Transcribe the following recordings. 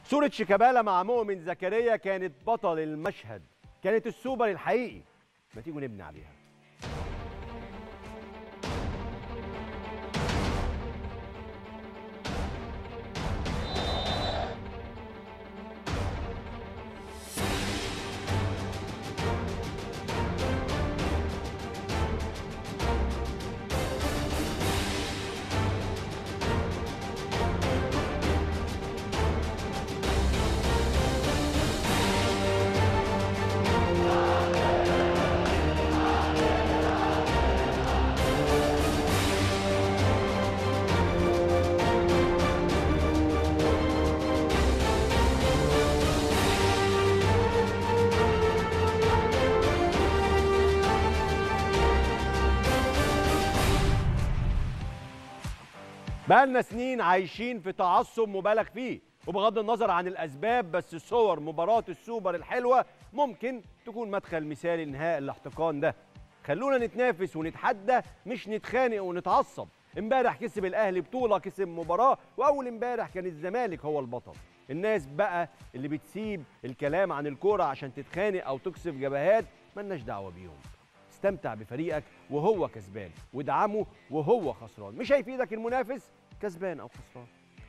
صورة شيكابالا مع مؤمن زكريا كانت بطل المشهد كانت السوبر الحقيقي ما تيجوا نبني عليها بقالنا سنين عايشين في تعصب مبالغ فيه وبغض النظر عن الاسباب بس صور مباراه السوبر الحلوه ممكن تكون مدخل مثالي لانهاء الاحتقان ده خلونا نتنافس ونتحدى مش نتخانق ونتعصب امبارح كسب الاهلي بطوله كسب مباراه واول امبارح كان الزمالك هو البطل الناس بقى اللي بتسيب الكلام عن الكوره عشان تتخانق او تكسب جبهات ملناش دعوه بيهم استمتع بفريقك وهو كسبان وادعمه وهو خسران مش هيفيدك المنافس كسبان او خسران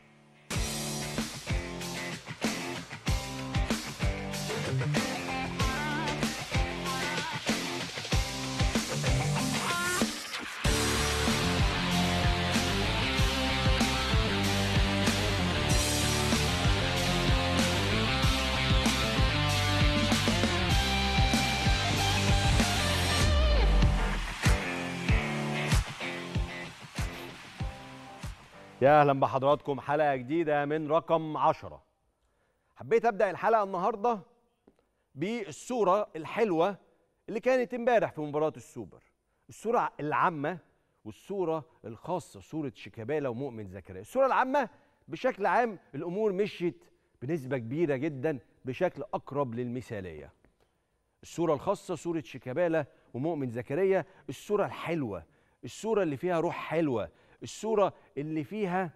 يا اهلا بحضراتكم حلقه جديده من رقم عشرة حبيت ابدا الحلقه النهارده بالصوره الحلوه اللي كانت امبارح في مباراه السوبر الصوره العامه والصوره الخاصه صوره شيكابالا ومؤمن زكريا الصوره العامه بشكل عام الامور مشيت بنسبه كبيره جدا بشكل اقرب للمثاليه الصوره الخاصه صوره شيكابالا ومؤمن زكريا الصوره الحلوه الصوره اللي فيها روح حلوه الصورة اللي فيها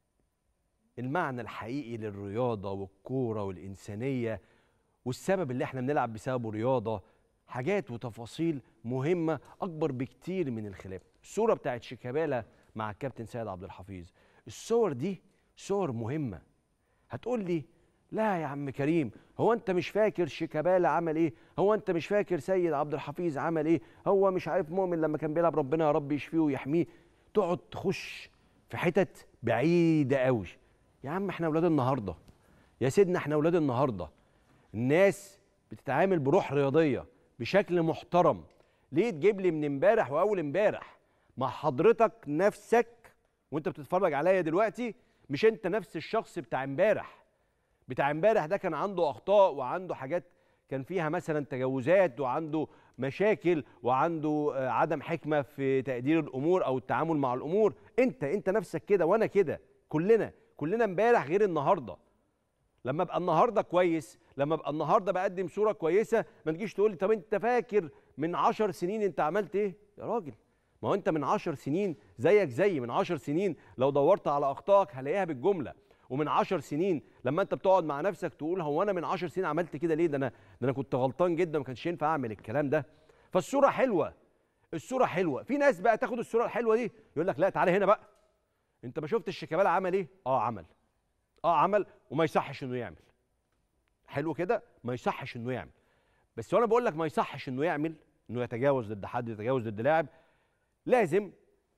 المعنى الحقيقي للرياضة والكورة والإنسانية والسبب اللي احنا بنلعب بسببه رياضة حاجات وتفاصيل مهمة أكبر بكتير من الخلاف الصورة بتاعت شيكابالا مع الكابتن سيد عبد الحفيظ الصور دي صور مهمة هتقول لي لا يا عم كريم هو انت مش فاكر شيكابالا عمل ايه هو انت مش فاكر سيد عبد الحفيظ عمل ايه هو مش عارف مؤمن لما كان بيلعب ربنا يا رب يشفيه ويحميه تقعد تخش في حتت بعيده قوي يا عم احنا اولاد النهارده يا سيدنا احنا اولاد النهارده الناس بتتعامل بروح رياضيه بشكل محترم ليه تجيب لي من امبارح واول امبارح مع حضرتك نفسك وانت بتتفرج عليا دلوقتي مش انت نفس الشخص بتاع امبارح بتاع امبارح ده كان عنده اخطاء وعنده حاجات كان فيها مثلا تجاوزات وعنده مشاكل وعنده عدم حكمه في تقدير الامور او التعامل مع الامور انت انت نفسك كده وانا كده كلنا كلنا امبارح غير النهارده لما ابقى النهارده كويس لما ابقى النهارده بقدم صوره كويسه ما تجيش تقول لي طب انت فاكر من عشر سنين انت عملت ايه يا راجل ما هو انت من عشر سنين زيك زي من عشر سنين لو دورت على اخطائك هلاقيها بالجمله ومن عشر سنين لما انت بتقعد مع نفسك تقول هو انا من عشر سنين عملت كده ليه ده انا ده انا كنت غلطان جدا ما كانش ينفع اعمل الكلام ده فالصوره حلوه الصوره حلوه في ناس بقى تاخد الصوره الحلوه دي يقول لك لا تعالى هنا بقى انت ما شفتش شيكابالا عمل ايه اه عمل اه عمل وما يصحش انه يعمل حلو كده ما يصحش انه يعمل بس وانا بقول لك ما يصحش انه يعمل انه يتجاوز ضد حد يتجاوز ضد لاعب لازم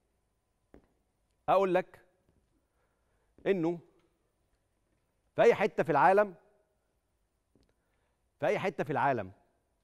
اقول لك انه في اي حته في العالم في اي حته في العالم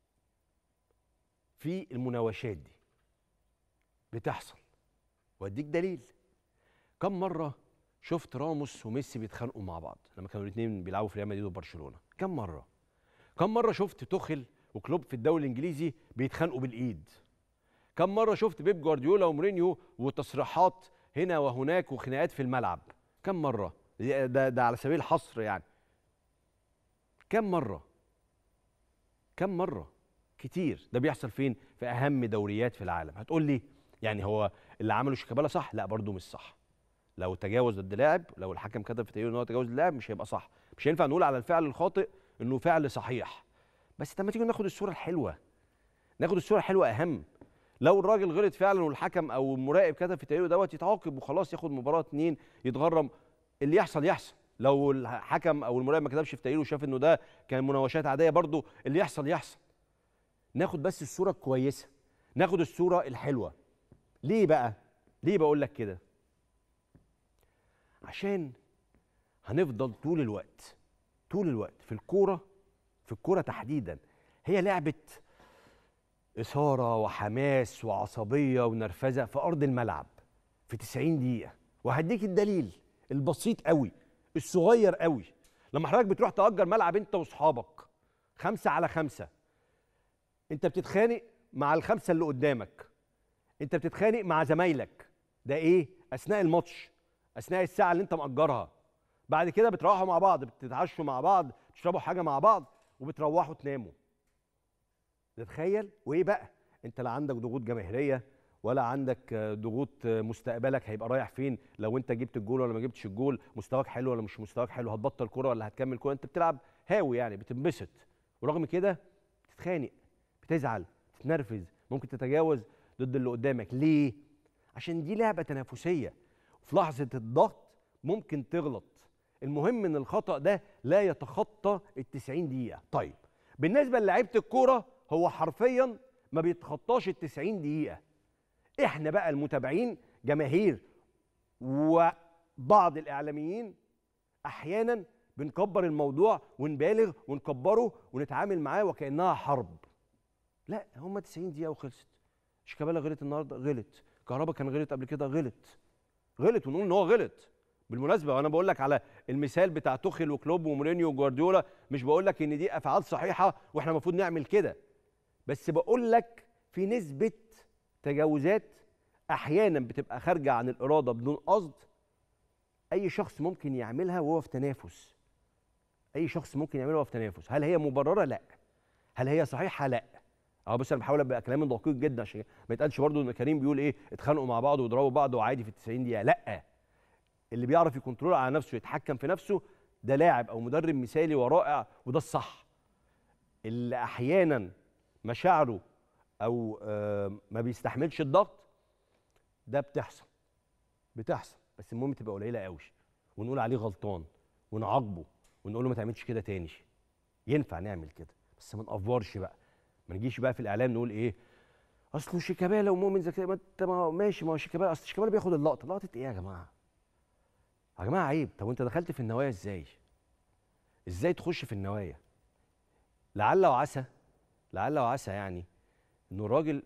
في المناوشات دي بتحصل واديك دليل كم مره شفت راموس وميسي بيتخانقوا مع بعض لما كانوا الاثنين بيلعبوا في ريال مدريد وبرشلونه كم مره كم مره شفت توخل وكلوب في الدوري الانجليزي بيتخانقوا بالايد كم مره شفت بيب جوارديولا ومورينيو وتصريحات هنا وهناك وخناقات في الملعب كم مره ده ده على سبيل الحصر يعني كم مره كم مره كتير ده بيحصل فين في اهم دوريات في العالم هتقول لي يعني هو اللي عمله شيكابالا صح لا برضه مش صح لو تجاوز ضد لاعب لو الحكم كتب في تقريره ان هو تجاوز اللاعب مش هيبقى صح مش هينفع نقول على الفعل الخاطئ انه فعل صحيح بس لما تيجي ناخد الصوره الحلوه ناخد الصوره الحلوه اهم لو الراجل غلط فعلا والحكم او المراقب كتب في تقريره دوت يتعاقب وخلاص ياخد مباراه اتنين يتغرم اللي يحصل يحصل لو الحكم او المراقب ما كتبش في تقريره وشاف انه ده كان مناوشات عاديه برضو اللي يحصل يحصل ناخد بس الصوره الكويسه ناخد الصوره الحلوه ليه بقى ليه بقول لك كده عشان هنفضل طول الوقت طول الوقت في الكوره في الكوره تحديدا هي لعبه اثاره وحماس وعصبيه ونرفزه في ارض الملعب في 90 دقيقه وهديك الدليل البسيط قوي الصغير قوي لما حضرتك بتروح تأجر ملعب انت واصحابك خمسة على خمسة انت بتتخانق مع الخمسة اللي قدامك انت بتتخانق مع زمايلك ده ايه اثناء الماتش اثناء الساعة اللي انت مأجرها بعد كده بتروحوا مع بعض بتتعشوا مع بعض تشربوا حاجة مع بعض وبتروحوا تناموا تتخيل وايه بقى انت لا عندك ضغوط جماهيريه ولا عندك ضغوط مستقبلك هيبقى رايح فين لو انت جبت الجول ولا ما جبتش الجول مستواك حلو ولا مش مستواك حلو هتبطل كوره ولا هتكمل كوره انت بتلعب هاوي يعني بتنبسط ورغم كده بتتخانق بتزعل تتنرفز ممكن تتجاوز ضد اللي قدامك ليه عشان دي لعبه تنافسيه في لحظه الضغط ممكن تغلط المهم ان الخطا ده لا يتخطى ال 90 دقيقه طيب بالنسبه للعيبه الكوره هو حرفيا ما بيتخطاش ال 90 دقيقه احنا بقى المتابعين جماهير وبعض الاعلاميين احيانا بنكبر الموضوع ونبالغ ونكبره ونتعامل معاه وكانها حرب لا هم 90 دقيقه وخلصت شيكابالا غلط النهارده غلط كهربا كان غلط قبل كده غلط غلط ونقول ان هو غلط بالمناسبه وانا بقول لك على المثال بتاع توخيل وكلوب ومورينيو وجوارديولا مش بقول لك ان دي افعال صحيحه واحنا المفروض نعمل كده بس بقول لك في نسبه تجاوزات احيانا بتبقى خارجه عن الاراده بدون قصد اي شخص ممكن يعملها وهو في تنافس اي شخص ممكن يعملها وهو في تنافس هل هي مبرره لا هل هي صحيحه لا اه بس انا بحاول ابقى كلامي دقيق جدا عشان ما يتقالش برضه ان كريم بيقول ايه اتخانقوا مع بعض ويضربوا بعض وعادي في ال 90 دقيقه لا اللي بيعرف يكنترول على نفسه يتحكم في نفسه ده لاعب او مدرب مثالي ورائع وده الصح اللي احيانا مشاعره او آه ما بيستحملش الضغط ده بتحصل بتحصل بس المهم تبقى قليله قوي ونقول عليه غلطان ونعاقبه ونقول له ما تعملش كده تاني ينفع نعمل كده بس ما نقفرش بقى ما نجيش بقى في الاعلام نقول ايه اصله شيكابالا ومؤمن زكي ما انت ما ماشي ما هو شيكابالا اصل شيكابالا بياخد اللقطه لقطه ايه يا جماعه يا جماعه عيب طب وانت دخلت في النوايا ازاي ازاي تخش في النوايا لعل وعسى لعل وعسى يعني انه الراجل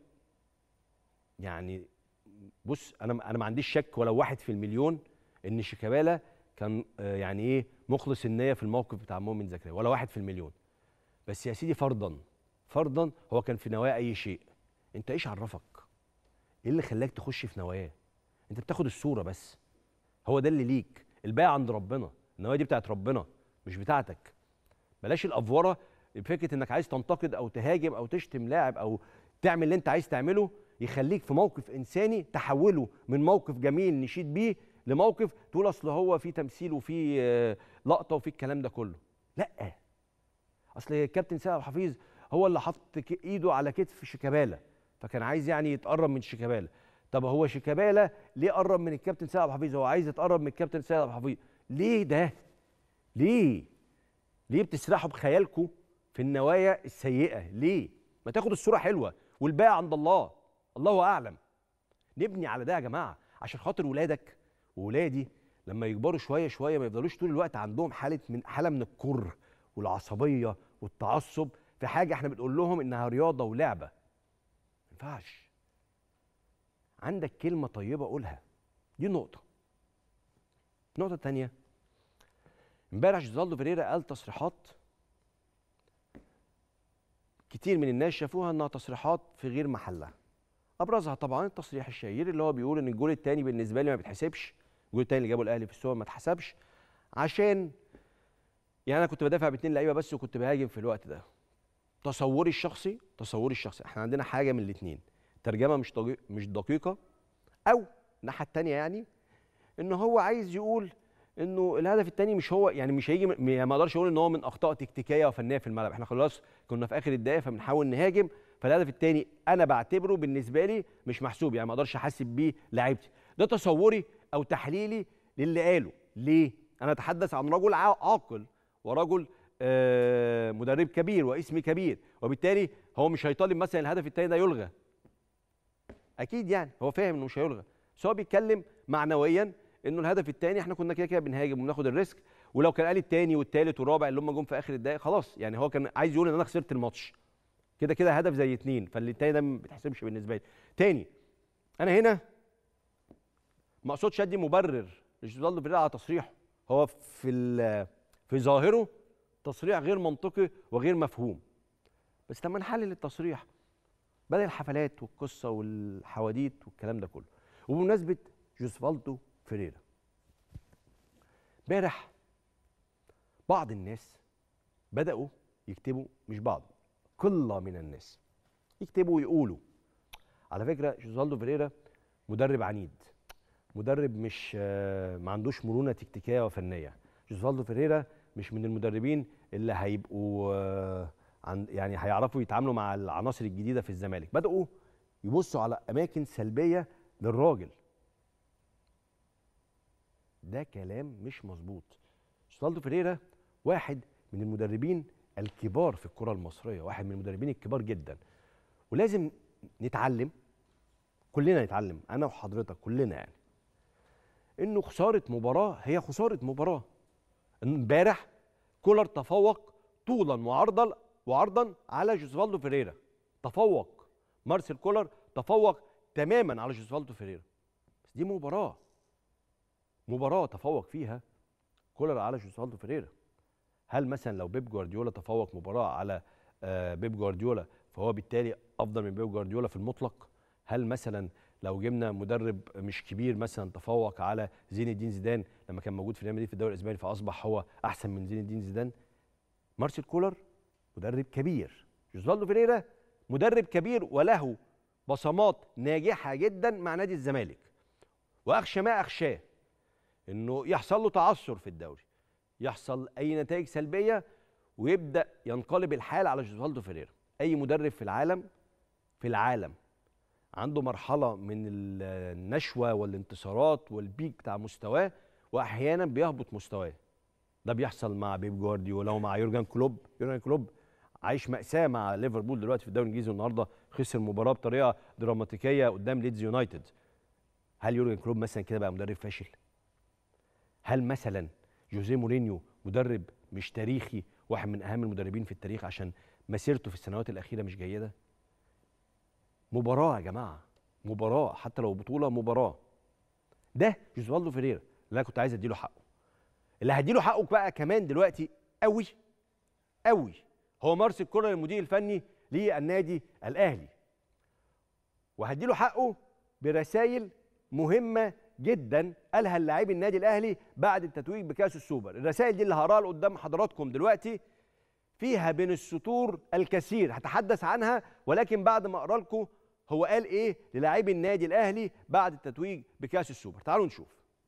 يعني بص انا انا ما عنديش شك ولو واحد في المليون ان شيكابالا كان آه يعني ايه مخلص النيه في الموقف بتاع مؤمن زكريا ولا واحد في المليون بس يا سيدي فرضا فرضا هو كان في نوايا اي شيء انت ايش عرفك ايه اللي خلاك تخش في نواياه انت بتاخد الصوره بس هو ده اللي ليك الباقي عند ربنا النوايا دي بتاعت ربنا مش بتاعتك بلاش الافوره فكره انك عايز تنتقد او تهاجم او تشتم لاعب او تعمل اللي انت عايز تعمله يخليك في موقف انساني تحوله من موقف جميل نشيد بيه لموقف تقول اصل هو في تمثيل وفي لقطه وفي الكلام ده كله لا اصل الكابتن سيد عبد الحفيظ هو اللي حط ايده على كتف شيكابالا فكان عايز يعني يتقرب من شيكابالا طب هو شيكابالا ليه قرب من الكابتن سيد عبد الحفيظ هو عايز يتقرب من الكابتن سيد عبد الحفيظ ليه ده ليه ليه بتسرحوا بخيالكم في النوايا السيئه ليه ما تاخد الصوره حلوه والباقي عند الله الله اعلم نبني على ده يا جماعه عشان خاطر ولادك وولادي لما يكبروا شويه شويه ما يفضلوش طول الوقت عندهم حاله من حاله من الكره والعصبيه والتعصب في حاجه احنا بنقول لهم انها رياضه ولعبه ما ينفعش عندك كلمه طيبه قولها دي نقطه النقطه الثانيه امبارح جوزالدو فيريرا قال تصريحات كتير من الناس شافوها انها تصريحات في غير محلها ابرزها طبعا التصريح الشهير اللي هو بيقول ان الجول الثاني بالنسبه لي ما بيتحسبش الجول الثاني اللي جابه الاهلي في السوبر ما اتحسبش عشان يعني انا كنت بدافع باثنين لعيبه بس وكنت بهاجم في الوقت ده تصوري الشخصي تصوري الشخصي احنا عندنا حاجه من الاثنين ترجمه مش مش دقيقه او الناحيه الثانيه يعني ان هو عايز يقول انه الهدف الثاني مش هو يعني مش هيجي م- يعني ما اقدرش اقول ان هو من اخطاء تكتيكيه وفنيه في الملعب احنا خلاص كنا في اخر الدقائق فبنحاول نهاجم فالهدف الثاني انا بعتبره بالنسبه لي مش محسوب يعني ما اقدرش احاسب بيه لعيبتي ده تصوري او تحليلي للي قاله ليه انا اتحدث عن رجل عا- عاقل ورجل آه، مدرب كبير واسم كبير وبالتالي هو مش هيطالب مثلا الهدف الثاني ده يلغى اكيد يعني هو فاهم انه مش هيلغى بس هو بيتكلم معنويا انه الهدف الثاني احنا كنا كده كده بنهاجم وبناخد الريسك ولو كان قال الثاني والثالث والرابع اللي هم جم في اخر الدقائق خلاص يعني هو كان عايز يقول ان انا خسرت الماتش كده كده هدف زي اتنين فالتاني ده ما بيتحسبش بالنسبه لي تاني انا هنا ما اقصدش ادي مبرر لجوزالدو فيريرا على تصريحه هو في ال- في ظاهره تصريح غير منطقي وغير مفهوم بس لما نحلل التصريح بدل الحفلات والقصه والحواديت والكلام ده كله وبمناسبه جوزفالدو فيريرا امبارح بعض الناس بداوا يكتبوا مش بعض قله من الناس يكتبوا ويقولوا على فكره جوزالدو فيريرا مدرب عنيد مدرب مش آه، ما عندوش مرونه تكتيكيه وفنيه جوزفالدو فيريرا مش من المدربين اللي هيبقوا آه، عن يعني هيعرفوا يتعاملوا مع العناصر الجديده في الزمالك بداوا يبصوا على اماكن سلبيه للراجل ده كلام مش مظبوط جوزفالدو فيريرا واحد من المدربين الكبار في الكره المصريه واحد من المدربين الكبار جدا ولازم نتعلم كلنا نتعلم انا وحضرتك كلنا يعني انه خساره مباراه هي خساره مباراه امبارح كولر تفوق طولا وعرضا وعرضا على جوزفالدو فيريرا تفوق مارسيل كولر تفوق تماما على جوزفالدو فيريرا بس دي مباراه مباراه تفوق فيها كولر على جوزفالدو فيريرا هل مثلا لو بيب جوارديولا تفوق مباراه على آه، بيب جوارديولا فهو بالتالي افضل من بيب جوارديولا في المطلق هل مثلا لو جبنا مدرب مش كبير مثلا تفوق على زين الدين زيدان لما كان موجود في ريال مدريد في الدوري الاسباني فاصبح هو احسن من زين الدين زيدان مارسيل كولر مدرب كبير جوزفالدو فيريرا مدرب كبير وله بصمات ناجحه جدا مع نادي الزمالك واخشى ما اخشاه انه يحصل له تعثر في الدوري يحصل اي نتائج سلبيه ويبدا ينقلب الحال على جوزفالدو فيريرا اي مدرب في العالم في العالم عنده مرحله من ال- النشوه والانتصارات والبيك بتاع مستواه واحيانا بيهبط مستواه ده بيحصل مع بيب جوارديولا ومع يورجن كلوب يورجن كلوب عايش مأساة مع ليفربول دلوقتي في الدوري الانجليزي والنهارده خسر مباراة بطريقة دراماتيكية قدام ليدز يونايتد هل يورجن كلوب مثلا كده بقى مدرب فاشل؟ هل مثلا جوزيه مورينيو مدرب مش تاريخي واحد من اهم المدربين في التاريخ عشان مسيرته في السنوات الاخيره مش جيده مباراه يا جماعه مباراه حتى لو بطوله مباراه ده جوزوالدو فيريرا اللي انا كنت عايز اديله حقه اللي هديله حقه بقى كمان دلوقتي قوي قوي هو مارسيل كولر المدير الفني للنادي الاهلي وهديله حقه برسائل مهمه جدا قالها اللاعبي النادي الاهلي بعد التتويج بكاس السوبر الرسائل دي اللي هقراها قدام حضراتكم دلوقتي فيها بين السطور الكثير هتحدث عنها ولكن بعد ما اقرا لكم هو قال ايه للاعبي النادي الاهلي بعد التتويج بكاس السوبر تعالوا نشوف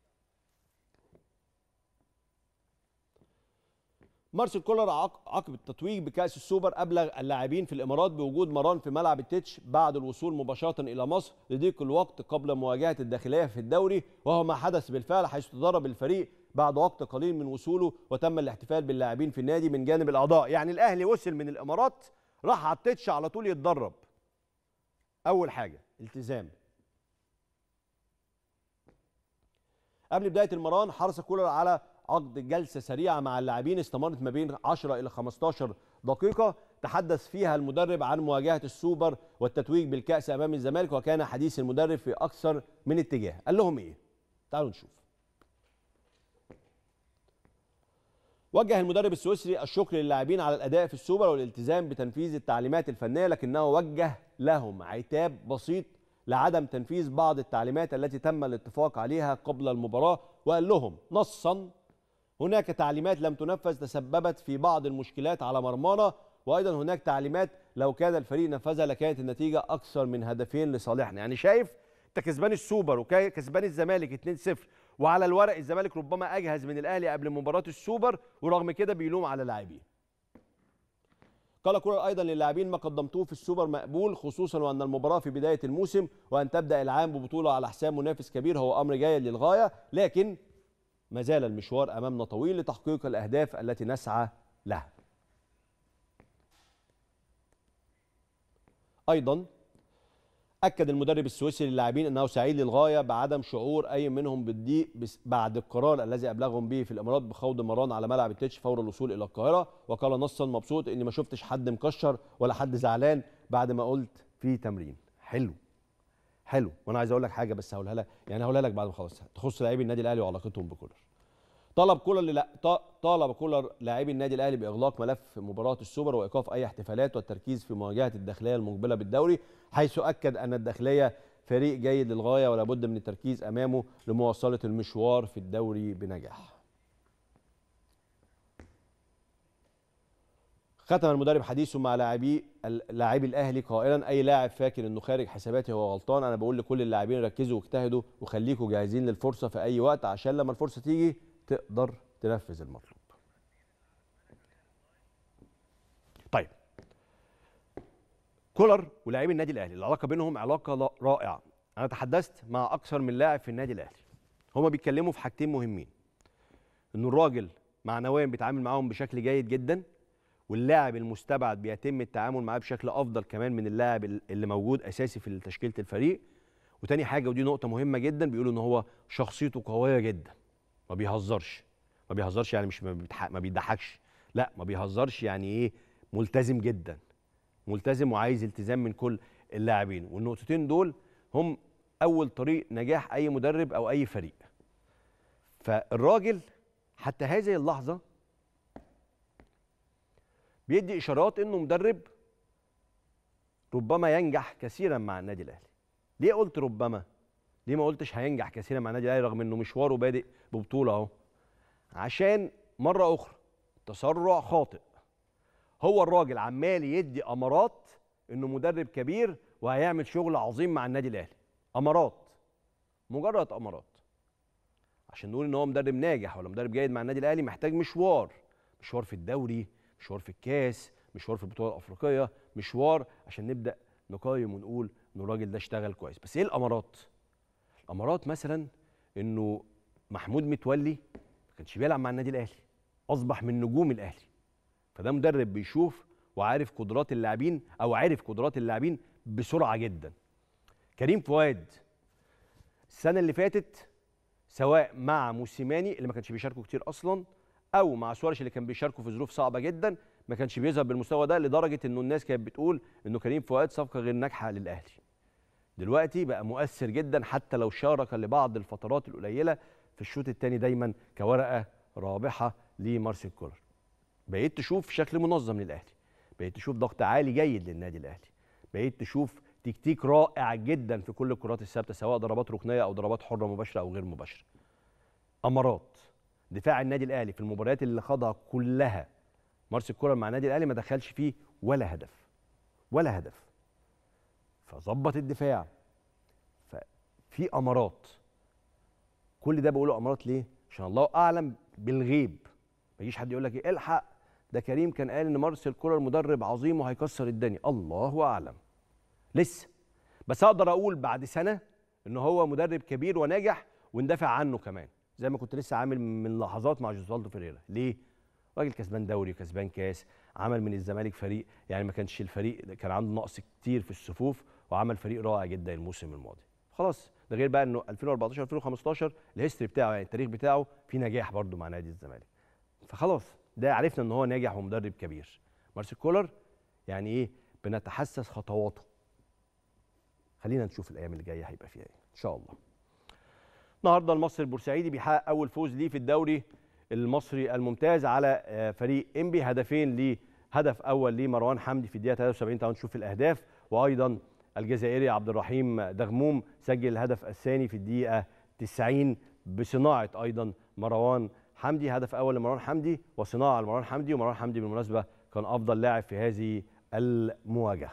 مارسيل كولر عق- عقب التتويج بكأس السوبر أبلغ اللاعبين في الإمارات بوجود مران في ملعب التتش بعد الوصول مباشرة إلى مصر لضيق الوقت قبل مواجهة الداخلية في الدوري وهو ما حدث بالفعل حيث تدرب الفريق بعد وقت قليل من وصوله وتم الاحتفال باللاعبين في النادي من جانب الأعضاء يعني الأهلي وصل من الإمارات راح على التتش على طول يتدرب أول حاجة التزام قبل بدايه المران حرص كولر على عقد جلسه سريعه مع اللاعبين استمرت ما بين 10 الى 15 دقيقه تحدث فيها المدرب عن مواجهه السوبر والتتويج بالكاس امام الزمالك وكان حديث المدرب في اكثر من اتجاه قال لهم ايه تعالوا نشوف وجه المدرب السويسري الشكر للاعبين على الاداء في السوبر والالتزام بتنفيذ التعليمات الفنيه لكنه وجه لهم عتاب بسيط لعدم تنفيذ بعض التعليمات التي تم الاتفاق عليها قبل المباراه وقال لهم نصا هناك تعليمات لم تنفذ تسببت في بعض المشكلات على مرمانا وايضا هناك تعليمات لو كان الفريق نفذها لكانت النتيجه اكثر من هدفين لصالحنا يعني شايف انت كسبان السوبر وكسبان الزمالك 2-0 وعلى الورق الزمالك ربما اجهز من الاهلي قبل مباراه السوبر ورغم كده بيلوم على لاعبيه قال كولر ايضا للاعبين ما قدمتوه في السوبر مقبول خصوصا وان المباراه في بدايه الموسم وان تبدا العام ببطوله على حساب منافس كبير هو امر جيد للغايه لكن ما زال المشوار امامنا طويل لتحقيق الاهداف التي نسعى لها ايضا اكد المدرب السويسري للاعبين انه سعيد للغايه بعدم شعور اي منهم بالضيق بعد القرار الذي ابلغهم به في الامارات بخوض مران على ملعب التتش فور الوصول الى القاهره وقال نصا مبسوط اني ما شفتش حد مكشر ولا حد زعلان بعد ما قلت في تمرين حلو حلو وانا عايز اقول لك حاجه بس هقولها لك يعني هقولها لك بعد ما خلاص تخص لاعبي النادي الاهلي وعلاقتهم بكولر طلب كولر لا طالب كولر لاعبي النادي الاهلي باغلاق ملف مباراه السوبر وايقاف اي احتفالات والتركيز في مواجهه الداخليه المقبله بالدوري حيث اكد ان الداخليه فريق جيد للغايه ولا بد من التركيز امامه لمواصله المشوار في الدوري بنجاح. ختم المدرب حديثه مع لاعبي لاعبي الاهلي قائلا اي لاعب فاكر انه خارج حساباتي هو غلطان انا بقول لكل اللاعبين ركزوا واجتهدوا وخليكم جاهزين للفرصه في اي وقت عشان لما الفرصه تيجي تقدر تنفذ المطلوب طيب كولر ولاعبي النادي الاهلي العلاقه بينهم علاقه رائعه انا تحدثت مع اكثر من لاعب في النادي الاهلي هما بيتكلموا في حاجتين مهمين ان الراجل معنويا بيتعامل معاهم بشكل جيد جدا واللاعب المستبعد بيتم التعامل معاه بشكل افضل كمان من اللاعب اللي موجود اساسي في تشكيله الفريق وتاني حاجه ودي نقطه مهمه جدا بيقولوا ان هو شخصيته قويه جدا ما بيهزرش ما بيهزرش يعني مش ما بيضحكش لا ما بيهزرش يعني ايه ملتزم جدا ملتزم وعايز التزام من كل اللاعبين والنقطتين دول هم اول طريق نجاح اي مدرب او اي فريق فالراجل حتى هذه اللحظه بيدي اشارات انه مدرب ربما ينجح كثيرا مع النادي الاهلي ليه قلت ربما ليه ما قلتش هينجح كثيرا مع النادي الاهلي رغم انه مشواره بادئ ببطوله اهو عشان مره اخرى تسرع خاطئ هو الراجل عمال يدي امارات انه مدرب كبير وهيعمل شغل عظيم مع النادي الاهلي امارات مجرد امارات عشان نقول ان هو مدرب ناجح ولا مدرب جيد مع النادي الاهلي محتاج مشوار مشوار في الدوري مشوار في الكاس مشوار في البطوله الافريقيه مشوار عشان نبدا نقيم ونقول ان الراجل ده اشتغل كويس بس ايه الامارات الامارات مثلا انه محمود متولي ما كانش بيلعب مع النادي الاهلي اصبح من نجوم الاهلي فده مدرب بيشوف وعارف قدرات اللاعبين او عارف قدرات اللاعبين بسرعه جدا كريم فؤاد السنه اللي فاتت سواء مع موسيماني اللي ما كانش بيشاركوا كتير اصلا او مع سوارش اللي كان بيشاركوا في ظروف صعبه جدا ما كانش بيظهر بالمستوى ده لدرجه انه الناس كانت بتقول انه كريم فؤاد صفقه غير ناجحه للاهلي دلوقتي بقى مؤثر جدا حتى لو شارك لبعض الفترات القليله في الشوط الثاني دايما كورقه رابحه لمارسيل كولر بقيت تشوف شكل منظم للاهلي بقيت تشوف ضغط عالي جيد للنادي الاهلي بقيت تشوف تكتيك رائع جدا في كل الكرات الثابته سواء ضربات ركنيه او ضربات حره مباشره او غير مباشره امارات دفاع النادي الاهلي في المباريات اللي خاضها كلها مارسيل كولر مع النادي الاهلي ما دخلش فيه ولا هدف ولا هدف فظبط الدفاع ففي امارات كل ده بقوله امارات ليه عشان الله اعلم بالغيب ما يجيش حد يقول لك ايه الحق ده كريم كان قال ان مارسيل كولر مدرب عظيم وهيكسر الدنيا الله اعلم لسه بس اقدر اقول بعد سنه ان هو مدرب كبير وناجح وندافع عنه كمان زي ما كنت لسه عامل من لحظات مع جوزالدو فيريرا ليه راجل كسبان دوري وكسبان كاس عمل من الزمالك فريق يعني ما كانش الفريق كان عنده نقص كتير في الصفوف وعمل فريق رائع جدا الموسم الماضي خلاص ده غير بقى انه 2014 2015 الهيستوري بتاعه يعني التاريخ بتاعه في نجاح برده مع نادي الزمالك فخلاص ده عرفنا ان هو ناجح ومدرب كبير مارسيل كولر يعني ايه بنتحسس خطواته خلينا نشوف الايام اللي جايه هيبقى فيها ايه ان شاء الله النهارده المصري البورسعيدي بيحقق اول فوز ليه في الدوري المصري الممتاز على فريق انبي هدفين ليه هدف اول لمروان حمدي في الدقيقه 73 تعالوا نشوف الاهداف وايضا الجزائري عبد الرحيم دغموم سجل الهدف الثاني في الدقيقه 90 بصناعه ايضا مروان حمدي هدف اول لمروان حمدي وصناعه لمروان حمدي ومروان حمدي بالمناسبه كان افضل لاعب في هذه المواجهه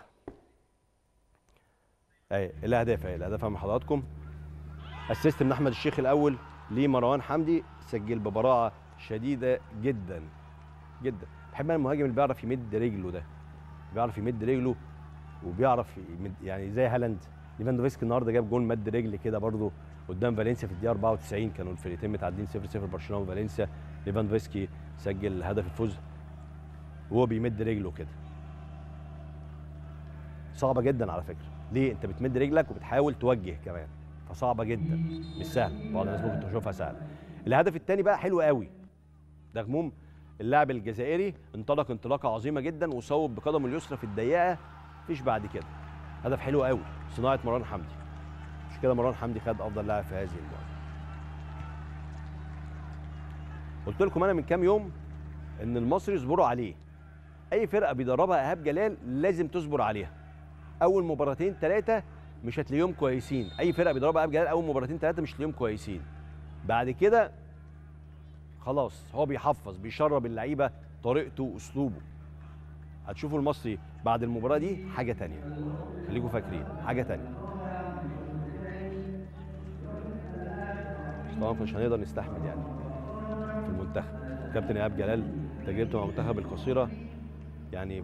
اهي الاهداف اهي الاهداف من حضراتكم اسيست من احمد الشيخ الاول لمروان حمدي سجل ببراعه شديده جدا جدا بحب انا المهاجم اللي بيعرف يمد رجله ده بيعرف يمد رجله وبيعرف يمد يعني زي هالاند ليفاندوفسكي النهارده جاب جول مد رجل كده برضه قدام فالنسيا في الدقيقه 94 كانوا الفريقين متعادلين 0 0 برشلونه وفالنسيا ليفاندوفسكي سجل هدف الفوز وهو بيمد رجله كده صعبه جدا على فكره ليه انت بتمد رجلك وبتحاول توجه كمان فصعبه جدا مش سهله بعض الناس ممكن تشوفها سهله الهدف الثاني بقى حلو قوي ده غموم اللاعب الجزائري انطلق انطلاقه عظيمه جدا وصوب بقدمه اليسرى في الدقيقه مفيش بعد كده هدف حلو قوي صناعه مروان حمدي مش كده مروان حمدي خد افضل لاعب في هذه المباراه قلت لكم انا من كام يوم ان المصري يصبروا عليه اي فرقه بيدربها ايهاب جلال لازم تصبر عليها اول مباراتين ثلاثه مش هتلاقيهم كويسين اي فرقه بيدربها ايهاب جلال اول مباراتين ثلاثه مش هتلاقيهم كويسين بعد كده خلاص هو بيحفظ بيشرب اللعيبه طريقته واسلوبه هتشوفوا المصري بعد المباراه دي حاجه تانية خليكم فاكرين حاجه تانية طبعا مش هنقدر نستحمل يعني في المنتخب كابتن ايهاب جلال تجربته مع المنتخب القصيره يعني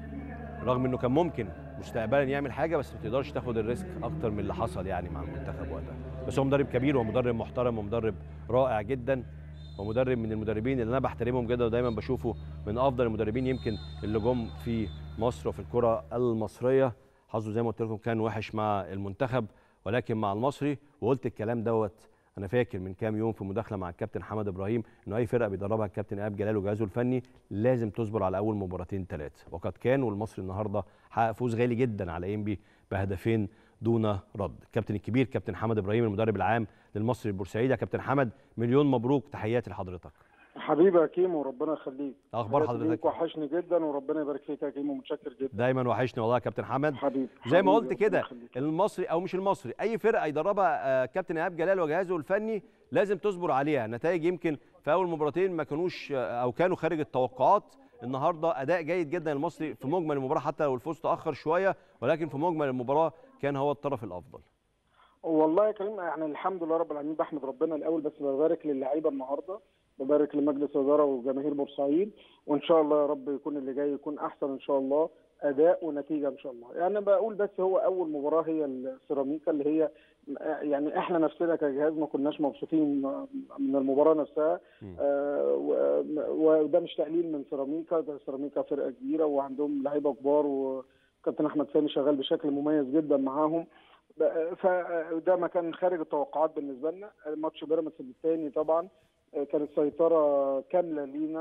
رغم انه كان ممكن مستقبلا يعمل حاجه بس ما تقدرش تاخد الريسك اكتر من اللي حصل يعني مع المنتخب وقتها بس هو مدرب كبير ومدرب محترم ومدرب رائع جدا ومدرب من المدربين اللي انا بحترمهم جدا ودايما بشوفه من افضل المدربين يمكن اللي جم في مصر وفي الكره المصريه حظه زي ما قلت لكم كان وحش مع المنتخب ولكن مع المصري وقلت الكلام دوت انا فاكر من كام يوم في مداخله مع الكابتن حمد ابراهيم انه اي فرقه بيدربها الكابتن ايهاب جلال وجهازه الفني لازم تصبر على اول مباراتين ثلاثه وقد كان والمصري النهارده حقق فوز غالي جدا على انبي بهدفين دون رد الكابتن الكبير كابتن حمد ابراهيم المدرب العام للمصري البورسعيدي يا كابتن حمد مليون مبروك تحياتي لحضرتك حبيبي يا كيمو ربنا يخليك اخبار حضرتك وحشني جدا وربنا يبارك فيك يا كيمو متشكر جدا دايما وحشني والله يا كابتن حمد حبيبي زي ما حبيبي، قلت كده ربنا يخليك. المصري او مش المصري اي فرقه يدربها آه، كابتن ايهاب جلال وجهازه الفني لازم تصبر عليها نتائج يمكن في اول مباراتين ما كانوش آه، او كانوا خارج التوقعات النهارده اداء جيد جدا المصري في مجمل المباراه حتى لو الفوز تاخر شويه ولكن في مجمل المباراه كان هو الطرف الافضل والله يا كريم يعني الحمد لله رب العالمين بحمد ربنا الاول بس ببارك للعيبه النهارده ببارك لمجلس الاداره وجماهير بورسعيد وان شاء الله يا رب يكون اللي جاي يكون احسن ان شاء الله اداء ونتيجه ان شاء الله يعني أنا بقول بس هو اول مباراه هي السيراميكا اللي هي يعني احنا نفسنا كجهاز ما كناش مبسوطين من المباراه نفسها مم. آه، و- وده مش تقليل من سيراميكا ده سيراميكا فرقه كبيره وعندهم لعيبه كبار وكابتن احمد سامي شغال بشكل مميز جدا معاهم ب- فده ما كان خارج التوقعات بالنسبه لنا ماتش بيراميدز الثاني طبعا كانت سيطره كامله لينا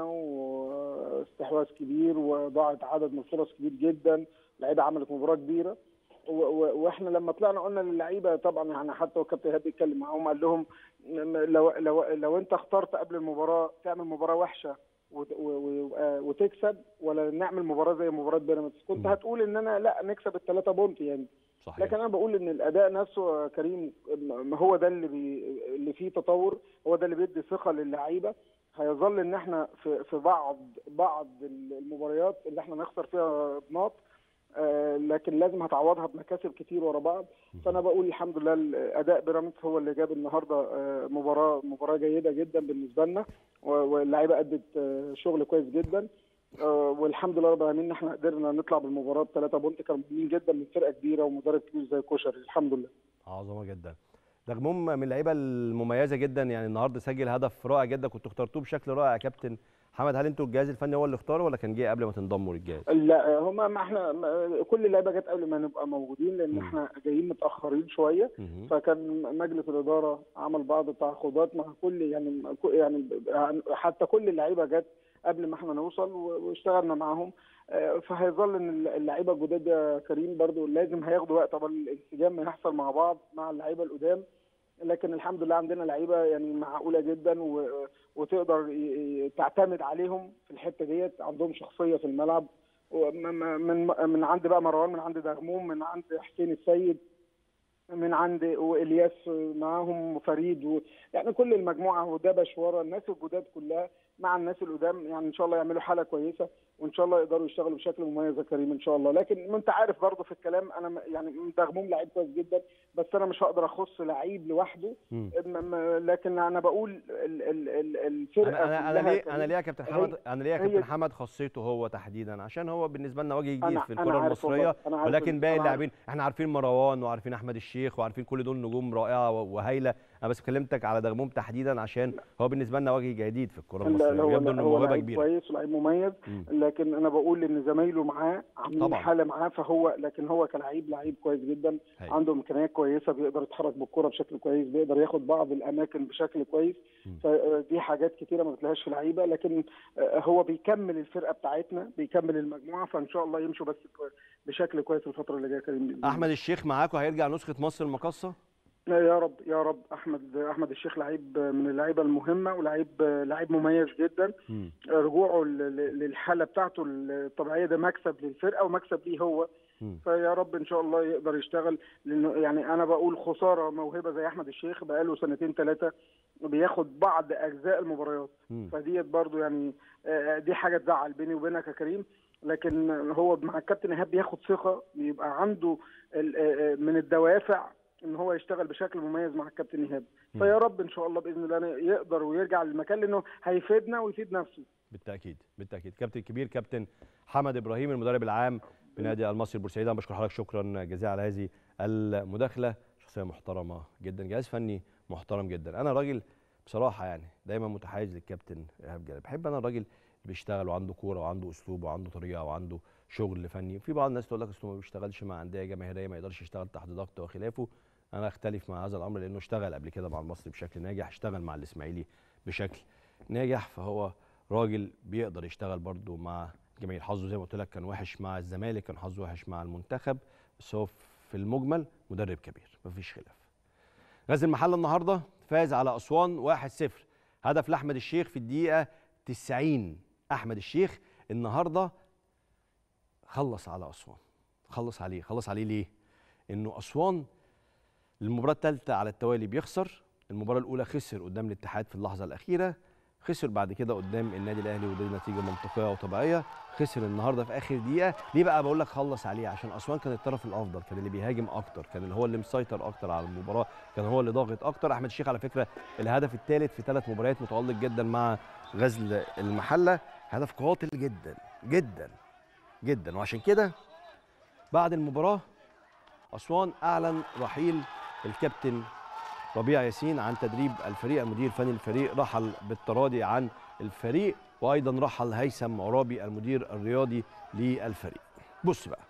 واستحواذ كبير وضاعت عدد من الفرص كبير جدا اللعيبه عملت مباراه كبيره و- و- واحنا لما طلعنا قلنا للعيبه طبعا يعني حتى وكابتن ايهاب بيتكلم معاهم قال لهم م- لو لو لو انت اخترت قبل المباراه تعمل مباراه وحشه وت- و- و- آه، وتكسب ولا نعمل مباراه زي مباراه بيراميدز كنت مم. هتقول ان انا لا نكسب الثلاثه بونت يعني صحيح لكن انا بقول ان الاداء نفسه يا كريم م- هو ده اللي بي اللي فيه تطور هو ده اللي بيدي ثقه للعيبه هيظل ان احنا في في بعض بعض المباريات اللي احنا نخسر فيها نقط آه، لكن لازم هتعوضها بمكاسب كتير ورا بعض فانا بقول الحمد لله اداء بيراميدز هو اللي جاب النهارده آه، مباراه مباراه جيده جدا بالنسبه لنا و- واللعيبه ادت آه، شغل كويس جدا آه، والحمد لله رب العالمين ان احنا قدرنا نطلع بالمباراه بثلاثه بونت كانوا مهمين جدا من فرقه كبيره ومدرب كبير زي كوشري الحمد لله عظمه جدا ده غموم من اللعيبه المميزه جدا يعني النهارده سجل هدف رائع جدا كنتوا اخترتوه بشكل رائع يا كابتن حمد هل انتوا الجهاز الفني هو اللي اختاره ولا كان جه قبل ما تنضموا للجهاز؟ لا هما ما احنا ما- كل اللعيبه جت قبل ما نبقى موجودين لان مم. احنا جايين متاخرين شويه مهم. فكان مجلس الاداره عمل بعض التعاقدات مع كل يعني يعني حتى كل اللعيبه جت قبل ما احنا نوصل و- واشتغلنا معاهم آه، فهيظل ان اللعيبه الجداد يا كريم برضو لازم هياخدوا وقت طبعا الانسجام يحصل مع بعض مع اللعيبه القدام لكن الحمد لله عندنا لعيبه يعني معقوله جدا و- وتقدر ي- ي- تعتمد عليهم في الحته ديت عندهم شخصيه في الملعب وم- م- من من عند بقى مروان من عند دغموم من عند حسين السيد من عند والياس معاهم فريد و... يعني كل المجموعه ودبش ورا الناس الجداد كلها مع الناس القدام يعني ان شاء الله يعملوا حاله كويسه وان شاء الله يقدروا يشتغلوا بشكل مميز يا كريم ان شاء الله لكن ما انت عارف برضه في الكلام انا م- يعني دغموم لعيب كويس جدا بس انا مش هقدر اخص لعيب لوحده مم. م- م- لكن انا بقول ال- ال- ال- الفرقه انا انا انا كلها ليه كريم. انا ليه يا كابتن هي- حمد انا ليه يا هي- كابتن حمد خصيته هو تحديدا عشان هو بالنسبه لنا وجه جديد أنا- في أنا الكره عارف المصريه والله، أنا عارف ولكن إن- باقي أنا عارف. اللاعبين احنا عارفين مروان وعارفين احمد الشيخ وعارفين كل دول نجوم رائعه و- وهايله انا بس كلمتك على دغموم تحديدا عشان هو بالنسبه لنا وجه جديد في الكره لا المصريه لا هو ويبدو لا انه هو موهبه لعيب كبيره كويس ولعيب مميز مم. لكن انا بقول ان زمايله معاه عاملين طبعاً. حاله معاه فهو لكن هو كلاعب لعيب كويس جدا هاي. عنده امكانيات كويسه بيقدر يتحرك بالكره بشكل كويس بيقدر ياخد بعض الاماكن بشكل كويس مم. فدي حاجات كتيره ما بتلاقيهاش في لعيبه لكن آه، هو بيكمل الفرقه بتاعتنا بيكمل المجموعه فان شاء الله يمشوا بس بشكل كويس الفتره اللي جايه كريم بإذن الله. احمد الشيخ معاكم هيرجع نسخه مصر المقاصه يا رب يا رب احمد احمد الشيخ لعيب من اللعيبه المهمه ولعيب لعيب مميز جدا مم. رجوعه ل- ل- للحاله بتاعته الطبيعيه ده مكسب للفرقه ومكسب ليه هو مم. فيا رب ان شاء الله يقدر يشتغل لانه يعني انا بقول خساره موهبه زي احمد الشيخ بقاله سنتين ثلاثه بياخد بعض اجزاء المباريات مم. فديت برضو يعني آه، دي حاجه تزعل بيني وبينك يا كريم لكن هو مع الكابتن ايهاب بياخد ثقه بيبقى عنده ال- آه، آه، من الدوافع ان هو يشتغل بشكل مميز مع الكابتن ايهاب مم. فيا رب ان شاء الله باذن الله يقدر ويرجع للمكان لانه هيفيدنا ويفيد نفسه بالتاكيد بالتاكيد كابتن كبير كابتن حمد ابراهيم المدرب العام بنادي المصري البورسعيدي انا بشكر حضرتك شكرا جزيلا على هذه المداخله شخصيه محترمه جدا جهاز فني محترم جدا انا راجل بصراحه يعني دايما متحيز للكابتن ايهاب جلال بحب انا الراجل اللي بيشتغل وعنده كوره وعنده اسلوب وعنده طريقه وعنده شغل فني في بعض الناس تقول لك اصله ما بيشتغلش مع انديه جماهيريه ما يقدرش يشتغل تحت ضغط وخلافه انا اختلف مع هذا الامر لانه اشتغل قبل كده مع المصري بشكل ناجح اشتغل مع الاسماعيلي بشكل ناجح فهو راجل بيقدر يشتغل برضه مع جماهير حظه زي ما قلت لك كان وحش مع الزمالك كان حظه وحش مع المنتخب بس هو في المجمل مدرب كبير مفيش خلاف غزل المحله النهارده فاز على اسوان 1-0 هدف لاحمد الشيخ في الدقيقه 90 احمد الشيخ النهارده خلص على اسوان خلص عليه خلص عليه ليه انه اسوان المباراه الثالثه على التوالي بيخسر المباراه الاولى خسر قدام الاتحاد في اللحظه الاخيره خسر بعد كده قدام النادي الاهلي ودي نتيجه منطقيه وطبيعيه خسر النهارده في اخر دقيقه ليه بقى بقول لك خلص عليه عشان اسوان كان الطرف الافضل كان اللي بيهاجم اكتر كان اللي هو اللي مسيطر اكتر على المباراه كان هو اللي ضاغط اكتر احمد الشيخ على فكره الهدف الثالث في ثلاث مباريات متالق جدا مع غزل المحله هدف قاتل جدا جدا جدا وعشان كده بعد المباراه اسوان اعلن رحيل الكابتن ربيع ياسين عن تدريب الفريق المدير الفني للفريق رحل بالتراضي عن الفريق وايضا رحل هيثم عرابي المدير الرياضي للفريق بص بقى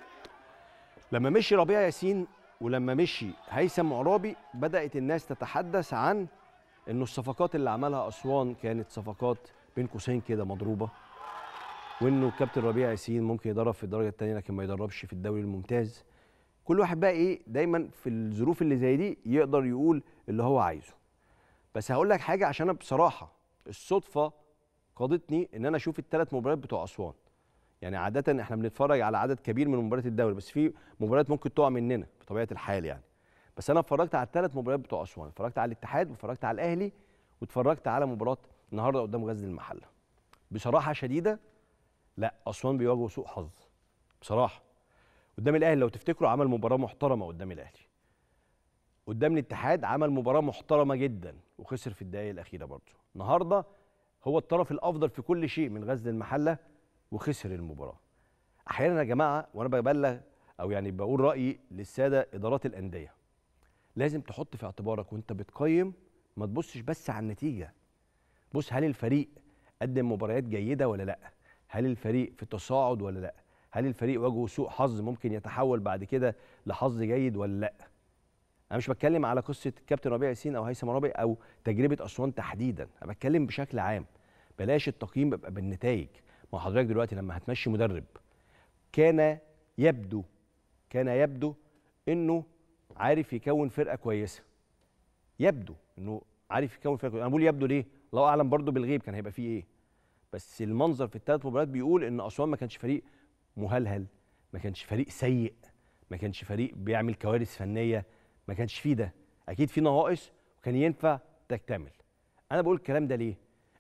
لما مشي ربيع ياسين ولما مشي هيثم عرابي بدات الناس تتحدث عن انه الصفقات اللي عملها اسوان كانت صفقات بين قوسين كده مضروبه وانه كابتن ربيع ياسين ممكن يدرب في الدرجه الثانيه لكن ما يدربش في الدوري الممتاز كل واحد بقى ايه دايما في الظروف اللي زي دي يقدر يقول اللي هو عايزه بس هقول لك حاجه عشان انا بصراحه الصدفه قادتني ان انا اشوف الثلاث مباريات بتوع اسوان يعني عاده احنا بنتفرج على عدد كبير من مباريات الدوري بس في مباريات ممكن تقع مننا بطبيعه الحال يعني بس انا اتفرجت على الثلاث مباريات بتوع اسوان اتفرجت على الاتحاد واتفرجت على الاهلي واتفرجت على مباراه النهارده قدام غزل المحله بصراحه شديده لا اسوان بيواجهوا سوء حظ بصراحه قدام الاهلي لو تفتكروا عمل مباراه محترمه قدام الاهلي قدام الاتحاد عمل مباراه محترمه جدا وخسر في الدقائق الاخيره برضه النهارده هو الطرف الافضل في كل شيء من غزل المحله وخسر المباراه احيانا يا جماعه وانا ببلغ او يعني بقول رايي للساده ادارات الانديه لازم تحط في اعتبارك وانت بتقيم ما تبصش بس على النتيجه بص هل الفريق قدم مباريات جيده ولا لا هل الفريق في تصاعد ولا لا هل الفريق واجهه سوء حظ ممكن يتحول بعد كده لحظ جيد ولا لا انا مش بتكلم على قصه كابتن ربيع ياسين او هيثم ربيع او تجربه اسوان تحديدا انا بتكلم بشكل عام بلاش التقييم بيبقى بالنتائج ما حضرتك دلوقتي لما هتمشي مدرب كان يبدو كان يبدو انه عارف يكون فرقه كويسه يبدو انه عارف يكون فرقه كويسة. انا بقول يبدو ليه الله اعلم برضه بالغيب كان هيبقى فيه ايه بس المنظر في الثلاث مباريات بيقول ان اسوان ما كانش فريق مهلهل ما كانش فريق سيء ما كانش فريق بيعمل كوارث فنيه ما كانش فيه ده اكيد في نواقص وكان ينفع تكتمل انا بقول الكلام ده ليه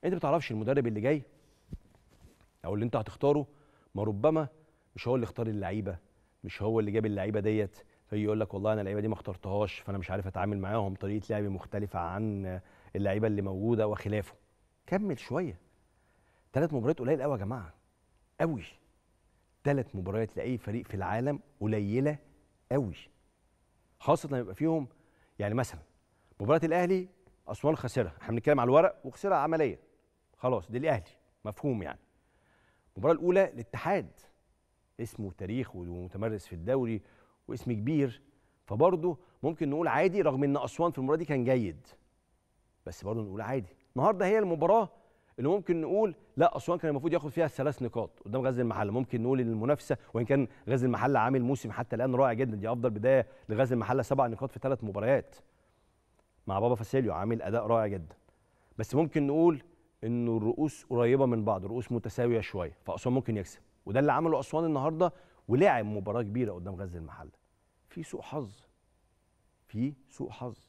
انت ما تعرفش المدرب اللي جاي او اللي انت هتختاره ما ربما مش هو اللي اختار اللعيبه مش هو اللي جاب اللعيبه ديت فيجي يقول لك والله انا اللعيبه دي ما اخترتهاش فانا مش عارف اتعامل معاهم طريقه لعبي مختلفه عن اللعيبه اللي موجوده وخلافه كمل شويه ثلاث مباريات قليل قوي يا جماعه قوي ثلاث مباريات لاي فريق في العالم قليله قوي خاصه لما يبقى فيهم يعني مثلا مباراه الاهلي اسوان خسرها احنا بنتكلم على الورق وخسرها عمليا خلاص دي الاهلي مفهوم يعني المباراه الاولى الاتحاد اسمه تاريخ ومتمرس في الدوري واسم كبير فبرضه ممكن نقول عادي رغم ان اسوان في المباراه دي كان جيد بس برضه نقول عادي النهارده هي المباراه اللي ممكن نقول لا اسوان كان المفروض ياخد فيها الثلاث نقاط قدام غزل المحله ممكن نقول ان المنافسه وان كان غزل المحله عامل موسم حتى الان رائع جدا دي افضل بدايه لغزل المحله سبع نقاط في ثلاث مباريات مع بابا فاسيليو عامل اداء رائع جدا بس ممكن نقول انه الرؤوس قريبه من بعض الرؤوس متساويه شويه فاسوان ممكن يكسب وده اللي عمله اسوان النهارده ولعب مباراه كبيره قدام غزل المحله في سوء حظ في سوء حظ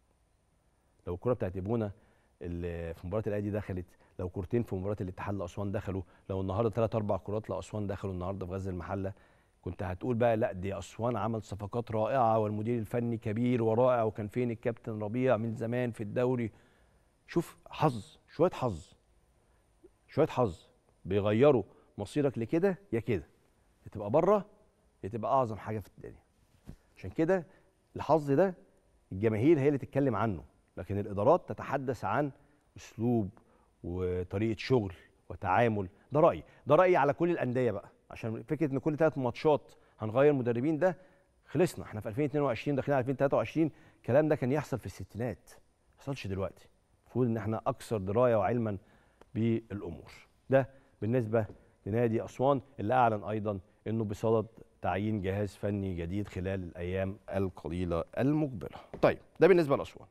لو الكره بتاعت ابونا اللي في مباراه الاهلي دخلت لو كورتين في مباراه الاتحاد لاسوان دخلوا لو النهارده ثلاث اربع كرات لاسوان دخلوا النهارده في غزل المحله كنت هتقول بقى لا دي اسوان عمل صفقات رائعه والمدير الفني كبير ورائع وكان فين الكابتن ربيع من زمان في الدوري شوف حظ شويه حظ شويه حظ بيغيروا مصيرك لكده يا كده يا تبقى بره يا تبقى اعظم حاجه في الدنيا عشان كده الحظ ده الجماهير هي اللي تتكلم عنه لكن الادارات تتحدث عن اسلوب وطريقه شغل وتعامل ده رايي ده رايي على كل الانديه بقى عشان فكره ان كل ثلاث ماتشات هنغير مدربين ده خلصنا احنا في 2022 داخلين على 2023 الكلام ده كان يحصل في الستينات ما يحصلش دلوقتي المفروض ان احنا اكثر درايه وعلما بالامور ده بالنسبه لنادي اسوان اللي اعلن ايضا انه بصدد تعيين جهاز فني جديد خلال الايام القليله المقبله طيب ده بالنسبه لاسوان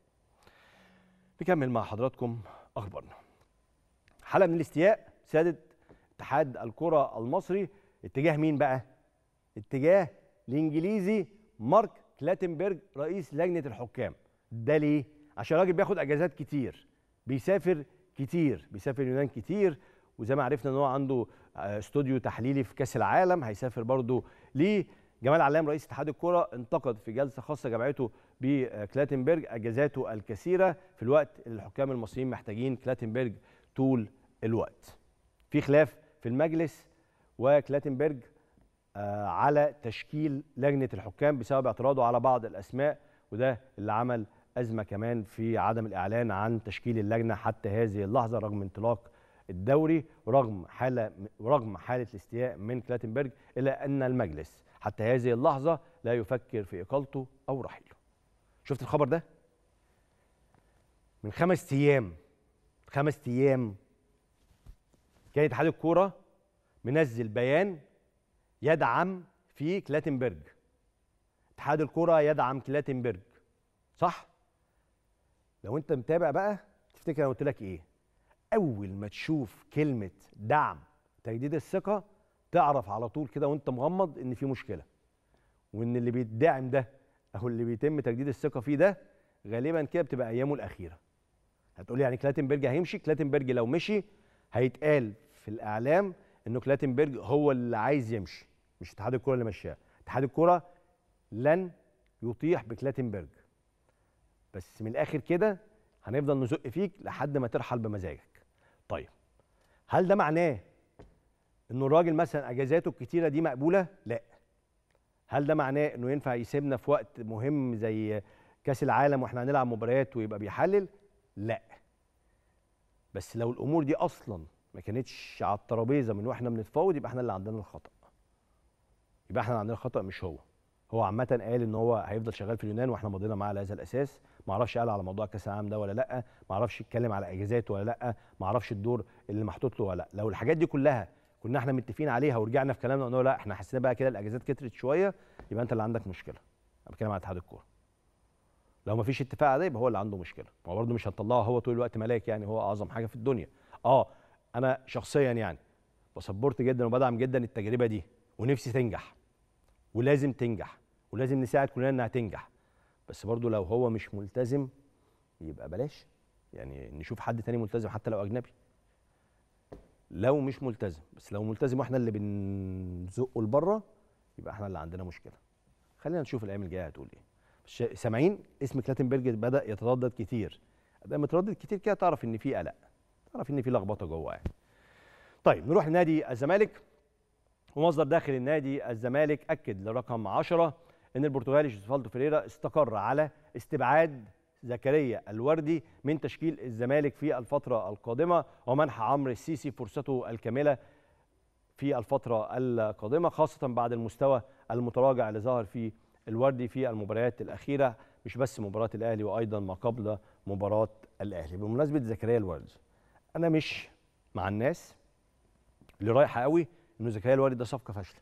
نكمل مع حضراتكم اخبارنا حاله من الاستياء سادت اتحاد الكره المصري اتجاه مين بقى اتجاه الانجليزي مارك كلاتنبرج رئيس لجنه الحكام ده ليه عشان الراجل بياخد اجازات كتير بيسافر كتير بيسافر اليونان كتير وزي ما عرفنا ان هو عنده استوديو تحليلي في كاس العالم هيسافر برضه ليه جمال علام رئيس اتحاد الكره انتقد في جلسه خاصه جمعته بكلاتنبرج اجازاته الكثيره في الوقت اللي الحكام المصريين محتاجين كلاتنبرج طول الوقت في خلاف في المجلس وكلاتنبرج آه على تشكيل لجنه الحكام بسبب اعتراضه على بعض الاسماء وده اللي عمل ازمه كمان في عدم الاعلان عن تشكيل اللجنه حتى هذه اللحظه رغم انطلاق الدوري ورغم حاله ورغم حاله الاستياء من كلاتنبرج الا ان المجلس حتى هذه اللحظه لا يفكر في اقالته او رحيله. شفت الخبر ده؟ من خمس ايام خمس ايام كان اتحاد الكوره منزل بيان يدعم فيه كلاتنبرج. اتحاد الكوره يدعم كلاتنبرج. صح؟ لو انت متابع بقى تفتكر انا قلت لك ايه؟ اول ما تشوف كلمه دعم تجديد الثقه تعرف على طول كده وانت مغمض ان في مشكله وان اللي بيدعم ده او اللي بيتم تجديد الثقه فيه ده غالبا كده بتبقى ايامه الاخيره هتقول يعني كلاتنبرج هيمشي كلاتنبرج لو مشي هيتقال في الاعلام انه كلاتنبرج هو اللي عايز يمشي مش اتحاد الكوره اللي مشاه اتحاد الكوره لن يطيح بكلاتنبرج بس من الاخر كده هنفضل نزق فيك لحد ما ترحل بمزاجك طيب هل ده معناه انه الراجل مثلا اجازاته الكتيره دي مقبوله لا هل ده معناه انه ينفع يسيبنا في وقت مهم زي كاس العالم واحنا هنلعب مباريات ويبقى بيحلل لا بس لو الامور دي اصلا ما كانتش على الترابيزه من واحنا بنتفاوض يبقى احنا اللي عندنا الخطا يبقى احنا اللي عندنا الخطا مش هو هو عامة قال ان هو هيفضل شغال في اليونان واحنا مضينا معاه على هذا الاساس، ما اعرفش قال على موضوع كاس العالم ده ولا لا، ما اعرفش اتكلم على اجازات ولا لا، ما اعرفش الدور اللي محطوط له ولا لا، لو الحاجات دي كلها كنا احنا متفقين عليها ورجعنا في كلامنا قلنا لا احنا حسينا بقى كده الاجازات كترت شويه يبقى انت اللي عندك مشكله. انا بتكلم على اتحاد الكوره. لو ما فيش اتفاق على ده يبقى هو اللي عنده مشكله، هو برضه مش هنطلعه هو طول الوقت ملاك يعني هو اعظم حاجه في الدنيا. اه انا شخصيا يعني بسبورت جدا وبدعم جدا التجربه دي ونفسي تنجح ولازم تنجح ولازم نساعد كلنا انها تنجح بس برضو لو هو مش ملتزم يبقى بلاش يعني نشوف حد تاني ملتزم حتى لو اجنبي لو مش ملتزم بس لو ملتزم واحنا اللي بنزقه لبره يبقى احنا اللي عندنا مشكله خلينا نشوف الايام الجايه هتقول ايه شا- سامعين اسم كلاتنبرج بدا يتردد كتير ده متردد كتير كده تعرف ان في قلق تعرف ان في لخبطه جوه يعني طيب نروح لنادي الزمالك ومصدر داخل النادي الزمالك اكد لرقم 10 ان البرتغالي جوزفالدو فيريرا استقر على استبعاد زكريا الوردي من تشكيل الزمالك في الفتره القادمه ومنح عمرو السيسي فرصته الكامله في الفتره القادمه خاصه بعد المستوى المتراجع اللي ظهر فيه الوردي في المباريات الاخيره مش بس مباراه الاهلي وايضا ما قبل مباراه الاهلي بمناسبه زكريا الوردي انا مش مع الناس اللي رايحه قوي انه زكريا الوردي ده صفقه فاشله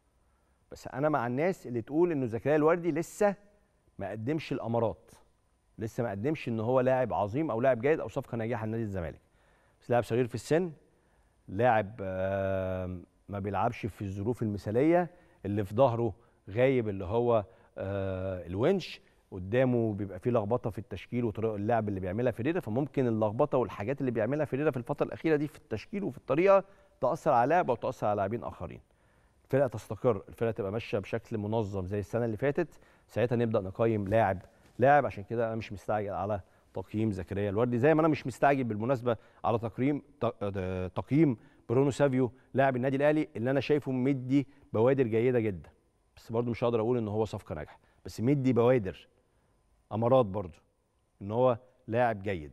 بس انا مع الناس اللي تقول انه زكريا الوردي لسه ما قدمش الامارات لسه ما قدمش ان هو لاعب عظيم او لاعب جيد او صفقه ناجحه لنادي الزمالك بس لاعب صغير في السن لاعب آه، ما بيلعبش في الظروف المثاليه اللي في ظهره غايب اللي هو آه، الونش قدامه بيبقى فيه لخبطه في التشكيل وطريقه اللعب اللي بيعملها فيريرا فممكن اللخبطه والحاجات اللي بيعملها فيريرا في الفتره الاخيره دي في التشكيل وفي الطريقه تاثر على لاعب او تاثر على لاعبين اخرين الفرقه تستقر الفرقه تبقى ماشيه بشكل منظم زي السنه اللي فاتت ساعتها نبدا نقيم لاعب لاعب عشان كده انا مش مستعجل على تقييم زكريا الوردي زي ما انا مش مستعجل بالمناسبه على تقييم ت- تقييم برونو سافيو لاعب النادي الاهلي اللي انا شايفه مدي بوادر جيده جدا بس برضو مش هقدر اقول ان هو صفقه ناجحه بس مدي بوادر امارات برضو ان هو لاعب جيد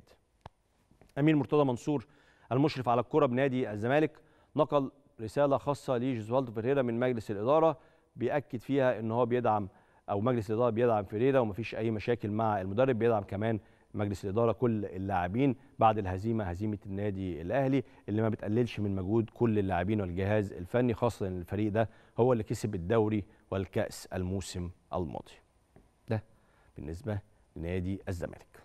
امين مرتضى منصور المشرف على الكره بنادي الزمالك نقل رساله خاصه لجوزفالدو فيريرا من مجلس الاداره بياكد فيها ان هو بيدعم او مجلس الاداره بيدعم فيريرا ومفيش اي مشاكل مع المدرب بيدعم كمان مجلس الاداره كل اللاعبين بعد الهزيمه هزيمه النادي الاهلي اللي ما بتقللش من مجهود كل اللاعبين والجهاز الفني خاصه ان الفريق ده هو اللي كسب الدوري والكاس الموسم الماضي ده بالنسبه لنادي الزمالك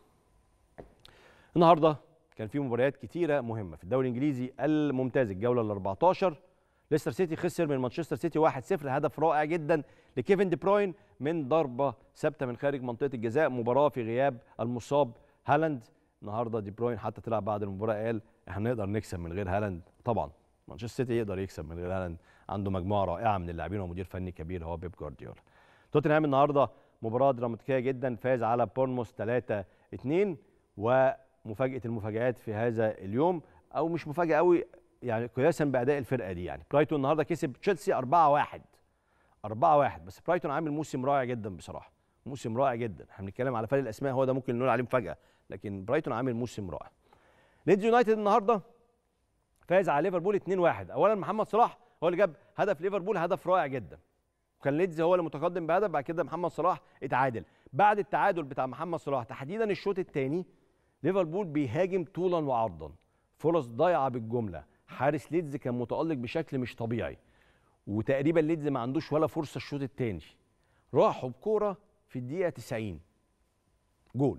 النهارده كان في مباريات كتيره مهمه في الدوري الانجليزي الممتاز الجوله ال 14 ليستر سيتي خسر من مانشستر سيتي 1-0 هدف رائع جدا لكيفن دي بروين من ضربه ثابته من خارج منطقه الجزاء مباراه في غياب المصاب هالاند النهارده دي بروين حتى طلع بعد المباراه قال احنا نقدر نكسب من غير هالاند طبعا مانشستر سيتي يقدر يكسب من غير هالاند عنده مجموعه رائعه من اللاعبين ومدير فني كبير هو بيب جوارديولا توتنهام النهارده مباراه دراماتيكيه جدا فاز على بورنموث 3 2 ومفاجاه المفاجات في هذا اليوم او مش مفاجاه قوي يعني قياسا باداء الفرقه دي يعني برايتون النهارده كسب تشيلسي 4 1 4 1 بس برايتون عامل موسم رائع جدا بصراحه موسم رائع جدا احنا بنتكلم على فرق الاسماء هو ده ممكن نقول عليه مفاجاه لكن برايتون عامل موسم رائع ليدز يونايتد النهارده فاز على ليفربول 2 1 اولا محمد صلاح هو اللي جاب هدف ليفربول هدف رائع جدا وكان ليدز هو اللي متقدم بهدف بعد كده محمد صلاح اتعادل بعد التعادل بتاع محمد صلاح تحديدا الشوط الثاني ليفربول بيهاجم طولا وعرضا فرص ضايعه بالجمله حارس ليدز كان متالق بشكل مش طبيعي وتقريبا ليدز ما عندوش ولا فرصه الشوط الثاني راحوا بكوره في الدقيقه 90 جول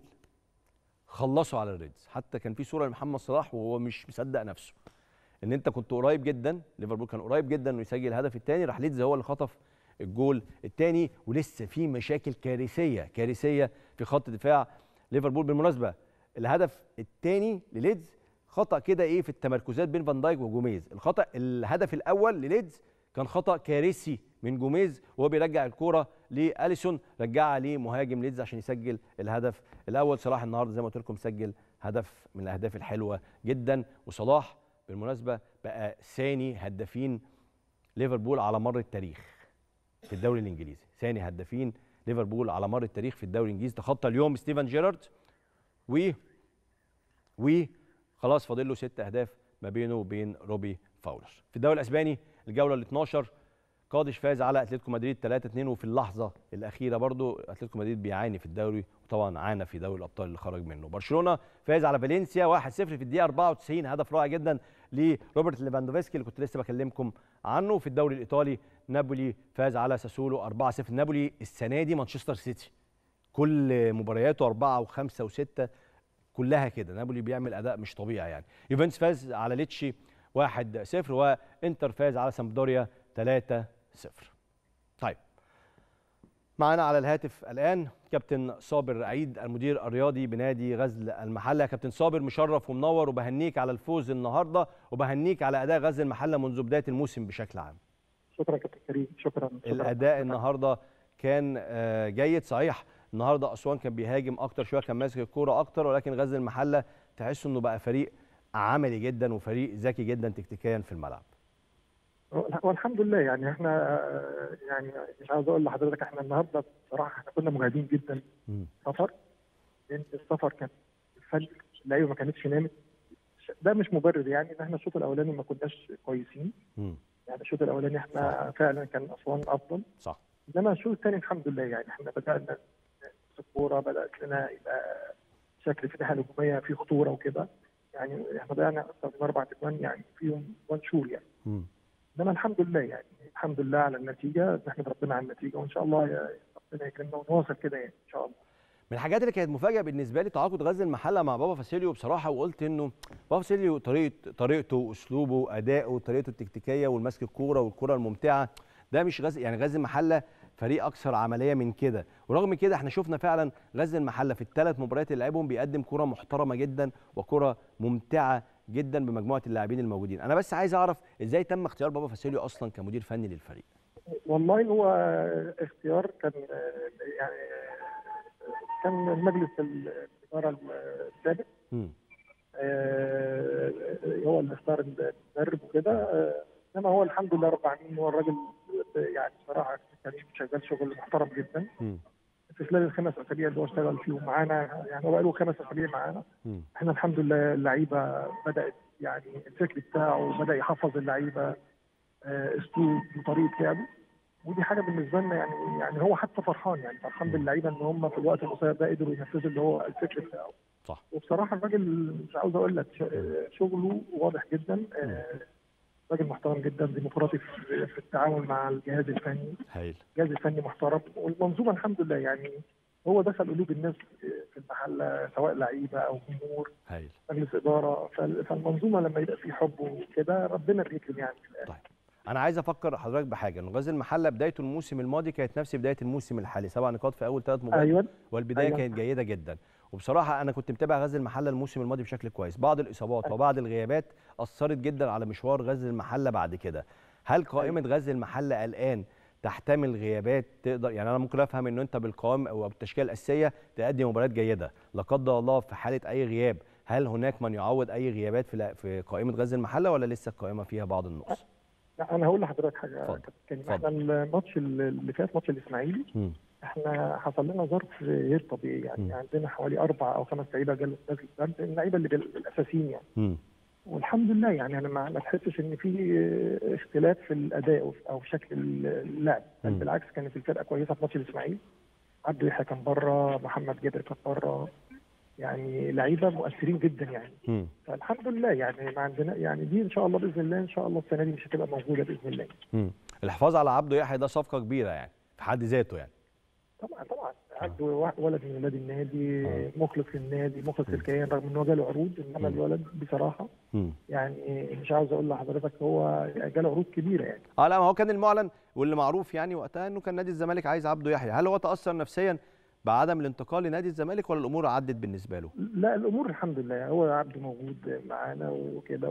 خلصوا على الريدز حتى كان في صوره لمحمد صلاح وهو مش مصدق نفسه ان انت كنت قريب جدا ليفربول كان قريب جدا انه يسجل الهدف الثاني راح ليدز هو اللي خطف الجول الثاني ولسه في مشاكل كارثيه كارثيه في خط دفاع ليفربول بالمناسبه الهدف الثاني لليدز خطا كده ايه في التمركزات بين فان دايك وجوميز الخطا الهدف الاول لليدز كان خطا كارثي من جوميز وهو بيرجع الكوره لاليسون رجعها لمهاجم ليدز عشان يسجل الهدف الاول صلاح النهارده زي ما قلت لكم سجل هدف من الاهداف الحلوه جدا وصلاح بالمناسبه بقى ثاني هدافين ليفربول على مر التاريخ في الدوري الانجليزي ثاني هدافين ليفربول على مر التاريخ في الدوري الانجليزي تخطى اليوم ستيفن جيرارد و و خلاص فاضل له ست اهداف ما بينه وبين روبي فاولر في الدوري الاسباني الجوله ال 12 قادش فاز على اتلتيكو مدريد 3 2 وفي اللحظه الاخيره برضو اتلتيكو مدريد بيعاني في الدوري وطبعا عانى في دوري الابطال اللي خرج منه برشلونه فاز على فالنسيا 1 0 في الدقيقه 94 هدف رائع جدا لروبرت ليفاندوفسكي اللي كنت لسه بكلمكم عنه في الدوري الايطالي نابولي فاز على ساسولو 4 0 نابولي السنه دي مانشستر سيتي كل مبارياته أربعة وخمسة وستة كلها كده نابولي بيعمل أداء مش طبيعي يعني يوفنتوس فاز على ليتشي 1 0 وانتر فاز على سامبدوريا 3 0 طيب معانا على الهاتف الآن كابتن صابر عيد المدير الرياضي بنادي غزل المحله كابتن صابر مشرف ومنور وبهنيك على الفوز النهارده وبهنيك على اداء غزل المحله منذ بدايه الموسم بشكل عام شكرا كابتن كريم شكرا, شكرا. الاداء النهارده كان آه، جيد صحيح النهارده اسوان كان بيهاجم اكتر شويه كان ماسك الكوره اكتر ولكن غزل المحله تحس انه بقى فريق عملي جدا وفريق ذكي جدا تكتيكيا في الملعب والحمد لله يعني احنا آه، يعني مش عاوز اقول لحضرتك احنا النهارده بصراحه احنا كنا مجهدين جدا مم. سفر لان السفر كان الفجر اللعيبه ما كانتش نامت ده مش مبرر يعني ان احنا الشوط الاولاني ما كناش كويسين مم. يعني الشوط الاولاني احنا فعلا كان اسوان افضل صح انما الشوط الثاني الحمد لله يعني احنا بدانا نمسك الكوره بدات لنا يبقى شكل في ناحيه الهجوميه في خطوره وكده يعني احنا ضيعنا اكثر من اربع اجوان يعني فيهم وان شور يعني مم. انما الحمد لله يعني الحمد لله على النتيجه نحمد ربنا على النتيجه وان شاء الله يا ربنا يكرمنا ونواصل كده يعني ان شاء الله من الحاجات اللي كانت مفاجاه بالنسبه لي تعاقد غزل المحله مع بابا فاسيليو بصراحه وقلت انه بابا فاسيليو طريقه طريقته اسلوبه اداؤه طريقته التكتيكيه والمسك الكوره والكره الممتعه ده مش غزل يعني غزل المحله فريق اكثر عمليه من كده ورغم كده احنا شفنا فعلا غزل المحله في الثلاث مباريات اللي لعبهم بيقدم كره محترمه جدا وكره ممتعه جدا بمجموعه اللاعبين الموجودين انا بس عايز اعرف ازاي تم اختيار بابا فاسيليو اصلا كمدير فني للفريق والله هو اختيار كان يعني كان مجلس الاداره السابق مم. آه، هو اللي اختار المدرب وكده آه، انما هو الحمد لله رب العالمين هو الراجل يعني بصراحه كان شغال شغل محترم جدا مم. في خلال الخمس اسابيع اللي هو اشتغل فيهم معانا يعني هو بقاله خمس اسابيع معانا مم. احنا الحمد لله اللعيبه بدات يعني الفكر بتاعه بدا يحفظ اللعيبه آه، اسلوب وطريقه لعبه ودي حاجه بالنسبه لنا يعني يعني هو حتى فرحان يعني فرحان باللعيبه ان هم في الوقت القصير ده قدروا ينفذوا اللي هو الفكر بتاعه صح وبصراحه الراجل مش عاوز اقول لك ش- شغله واضح جدا آه، راجل محترم جدا ديمقراطي في في التعامل مع الجهاز الفني هايل الجهاز الفني محترم والمنظومه الحمد لله يعني هو دخل قلوب الناس في المحله سواء لعيبه او جمهور هايل مجلس اداره فال- فالمنظومه لما يبقى في حب وكده ربنا بيكرم يعني في الاخر طيب انا عايز افكر حضرتك بحاجه انه غزل المحله بدايته الموسم الماضي كانت نفس بدايه الموسم الحالي سبع نقاط في اول ثلاث مباريات ايوه والبدايه أيوة. كانت جيده جدا وبصراحه انا كنت متابع غزل المحله الموسم الماضي بشكل كويس بعض الاصابات وبعض الغيابات اثرت جدا على مشوار غزل المحله بعد كده هل قائمه غزل المحله الان تحتمل غيابات تقدر يعني انا ممكن افهم انه انت بالقوام او بالتشكيله الاساسيه تأدي مباريات جيده لا قدر الله في حاله اي غياب هل هناك من يعوض اي غيابات في لا- في قائمه غزل المحله ولا لسه القائمه فيها بعض النقص لا انا هقول لحضرتك حاجه اتفضل. كابتن كريم اتفضل. احنا الماتش اللي فات ماتش الاسماعيلي مم. احنا حصل لنا ظرف غير طبيعي يعني مم. عندنا حوالي اربع او خمس لعيبه جالوا نزل البرد اللعيبه اللي بال- الاساسيين يعني مم. والحمد لله يعني انا ما ما تحسش ان في اختلاف في الاداء أو في- او في شكل اللعب بل مم. بالعكس كانت الفرقه كويسه في ماتش الاسماعيلي عبد يحيى كان بره محمد جابر كان بره يعني لعيبه مؤثرين جدا يعني مم. فالحمد لله يعني ما عندنا يعني دي ان شاء الله باذن الله ان شاء الله السنه دي مش هتبقى موجوده باذن الله مم. الحفاظ على عبده يحيى ده صفقه كبيره يعني في حد ذاته يعني طبعا طبعا عنده وا- ولد من ولاد النادي آه. مخلص للنادي مخلص للكيان رغم ان هو جاله عروض انما مم. الولد بصراحه مم. يعني مش عاوز اقول لحضرتك هو جاله عروض كبيره يعني اه لا ما هو كان المعلن واللي معروف يعني وقتها انه كان نادي الزمالك عايز عبده يحيى هل هو تاثر نفسيا بعدم الانتقال لنادي الزمالك ولا الامور عدت بالنسبه له لا الامور الحمد لله هو عبده موجود معانا وكده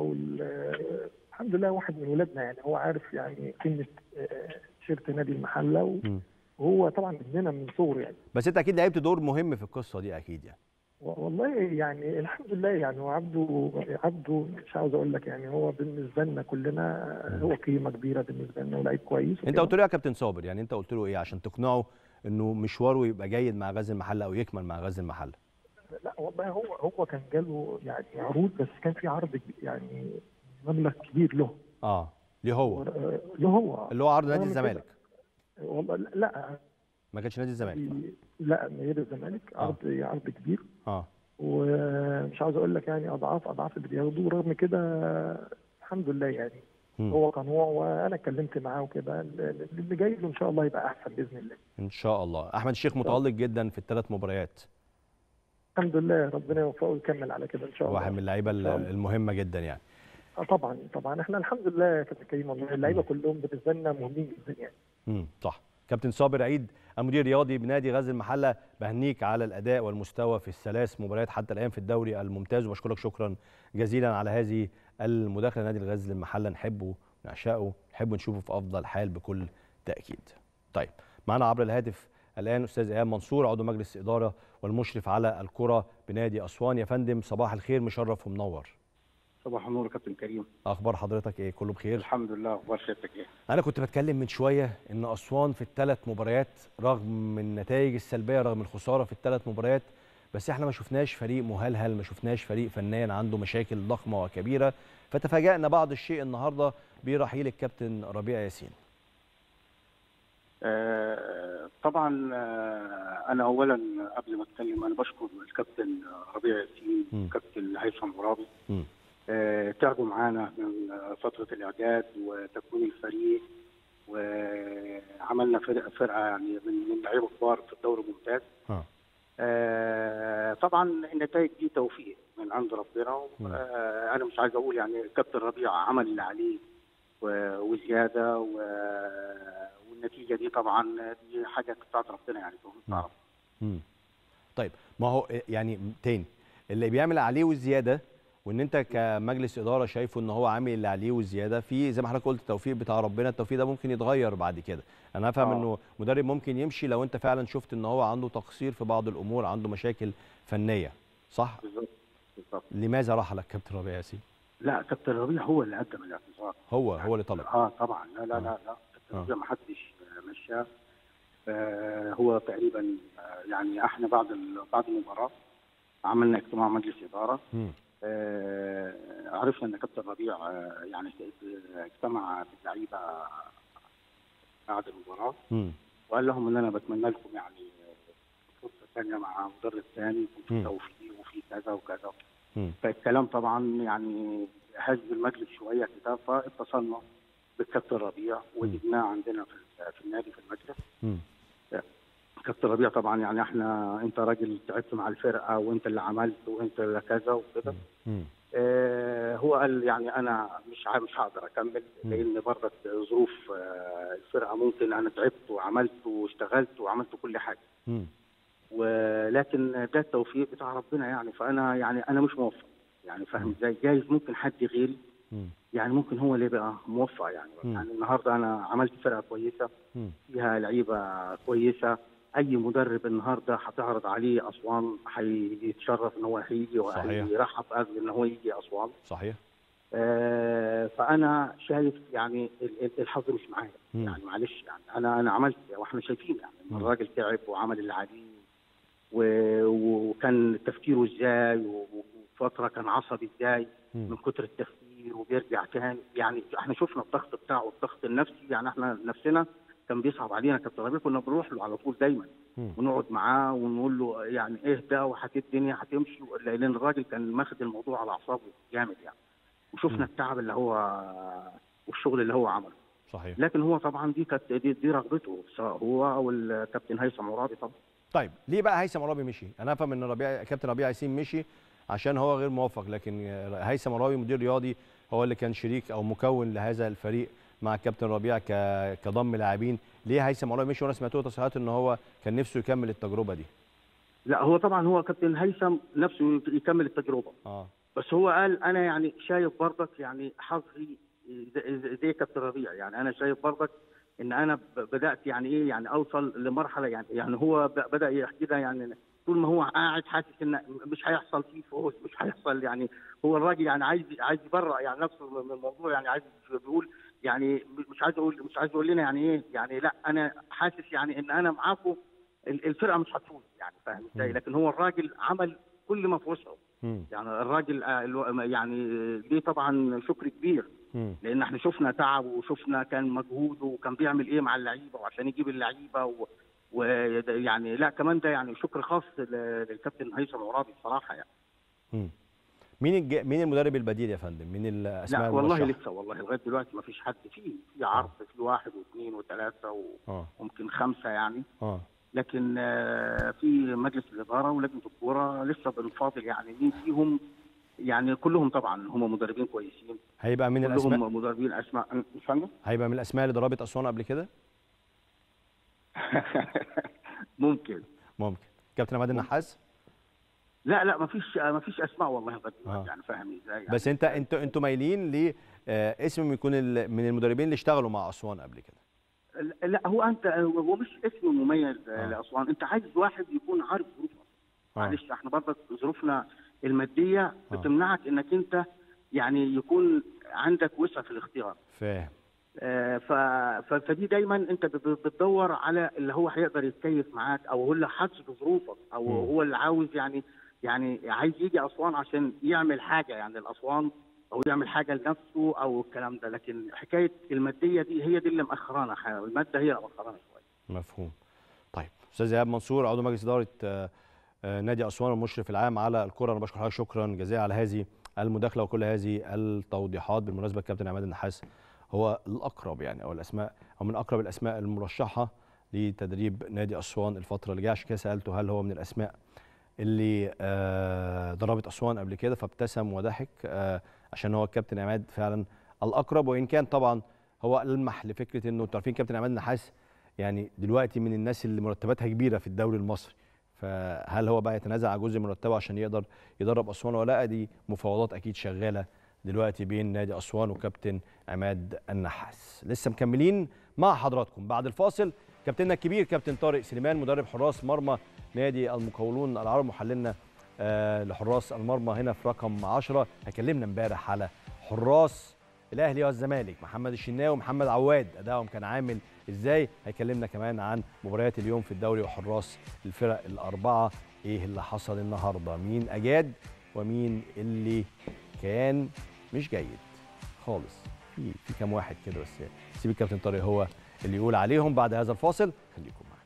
والحمد لله واحد من ولادنا يعني هو عارف يعني قيمه آه، تيشيرت نادي المحله و- مم. وهو طبعا ابننا من صغره يعني بس انت اكيد لعبت دور مهم في القصه دي اكيد يعني و- والله يعني الحمد لله يعني هو عبده عبده مش عاوز اقول لك يعني هو بالنسبه لنا كلنا هو قيمه كبيره بالنسبه لنا ولعيب كويس انت وكده. قلت له يا كابتن صابر يعني انت قلت له ايه عشان تقنعه انه مشواره يبقى جيد مع غزل المحله او يكمل مع غزل المحله لا والله هو هو كان جاله يعني عروض بس كان في عرض كبير- يعني مبلغ كبير له اه ليه هو له هو اللي هو عرض نادي رغم كده- الزمالك والله لا- لا ما كانش نادي الزمالك لا غير الزمالك آه. عرض عرض كبير اه ومش عاوز اقول لك يعني اضعاف اضعاف اللي بياخدوه رغم كده الحمد لله يعني مم. هو قنوع وانا اتكلمت معاه وكده اللي جاي له ان شاء الله يبقى احسن باذن الله ان شاء الله احمد الشيخ متالق جدا في الثلاث مباريات الحمد لله ربنا يوفقه ويكمل على كده ان شاء الله واحد من اللعيبه إن شاء الله. المهمه جدا يعني آه طبعا طبعا احنا الحمد لله يا كابتن كريم والله اللعيبه كلهم بالنسبه لنا مهمين جدا يعني امم صح كابتن صابر عيد المدير الرياضي بنادي غزل المحله بهنيك على الاداء والمستوى في الثلاث مباريات حتى الان في الدوري الممتاز وبشكرك شكرا جزيلا على هذه المداخله نادي الغزل المحله نحبه نعشقه نحب نشوفه في افضل حال بكل تاكيد. طيب معنا عبر الهاتف الان استاذ ايهاب منصور عضو مجلس اداره والمشرف على الكره بنادي اسوان يا فندم صباح الخير مشرف ومنور. صباح النور يا كابتن كريم اخبار حضرتك ايه كله بخير؟ الحمد لله اخبار سيادتك ايه انا كنت بتكلم من شويه ان اسوان في الثلاث مباريات رغم النتائج السلبيه رغم الخساره في الثلاث مباريات بس احنا ما شفناش فريق مهلهل ما شفناش فريق فنيا عنده مشاكل ضخمه وكبيره فتفاجأنا بعض الشيء النهارده برحيل الكابتن ربيع ياسين آه طبعا آه انا اولا قبل ما اتكلم انا بشكر الكابتن ربيع ياسين مم. والكابتن هيثم مرابي مم. آه تعبوا معانا من فتره الاعداد وتكوين الفريق وعملنا فرقه فرقه يعني من من لعيبه كبار في الدوري الممتاز ها آه طبعا النتائج دي توفيق من عند ربنا مم. آه انا مش عايز اقول يعني كابتن ربيع عمل اللي عليه و- وزياده و- والنتيجه دي طبعا دي حاجه بتاعت ربنا يعني توفيق مم. بتاع ربنا. مم. طيب ما هو يعني تاني اللي بيعمل عليه والزياده وان انت كمجلس اداره شايفه ان هو عامل اللي عليه والزياده في زي ما حضرتك قلت التوفيق بتاع ربنا التوفيق ده ممكن يتغير بعد كده انا افهم آه. انه مدرب ممكن يمشي لو انت فعلا شفت ان هو عنده تقصير في بعض الامور عنده مشاكل فنيه صح بالظبط بالظبط لماذا رحلك كابتن ربيع ياسين لا كابتن ربيع هو اللي قدم الاعتذار هو هو اللي طلب اه طبعا لا لا آه. لا لا كابتن آه. ربيع ما حدش مشاه آه هو تقريبا آه يعني احنا بعد ال- بعد المباراه عملنا اجتماع مجلس اداره مم. آه، عرفنا ان كابتن ربيع آه، يعني اجتمع باللعيبه بعد المباراه مم. وقال لهم ان انا بتمنى لكم يعني فرصه ثانيه مع مدرب ثاني يكون في مم. توفيق وفي كذا وكذا مم. فالكلام طبعا يعني هز المجلس شويه كده فاتصلنا بالكابتن ربيع وجبناه عندنا في في النادي في المجلس مم. كابتن ربيع طبعا يعني احنا انت راجل تعبت مع الفرقه وانت اللي عملت وانت اللي كذا وكده مم. آه، هو قال يعني انا مش ع- مش هقدر اكمل مم. لان برضك ظروف آه، الفرقه ممكن انا تعبت وعملت واشتغلت وعملت كل حاجه مم. ولكن ده التوفيق بتاع ربنا يعني فانا يعني انا مش موفق يعني فاهم ازاي جايز ممكن حد غيري مم. يعني ممكن هو اللي يبقى موفق يعني مم. يعني النهارده انا عملت فرقه كويسه مم. فيها لعيبه كويسه اي مدرب النهارده هتعرض عليه اسوان هيتشرف ان هو هيجي صحيح. وهيرحب قبل ان هو يجي اسوان صحيح آه، فانا شايف يعني ال- ال- الحظ مش معايا مم. يعني معلش يعني انا انا عملت واحنا شايفين يعني مم. ان الراجل تعب وعمل اللي عليه و- وكان تفكيره ازاي و- وفتره كان عصبي ازاي من مم. كتر التفكير وبيرجع تاني يعني احنا شفنا الضغط بتاعه الضغط النفسي يعني احنا نفسنا كان بيصعب علينا كابتن ربيع كنا بنروح له على طول دايما مم. ونقعد معاه ونقول له يعني اهدى وهت الدنيا هتمشي لان الراجل كان ماخد الموضوع على اعصابه جامد يعني مم. وشفنا التعب اللي هو والشغل اللي هو عمله صحيح لكن هو طبعا دي كانت دي, دي رغبته سواء هو او الكابتن هيثم مرادي طبعا طيب ليه بقى هيثم عرابي مشي؟ انا افهم ان ربيع كابتن ربيع ياسين مشي عشان هو غير موفق لكن هيثم عرابي مدير رياضي هو اللي كان شريك او مكون لهذا الفريق مع الكابتن ربيع ك... كضم لاعبين ليه هيثم عرابي مشي وانا سمعت له تصريحات ان هو كان نفسه يكمل التجربه دي لا هو طبعا هو كابتن هيثم نفسه يكمل التجربه اه بس هو قال انا يعني شايف برضك يعني حظي زي- زي كابتن ربيع يعني انا شايف برضك ان انا ب- بدات يعني ايه يعني اوصل لمرحله يعني يعني هو ب- بدا يحكي لنا يعني طول ما هو قاعد حاسس ان مش هيحصل فيه فوز مش هيحصل يعني هو الراجل يعني عايز عايز يبرأ يعني نفسه من الموضوع يعني عايز بيقول يعني مش عايز اقول مش عايز يقول لنا يعني ايه يعني لا انا حاسس يعني ان انا معاكم ال- الفرقه مش هتفوز يعني فاهم ازاي مم. لكن هو الراجل عمل كل ما في وسعه مم. يعني الراجل آه، الو- يعني ليه طبعا شكر كبير مم. لان احنا شفنا تعبه وشفنا كان مجهوده وكان بيعمل ايه مع اللعيبه وعشان يجيب اللعيبه و... ويعني لا كمان ده يعني شكر خاص ل- للكابتن هيثم عرابي بصراحه يعني مم. مين الج... مين المدرب البديل يا فندم؟ مين الاسماء لا والله المرشحة؟ لسه والله لغايه دلوقتي ما فيش حد في في عرض في واحد واثنين وثلاثه اه وممكن خمسه يعني اه لكن آه، في مجلس الاداره ولجنه الكوره لسه بنفاضل يعني مين فيهم يعني كلهم طبعا هم مدربين كويسين هيبقى من الاسماء كلهم مدربين اسماء فندم هيبقى من الاسماء اللي ضربت اسوان قبل كده؟ ممكن ممكن كابتن عماد النحاس لا لا ما فيش ما فيش اسماء والله لغايه آه. دلوقتي يعني فاهم ازاي يعني بس انت انت انتوا مايلين ل آه، اسم يكون ال- من المدربين اللي اشتغلوا مع اسوان قبل كده لا هو انت هو مش اسم مميز آه. لاسوان انت عايز واحد يكون عارف ظروف أسوان. آه. معلش احنا برضك ظروفنا الماديه آه. بتمنعك انك انت يعني يكون عندك وسع في الاختيار فاهم آه، ف... ف... فدي دايما انت ب- ب- بتدور على اللي هو هيقدر يتكيف معاك او هو اللي حاسس بظروفك او مم. هو اللي عاوز يعني يعني عايز يجي اسوان عشان يعمل حاجه يعني لاسوان او يعمل حاجه لنفسه او الكلام ده لكن حكايه الماديه دي هي دي اللي مأخرانا ح- الماده هي اللي مأخرانا شويه مفهوم طيب استاذ ايهاب منصور عضو مجلس اداره آه، آه، نادي اسوان والمشرف العام على الكره انا بشكر حضرتك شكرا جزيلا على هذه المداخله وكل هذه التوضيحات بالمناسبه الكابتن عماد النحاس هو الاقرب يعني او الاسماء او من اقرب الاسماء المرشحه لتدريب نادي اسوان الفتره اللي جايه عشان كده سالته هل هو من الاسماء اللي آه، ضربت اسوان قبل كده فابتسم وضحك آه، عشان هو الكابتن عماد فعلا الاقرب وان كان طبعا هو المح لفكره انه انتوا عارفين كابتن عماد النحاس يعني دلوقتي من الناس اللي مرتباتها كبيره في الدوري المصري فهل هو بقى يتنازل على جزء من مرتبه عشان يقدر يدرب اسوان ولا لا دي مفاوضات اكيد شغاله دلوقتي بين نادي اسوان وكابتن عماد النحاس لسه مكملين مع حضراتكم بعد الفاصل كابتننا الكبير كابتن طارق سليمان مدرب حراس مرمى نادي المقاولون العرب محللنا آه لحراس المرمى هنا في رقم 10 هكلمنا امبارح على حراس الاهلي والزمالك محمد الشناوي ومحمد عواد ادائهم كان عامل ازاي هيكلمنا كمان عن مباريات اليوم في الدوري وحراس الفرق الاربعه ايه اللي حصل النهارده مين اجاد ومين اللي كان مش جيد خالص في في كام واحد كده بس سيب الكابتن طارق هو اللي يقول عليهم بعد هذا الفاصل خليكم معانا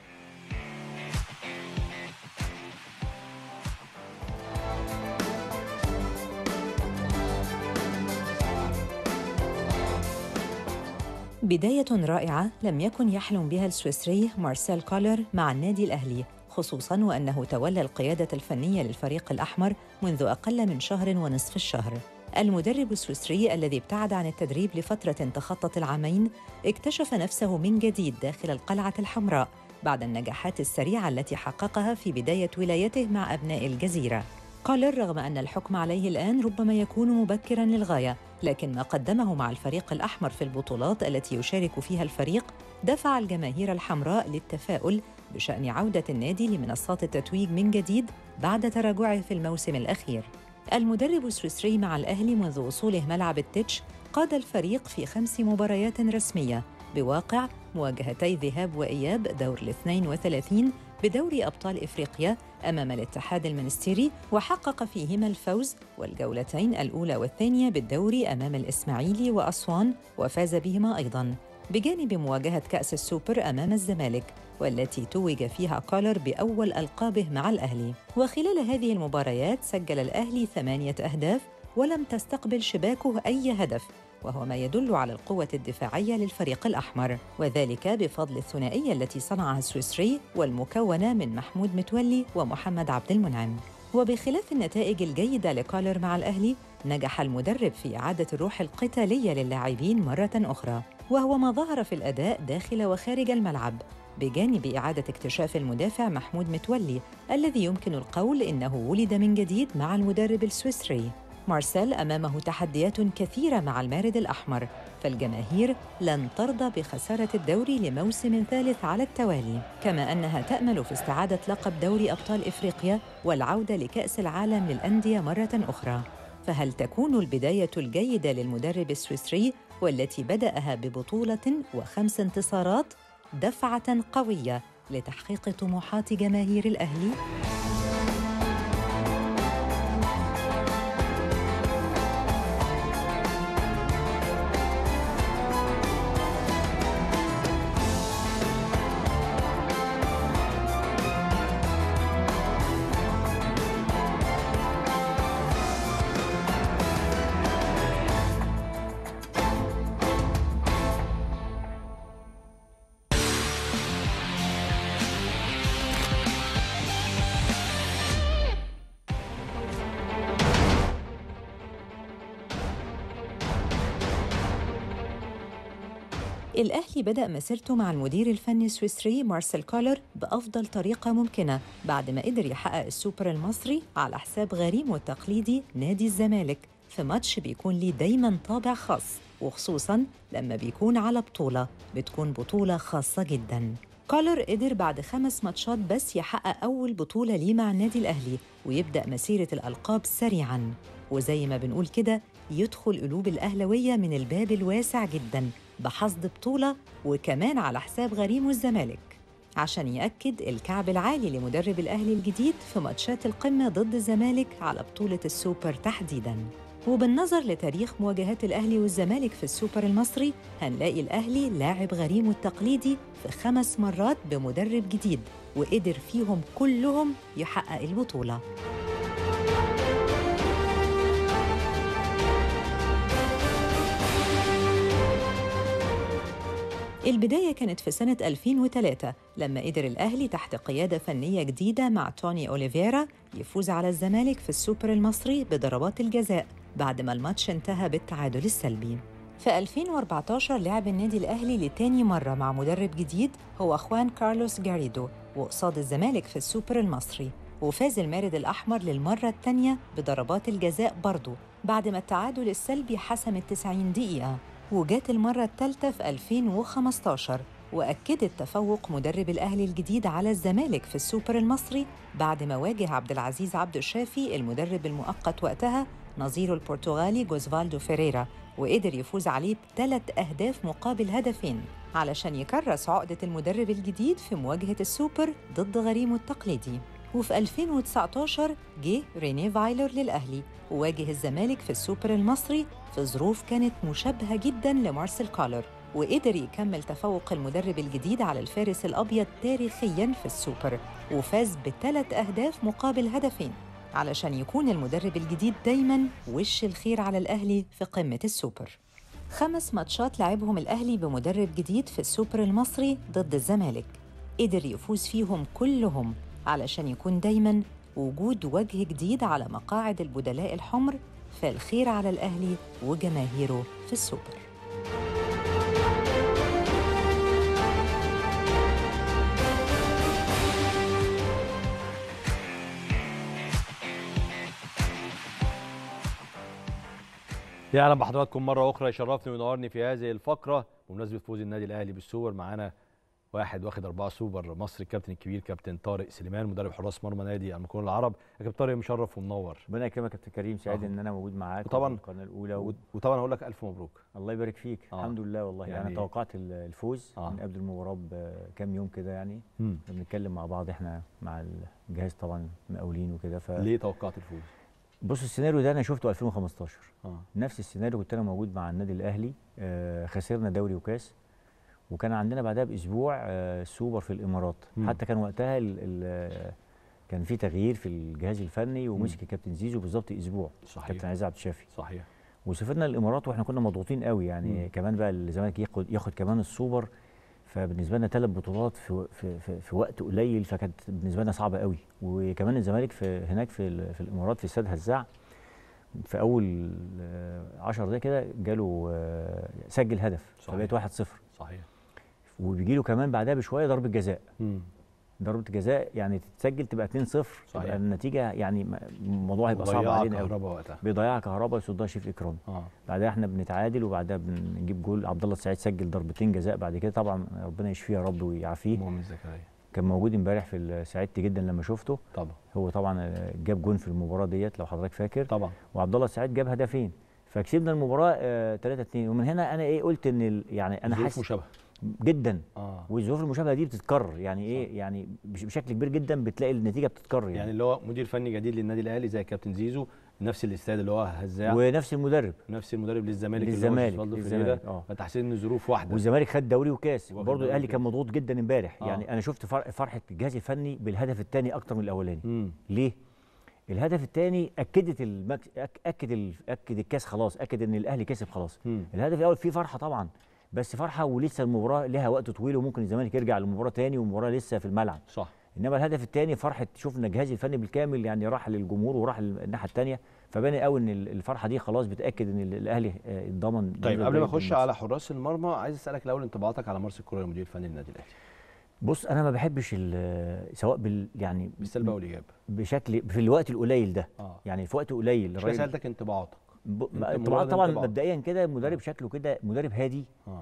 بداية رائعة لم يكن يحلم بها السويسري مارسيل كولر مع النادي الأهلي خصوصاً وأنه تولى القيادة الفنية للفريق الأحمر منذ أقل من شهر ونصف الشهر المدرب السويسري الذي ابتعد عن التدريب لفترة تخطت العامين اكتشف نفسه من جديد داخل القلعة الحمراء بعد النجاحات السريعة التي حققها في بداية ولايته مع أبناء الجزيرة كولر رغم أن الحكم عليه الآن ربما يكون مبكراً للغاية لكن ما قدمه مع الفريق الأحمر في البطولات التي يشارك فيها الفريق دفع الجماهير الحمراء للتفاؤل بشأن عودة النادي لمنصات التتويج من جديد بعد تراجعه في الموسم الأخير. المدرب السويسري مع الأهلي منذ وصوله ملعب التتش قاد الفريق في خمس مباريات رسمية بواقع مواجهتي ذهاب وإياب دور ال 32 بدوري أبطال إفريقيا أمام الاتحاد المنستيري وحقق فيهما الفوز والجولتين الأولى والثانية بالدوري أمام الإسماعيلي وأسوان وفاز بهما أيضاً بجانب مواجهة كأس السوبر أمام الزمالك والتي توج فيها كولر بأول ألقابه مع الأهلي وخلال هذه المباريات سجل الأهلي ثمانية أهداف ولم تستقبل شباكه أي هدف وهو ما يدل على القوة الدفاعية للفريق الأحمر وذلك بفضل الثنائية التي صنعها السويسري والمكونة من محمود متولي ومحمد عبد المنعم وبخلاف النتائج الجيدة لكولر مع الأهلي نجح المدرب في إعادة الروح القتالية للاعبين مرة أخرى وهو ما ظهر في الأداء داخل وخارج الملعب بجانب إعادة اكتشاف المدافع محمود متولي الذي يمكن القول إنه ولد من جديد مع المدرب السويسري مارسيل أمامه تحديات كثيرة مع المارد الأحمر فالجماهير لن ترضى بخسارة الدوري لموسم ثالث على التوالي كما أنها تأمل في استعادة لقب دوري أبطال إفريقيا والعودة لكأس العالم للأندية مرة أخرى فهل تكون البداية الجيدة للمدرب السويسري والتي بدأها ببطولة وخمس انتصارات دفعة قوية لتحقيق طموحات جماهير الأهلي؟ الأهلي بدأ مسيرته مع المدير الفني السويسري مارسيل كولر بأفضل طريقة ممكنة بعد ما قدر يحقق السوبر المصري على حساب غريمه التقليدي نادي الزمالك في ماتش بيكون ليه دايما طابع خاص وخصوصا لما بيكون على بطولة بتكون بطولة خاصة جدا كولر قدر بعد خمس ماتشات بس يحقق أول بطولة ليه مع النادي الأهلي ويبدأ مسيرة الألقاب سريعا وزي ما بنقول كده يدخل قلوب الأهلوية من الباب الواسع جدا بحصد بطولة وكمان على حساب غريمه الزمالك عشان يأكد الكعب العالي لمدرب الأهلي الجديد في ماتشات القمة ضد الزمالك على بطولة السوبر تحديداً وبالنظر لتاريخ مواجهات الأهلي والزمالك في السوبر المصري هنلاقي الأهلي لاعب غريمه التقليدي في خمس مرات بمدرب جديد وقدر فيهم كلهم يحقق البطولة البداية كانت في سنة 2003 لما قدر الأهلي تحت قيادة فنية جديدة مع توني أوليفيرا يفوز على الزمالك في السوبر المصري بضربات الجزاء بعد ما الماتش انتهى بالتعادل السلبي في 2014 لعب النادي الأهلي لتاني مرة مع مدرب جديد هو خوان كارلوس جاريدو وقصاد الزمالك في السوبر المصري وفاز المارد الأحمر للمرة الثانية بضربات الجزاء برضه بعد ما التعادل السلبي حسم التسعين دقيقة وجات المرة الثالثة في 2015 وأكدت تفوق مدرب الأهلي الجديد على الزمالك في السوبر المصري بعد ما واجه عبد العزيز عبد الشافي المدرب المؤقت وقتها نظيره البرتغالي جوزفالدو فيريرا وقدر يفوز عليه بثلاث أهداف مقابل هدفين علشان يكرس عقدة المدرب الجديد في مواجهة السوبر ضد غريمه التقليدي وفي 2019 جه ريني فايلر للأهلي وواجه الزمالك في السوبر المصري في ظروف كانت مشابهة جدا لمارسيل كولر وقدر يكمل تفوق المدرب الجديد على الفارس الأبيض تاريخيا في السوبر وفاز بثلاث أهداف مقابل هدفين علشان يكون المدرب الجديد دايما وش الخير على الأهلي في قمة السوبر خمس ماتشات لعبهم الأهلي بمدرب جديد في السوبر المصري ضد الزمالك قدر يفوز فيهم كلهم علشان يكون دايما وجود وجه جديد على مقاعد البدلاء الحمر فالخير على الأهلي وجماهيره في السوبر يا اهلا بحضراتكم مره اخرى يشرفني وينورني في هذه الفقره بمناسبه فوز النادي الاهلي بالسوبر معانا واحد واخد أربعة سوبر مصري الكابتن الكبير كابتن طارق سليمان مدرب حراس مرمى نادي المقاولون العرب يا كابتن طارق مشرف ومنور ربنا يكرمك يا كابتن كريم سعيد آه. ان انا موجود معاك وطبعاً- وفي القناه الاولى و... وطبعا هقول لك الف مبروك الله يبارك فيك آه. الحمد لله والله يعني, يعني- انا توقعت ال- الفوز آه. من قبل المباراه بكام يوم كده يعني مم. بنتكلم مع بعض احنا مع الجهاز طبعا مقاولين وكده ف ليه توقعت الفوز بص السيناريو ده انا شفته 2015 اه نفس السيناريو كنت انا موجود مع النادي الاهلي آه خسرنا دوري وكاس وكان عندنا بعدها باسبوع آه سوبر في الامارات مم. حتى كان وقتها ال ال كان في تغيير في الجهاز الفني ومسك الكابتن زيزو بالظبط اسبوع صحيح. كابتن عزيز عبد الشافي صحيح وسافرنا الامارات واحنا كنا مضغوطين قوي يعني مم. كمان بقى الزمالك ياخد ياخد كمان السوبر فبالنسبه لنا ثلاث بطولات في, في, في, في وقت قليل فكانت بالنسبه لنا صعبه قوي وكمان الزمالك في هناك في, ال- في الامارات في استاد هزاع في اول 10 دقايق كده جاله آه، سجل هدف صحيح. فبقت 1-0 صحيح وبيجي له كمان بعدها بشويه ضربه جزاء مم. ضربه جزاء يعني تتسجل تبقى 2-0 صحيح. تبقى النتيجه يعني ما- الموضوع هيبقى صعب وضيعها علينا قوي كهربا وقتها بيضيعها كهربا يصدها شريف اكرامي اه بعدها احنا بنتعادل وبعدها بنجيب جول عبد الله السعيد سجل ضربتين جزاء بعد كده طبعا ربنا يشفيه يا رب ويعافيه مؤمن زكريا كان موجود امبارح في ال- سعدت جدا لما شفته طبعا هو طبعا آه، جاب جون في المباراه ديت لو حضرتك فاكر طبعا وعبد الله السعيد جاب هدفين فكسبنا المباراه 3 2 ومن هنا انا ايه قلت ان ال- يعني انا ظروف حاسس مشابهه جدا اه والظروف المشابهه دي بتتكرر يعني ايه يعني بش- بشكل كبير جدا بتلاقي النتيجه بتتكرر يعني, يعني اللي هو مدير فني جديد للنادي الاهلي زي كابتن زيزو نفس الاستاد اللي هو هزاع ونفس المدرب نفس المدرب للزمالك للزمالك، اللي هو جوزفالدو للزمالك، فريرا اه. فتحسين ان الظروف واحده والزمالك خد دوري وكاس واخد برضه دوري الاهلي كان وكاس. مضغوط جدا امبارح آه. يعني انا شفت فر- فرحه الجهاز الفني بالهدف الثاني اكتر من الاولاني امم ليه الهدف الثاني اكدت المك... أك... اكد ال... اكد الكاس خلاص اكد ان الاهلي كسب خلاص مم. الهدف الاول فيه فرحه طبعا بس فرحه ولسه المباراه لها وقت طويل وممكن الزمالك يرجع للمباراه تاني والمباراه لسه في الملعب صح انما الهدف الثاني فرحه شفنا الجهاز الفني بالكامل يعني راح للجمهور وراح للناحيه الثانيه فباني قوي ان ال- الفرحه دي خلاص بتاكد ان ال- الاهلي آه، اتضمن طيب جزء قبل ما كبير اخش من على حراس المرمى عايز اسالك الاول انطباعاتك على مارسيل كولر المدير الفني للنادي الاهلي بص انا ما بحبش ال- سواء بال يعني بالسلب او الايجاب بشكل في الوقت القليل ده اه يعني في وقت قليل مش الراجل سالتك انطباعاتك ب- أنت طبعا مجرد طبعا انطباع. مبدئيا كده المدرب شكله كده مدرب هادي اه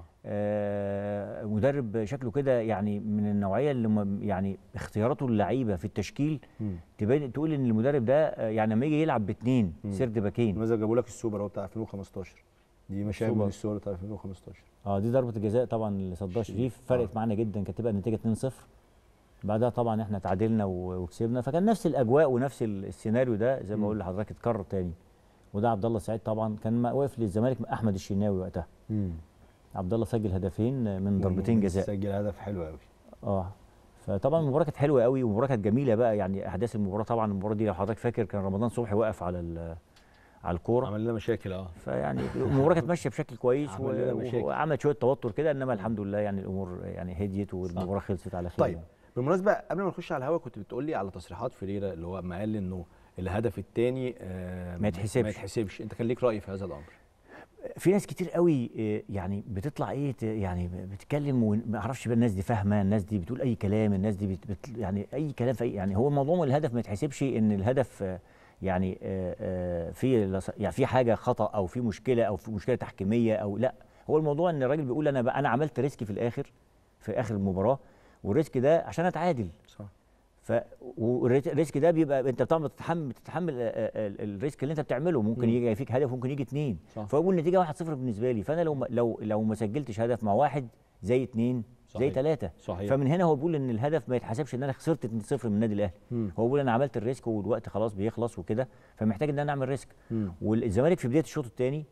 آه مدرب شكله كده يعني من النوعيه اللي م- يعني اختياراته اللعيبه في التشكيل مم. تبان تقول ان المدرب ده آه، يعني لما يجي يلعب باثنين مم. سرد باكين مثلا جابوا لك السوبر هو بتاع 2015 دي مشاهد من السوبر. السوبر بتاع 2015 اه دي ضربه الجزاء طبعا اللي صدها شريف. شريف آه. فرقت معانا جدا كانت تبقى النتيجه 2-0 بعدها طبعا احنا تعادلنا و- وكسبنا فكان نفس الاجواء ونفس ال- السيناريو ده زي مم. ما اقول لحضرتك اتكرر تاني وده عبد الله السعيد طبعا كان ما- واقف للزمالك مع احمد الشناوي وقتها عبد الله سجل هدفين من ضربتين جزاء سجل هدف حلو قوي اه فطبعا المباراه كانت حلوه قوي ومباراه كانت جميله بقى يعني احداث المباراه طبعا المباراه دي لو حضرتك فاكر كان رمضان صبحي واقف على ال- على الكوره عمل لنا مشاكل اه فيعني المباراه كانت ماشيه بشكل كويس عمل لنا مشاكل. و- وعملت شويه توتر كده انما الحمد لله يعني الامور يعني هديت والمباراه خلصت على خير طيب يعني. بالمناسبه قبل ما نخش على الهوا كنت بتقول لي على تصريحات فريرة اللي هو ما قال انه الهدف الثاني ما يتحسبش. ما يتحسبش انت كان ليك راي في هذا الامر في ناس كتير قوي آه، يعني بتطلع ايه ت- يعني بتتكلم وما اعرفش بقى الناس دي فاهمه الناس دي بتقول اي كلام الناس دي بت بت يعني اي كلام في أي يعني هو الموضوع من الهدف ما يتحسبش ان الهدف آه، يعني آه، آه، في لص- يعني في حاجه خطا او في مشكله او في مشكله تحكيميه او لا هو الموضوع ان الراجل بيقول انا بقى انا عملت ريسك في الاخر في اخر المباراه والريسك ده عشان اتعادل صح ف والريسك ده بيبقى انت طبعا بتتحمل بتتحمل آه، آه، ال- الريسك اللي انت بتعمله ممكن مم. يجي فيك هدف ممكن يجي اتنين صح. فهو النتيجه 1-0 بالنسبه لي فانا لو ما- لو لو ما سجلتش هدف مع واحد زي اتنين زي صحيح. ثلاثه صحيح فمن هنا هو بيقول ان الهدف ما يتحسبش ان انا خسرت 2-0 من النادي الاهلي مم. هو بيقول انا عملت الريسك والوقت خلاص بيخلص وكده فمحتاج ان انا اعمل ريسك مم. والزمالك في بدايه الشوط الثاني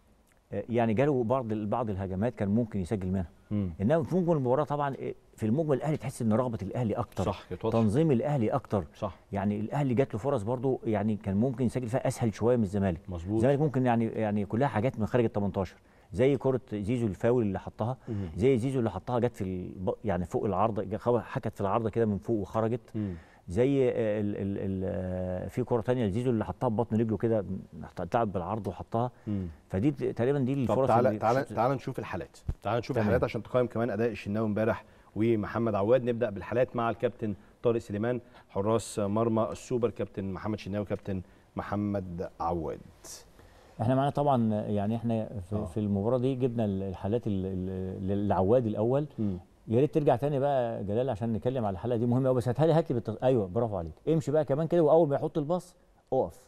يعني جاله بعض بعض الهجمات كان ممكن يسجل منها مم. انما في مجمل المباراه طبعا إيه، في المجمل الاهلي تحس ان رغبه الاهلي اكتر صح كانت واضحه تنظيم الاهلي اكتر صح يعني الاهلي جات له فرص برضو يعني كان ممكن يسجل فيها اسهل شويه من الزمالك مظبوط الزمالك ممكن يعني يعني كلها حاجات من خارج ال 18 زي كره زيزو الفاول اللي حطها مم. زي زيزو اللي حطها جت في الب... يعني فوق العارضه جا- خبط- حكت في العارضه كده من فوق وخرجت مم. زي آه، ال ال ال آه، في كره تانية لزيزو اللي حطها ببطن رجله كده اتلعب بالعرض وحطها مم. فدي ت- تقريبا دي طب الفرص تعالى اللي تعالى شفت- تعالى نشوف الحالات تعالى نشوف تمام. الحالات عشان تقيم كمان اداء الشناوي امبارح ومحمد عواد نبدا بالحالات مع الكابتن طارق سليمان حراس مرمى السوبر كابتن محمد شناوي كابتن محمد عواد احنا معانا طبعا يعني احنا في, آه. في المباراه دي جبنا ال- الحالات ال- ال- للعواد الاول يا ريت ترجع تاني بقى جلال عشان نتكلم على الحلقه دي مهمه قوي بس هاتها لي هات لي بالتص... ايوه برافو عليك امشي بقى كمان كده واول ما يحط الباص اقف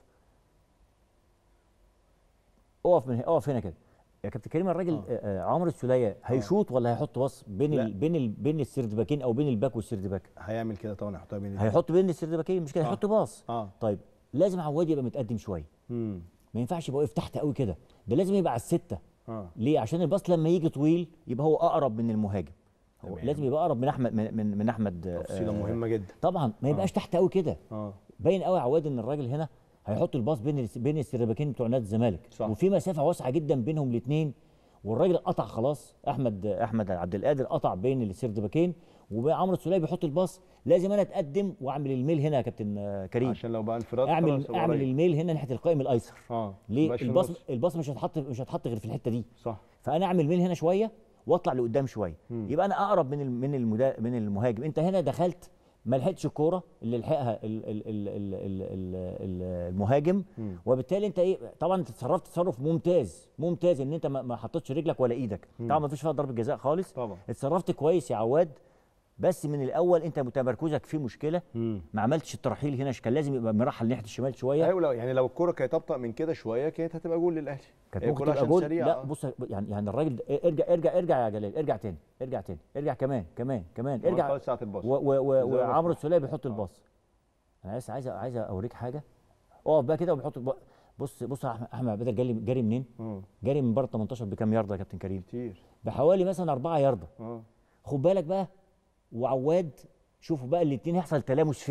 اقف من هنا اقف هنا كده يا كابتن كريم الراجل آه. آه. آه عمرو السوليه هيشوط ولا هيحط باص بين لا. ال... بين ال... بين السردباكين او بين الباك والسردباك هيعمل كده طبعا هيحطها بين الاتنين. هيحط بين السردباكين مش كده آه. هيحط باص اه طيب لازم عواد يبقى متقدم شويه امم ما ينفعش يبقى واقف تحت قوي كده ده لازم يبقى على السته اه ليه عشان الباص لما يجي طويل يبقى هو اقرب من المهاجم هو تمام. لازم يبقى اقرب من احمد من من, من احمد تفصيله آه، مهمه جدا طبعا ما يبقاش تحت قوي كده اه باين قوي عواد ان الراجل هنا هيحط الباص بين الس- بين السرباكين بتوع نادي الزمالك صح. وفي مسافه واسعه جدا بينهم الاثنين والراجل قطع خلاص احمد احمد عبد القادر قطع بين السردباكين وعمرو السوليه بيحط الباص لازم انا اتقدم واعمل الميل هنا يا كابتن آه، كريم عشان لو بقى انفراد اعمل خلاص هو اعمل قريب. الميل هنا ناحيه القائم الايسر اه ليه مبقاش في الباص النص. الباص مش هتحط مش هتحط غير في الحته دي صح فانا اعمل ميل هنا شويه واطلع لقدام شويه مم. يبقى انا اقرب من ال- من المدا من المهاجم انت هنا دخلت ما لحقتش الكوره اللي لحقها ال- ال- ال- ال- ال- ال- ال- المهاجم مم. وبالتالي انت ايه طبعا انت تصرفت تصرف ممتاز ممتاز ان انت ما ما حطيتش رجلك ولا ايدك طبعا ما فيش فيها ضربه جزاء خالص طبعا اتصرفت كويس يا عواد بس من الاول انت تمركزك فيه مشكله امم ما عملتش الترحيل هنا كان لازم يبقى مرحل ناحيه الشمال شويه ايوه لو يعني لو الكوره كانت ابطا من كده شويه كانت هتبقى جول للاهلي كانت هي ممكن الكرة تبقى عشان جول سريعة، لا آه. بص يعني يعني الراجل ده- ارجع ارجع ارجع يا جلال ارجع تاني ارجع تاني ارجع كمان كمان كمان هو ارجع خلاص ساعه الباص و- و- و- زي ما وعمرو بس- السوليه بيحط الباص انا بس عايز عايز اوريك حاجه اقف بقى كده وبيحط الب- بص بص يا أحمد- احمد بدر جاري جاري منين؟ اه جاري من بره 18 بكام يارده يا كابتن كريم؟ كتير بحوالي مثلا 4 يارده اه خد بالك بقى وعواد شوفوا بقى الاثنين هيحصل تلامس فين؟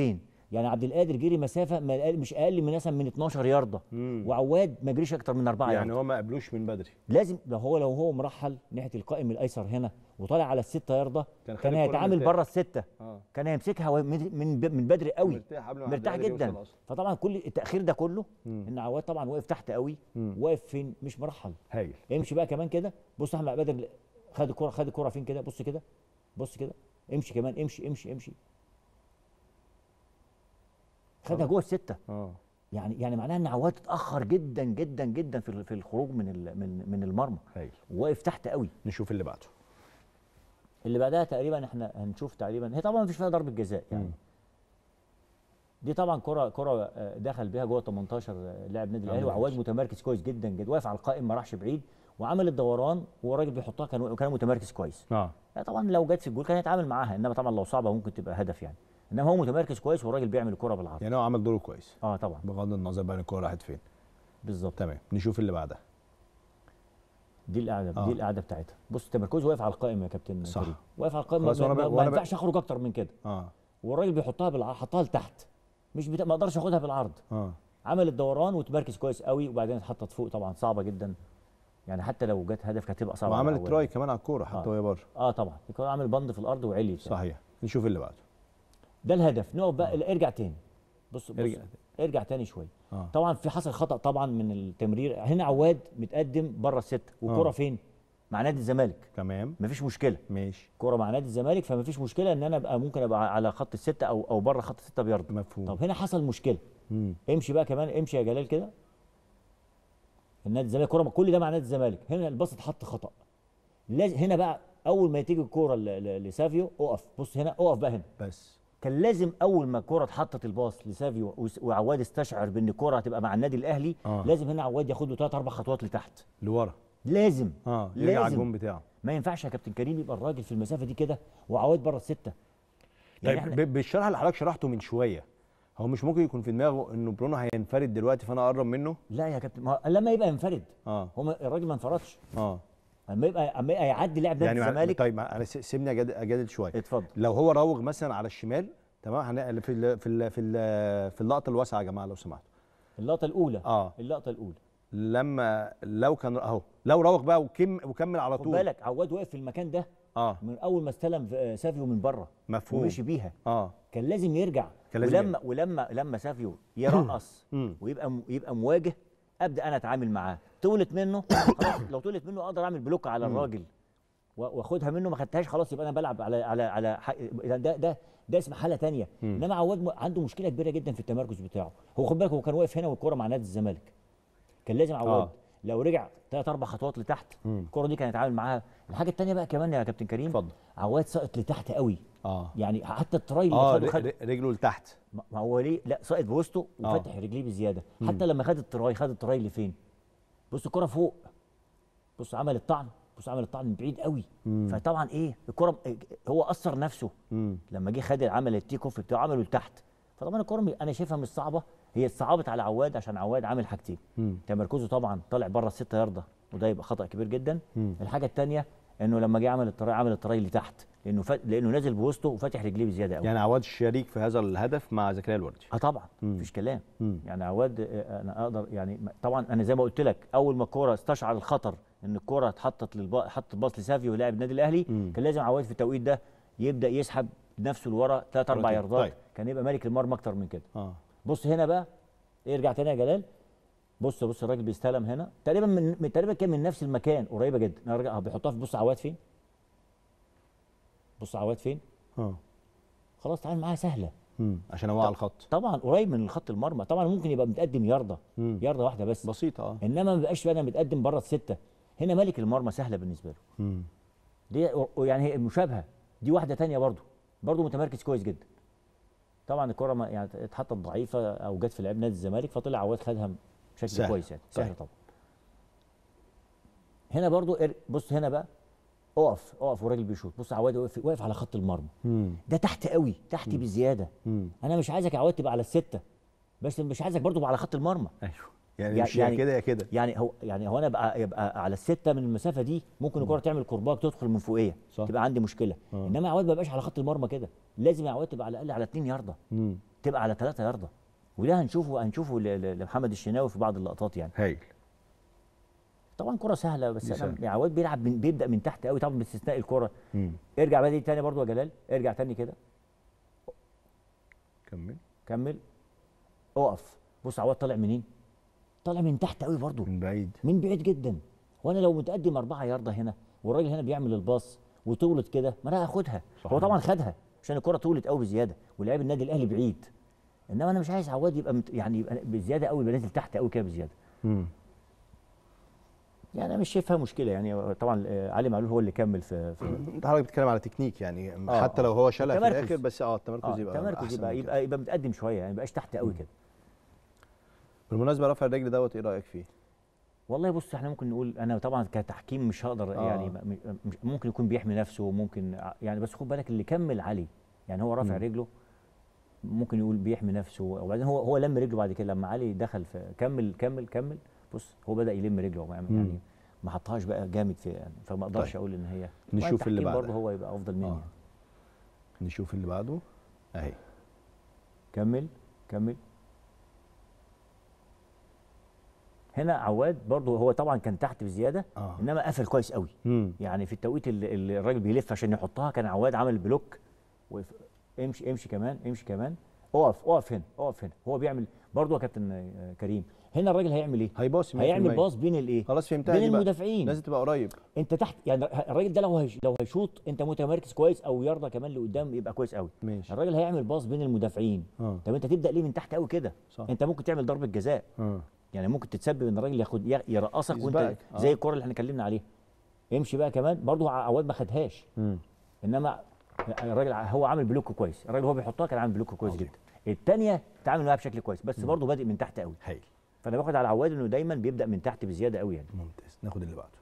يعني عبد القادر جري مسافه ما أقل- مش اقل من مثلا من 12 يارده مم. وعواد ما جريش اكتر من 4 يعني يارده هو ما قبلوش من بدري لازم لو هو لو هو مرحل ناحيه القائم الايسر هنا وطالع على الستة يارده كان خد كان الكرة هيتعامل مرتاح. بره السته اه كان هيمسكها و- من من من بدري قوي مرتاح قبل ما مرتاح عبد القادر جدا يوصل أصلاً. فطبعا كل التاخير ده كله مم. ان عواد طبعا واقف تحت قوي مم. واقف فين مش مرحل هايل امشي بقى كمان كده بص احمد بدر خد الكره خد الكره فين كده بص كده بص كده امشي كمان امشي امشي امشي خدها جوه السته اه يعني يعني معناها ان عواد اتاخر جدا جدا جدا في ال- في الخروج من ال- من من المرمى هايل واقف تحت قوي نشوف اللي بعده اللي بعدها تقريبا احنا هنشوف تقريبا هي طبعا مفيش فيها ضربه جزاء يعني مم. دي طبعا كره كره آه، دخل بيها جوه 18 آه، لاعب نادي الاهلي عمل وعواد متمركز كويس جدا جدا واقف على القائم ما راحش بعيد وعمل الدوران وهو الراجل بيحطها كان كان متمركز كويس اه يعني طبعا لو جت في الجول كان هيتعامل معاها انما طبعا لو صعبه ممكن تبقى هدف يعني انما هو متمركز كويس والراجل بيعمل الكره بالعرض يعني هو عمل دوره كويس اه طبعا بغض النظر بقى الكوره راحت فين بالظبط تمام نشوف اللي بعدها دي القعده آه. دي القعده بتاعتها بص تمركزه واقف على القائم يا كابتن صح. كريم واقف على القائم خلاص ما, وأنا ما, ب- ما وأنا ب- ينفعش اخرج اكتر من كده اه والراجل بيحطها بالعرض حطها لتحت مش بتا... ما اقدرش اخدها بالعرض اه عمل الدوران وتمركز كويس قوي وبعدين اتحطت فوق طبعا صعبه جدا يعني حتى لو جت هدف كانت هتبقى صعبه على وعمل عواد. تراي كمان على الكوره حتى آه. وهي بره اه طبعا كان عامل بند في الارض وعلي صحيح نشوف اللي بعده ده الهدف نقف بقى لا، ارجع تاني بص بص ارجع ارجع, ارجع تاني شويه اه طبعا في حصل خطا طبعا من التمرير هنا عواد متقدم بره السته والكره آه. فين مع نادي الزمالك تمام مفيش مشكله ماشي كره مع نادي الزمالك فمفيش مشكله ان انا ابقى ممكن ابقى على خط السته او او بره خط السته بيرد مفهوم طب هنا حصل مشكله مم. امشي بقى كمان امشي يا جلال كده النادي الزمالك كوره كل ده مع نادي الزمالك هنا الباص اتحط خطا لازم هنا بقى اول ما تيجي الكوره ل- ل- لسافيو اقف بص هنا اقف بقى هنا بس كان لازم اول ما الكوره اتحطت الباص لسافيو وس- وعواد استشعر بان الكوره هتبقى مع النادي الاهلي آه. لازم هنا عواد ياخد له ثلاث اربع خطوات لتحت لورا لازم اه يرجع على لازم. الجون بتاعه ما ينفعش يا كابتن كريم يبقى الراجل في المسافه دي كده وعواد بره السته يعني طيب احنا ب- بالشرح اللي حضرتك شرحته من شويه هو مش ممكن يكون في دماغه انه برونو هينفرد دلوقتي فانا اقرب منه لا يا كابتن ما لما يبقى ينفرد اه هو ما- الراجل ما انفردش اه اما يبقى اما يبقى يعدي لاعب نادي يعني مع- الزمالك طيب مع- انا س- سيبني أجاد- اجادل شويه اتفضل لو هو راوغ مثلا على الشمال تمام هن- في ال في ال في ال في اللقطه الواسعه يا جماعه لو سمحتوا اللقطه الاولى اه اللقطه الاولى لما لو كان اهو لو راوغ بقى وكم وكمل على خد طول بالك عواد واقف في المكان ده اه من اول ما استلم آه، سافيو من بره مفهوم ومشي بيها اه كان لازم يرجع كان لازم ولما ولما لما سافيو يرقص مم. ويبقى م- يبقى مواجه ابدا انا اتعامل معاه طولت منه خلاص لو طولت منه اقدر اعمل بلوك على الراجل و- واخدها منه ما خدتهاش خلاص يبقى انا بلعب على على على حق ده ده ده اسم حاله تانية انما عواد م- عنده مشكله كبيره جدا في التمركز بتاعه هو خد بالك هو كان واقف هنا والكوره مع نادي الزمالك كان لازم عواد آه. لو رجع ثلاث اربع خطوات لتحت الكوره دي كان يتعامل معاها الحاجه الثانيه بقى كمان يا كابتن كريم اتفضل. عواد سقط لتحت قوي اه يعني حتى التراي اللي اه خده خد ر- ر- رجله لتحت ما ما هو ليه لا ساقط بوسطه آه. وفتح رجليه بزياده حتى لما خد التراي خد التراي اللي فين بص الكره فوق بص عمل الطعن بص عمل الطعن من بعيد قوي فطبعا ايه الكره هو اثر نفسه مم. لما جه خد عمل التيك اوف بتاعه عمله لتحت فطبعا الكره م- انا شايفها مش صعبه هي اتصعبت على عواد عشان عواد عامل حاجتين مم. تمركزه طبعا طالع بره الستة ياردة وده يبقى خطا كبير جدا مم. الحاجه الثانيه انه لما جه عمل التراي عمل التراي لتحت لانه ف... لانه نازل بوسطه وفاتح رجليه بزياده قوي يعني عواد شريك في هذا الهدف مع زكريا الوردي اه طبعا مم. مفيش كلام مم. يعني عواد آه، انا اقدر يعني م- طبعا انا زي ما قلت لك اول ما الكوره استشعر الخطر ان الكوره اتحطت للب... حط باص لسافيو لاعب النادي الاهلي مم. كان لازم عواد في التوقيت ده يبدا يسحب نفسه لورا ثلاث اربع طيب. ياردات طيب. كان يبقى مالك المرمى اكتر من كده اه بص هنا بقى ارجع تاني يا جلال بص بص الراجل بيستلم هنا تقريبا من من- تقريبا كان من نفس المكان قريبه جدا نرجع بيحطها في بص عواد فين بص عواد فين اه خلاص تعال معاها سهله مم. عشان هو على الخط طبعا قريب من خط المرمى طبعا ممكن يبقى متقدم يارده مم. يارده واحده بس بسيطه اه انما ما بقاش انا متقدم بره السته هنا ملك المرمى سهله بالنسبه له مم. دي يعني هي مشابهه دي واحده تانية برضو برضو متمركز كويس جدا طبعا الكره ما يعني اتحطت ضعيفه او جت في لعيب نادي الزمالك فطلع عواد خدها بشكل سهل. كويس يعني سهل طيب. طبعا هنا برضو ار- بص هنا بقى اقف اقف والراجل بيشوط بص عواد واقف واقف على خط المرمى مم. ده تحت قوي تحت بزياده مم. انا مش عايزك يا عواد تبقى على السته بس مش عايزك برضو تبقى على خط المرمى ايوه يعني يعني- مش يا يعني- كده يا كده يعني هو يعني هو انا بقى يبقى على السته من المسافه دي ممكن الكره تعمل كرباج تدخل من فوقيه صح. تبقى عندي مشكله آه. انما عواد ما يبقاش على خط المرمى كده لازم يا عواد تبقى على الاقل على 2 يارده مم. تبقى على 3 يارده وده هنشوفه هنشوفه ل- ل- لمحمد الشناوي في بعض اللقطات يعني هايل طبعا كره سهله بس دي انا سهلة. يعني عواد بيلعب من بيبدا من تحت قوي طبعا باستثناء الكره مم. ارجع بقى دي تاني برضو يا جلال ارجع تاني كده كمل كمل اقف بص عواد طالع منين طالع من تحت قوي برضو من بعيد من بعيد جدا وانا لو متقدم أربعة ياردة هنا والراجل هنا بيعمل الباص وطولت كده ما انا هاخدها صحيح. هو طبعا خدها عشان الكره طولت قوي بزياده ولاعب النادي الاهلي بعيد انما انا مش عايز عواد يبقى مت... يعني يبقى بزياده قوي يبقى نازل تحت قوي كده بزياده مم. يعني انا مش شايفها مشكله يعني طبعا آه، علي معلول هو اللي كمل في, في انت حضرتك بتتكلم على تكنيك يعني آه، حتى آه. لو هو شالها في التمركز. الاخر بس اه التمركز آه يبقى تمركز أحسن يبقى من يبقى, يبقى متقدم شويه يعني ما يبقاش تحت قوي كده بالمناسبه رفع الرجل دوت ايه رايك فيه؟ والله بص احنا ممكن نقول انا طبعا كتحكيم مش هقدر آه. يعني م- م- مش- ممكن يكون بيحمي نفسه ممكن ع- يعني بس خد بالك اللي كمل عليه يعني هو رافع مم. رجله ممكن يقول بيحمي نفسه وبعدين هو هو لم رجله بعد كده لما علي دخل في كمل كمل كمل بص هو بدا يلم رجله وما- مم. يعني ما حطهاش بقى جامد في يعني فما اقدرش طيب. اقول ان هي نشوف اللي بعدها. برضه هو يبقى افضل مني آه. يعني. نشوف اللي بعده اهي كمل كمل هنا عواد برضه هو طبعا كان تحت بزياده اه انما قفل كويس قوي مم. يعني في التوقيت اللي, اللي الراجل بيلف عشان يحطها كان عواد عامل بلوك وقف امشي امشي كمان امشي كمان اقف اقف هنا اقف هنا هو بيعمل برضه يا كابتن آه، كريم هنا الراجل هيعمل ايه؟ هيباصي 100%. هيعمل باص بين الايه؟ خلاص فهمتها بين دي بقى. المدافعين لازم تبقى قريب انت تحت يعني الراجل ده لو هيش لو هيشوط انت متمركز كويس او يرضى كمان لقدام يبقى كويس قوي ماشي الراجل هيعمل باص بين المدافعين اه طب انت تبدا ليه من تحت قوي كده صح انت ممكن تعمل ضربه جزاء اه يعني ممكن تتسبب ان الراجل ياخد ي- يرقصك وانت يسبقك. آه. زي الكره اللي احنا اتكلمنا عليها امشي بقى كمان برضه عواد ما خدهاش مم. انما الراجل ع- هو عامل بلوك كويس الراجل هو بيحطها كان عامل بلوك كويس عظيم. جدا الثانيه تعامل معاها بشكل كويس بس برضه بادئ من تحت قوي هايل فانا باخد على عواد انه دايما بيبدا من تحت بزياده قوي يعني ممتاز ناخد اللي بعده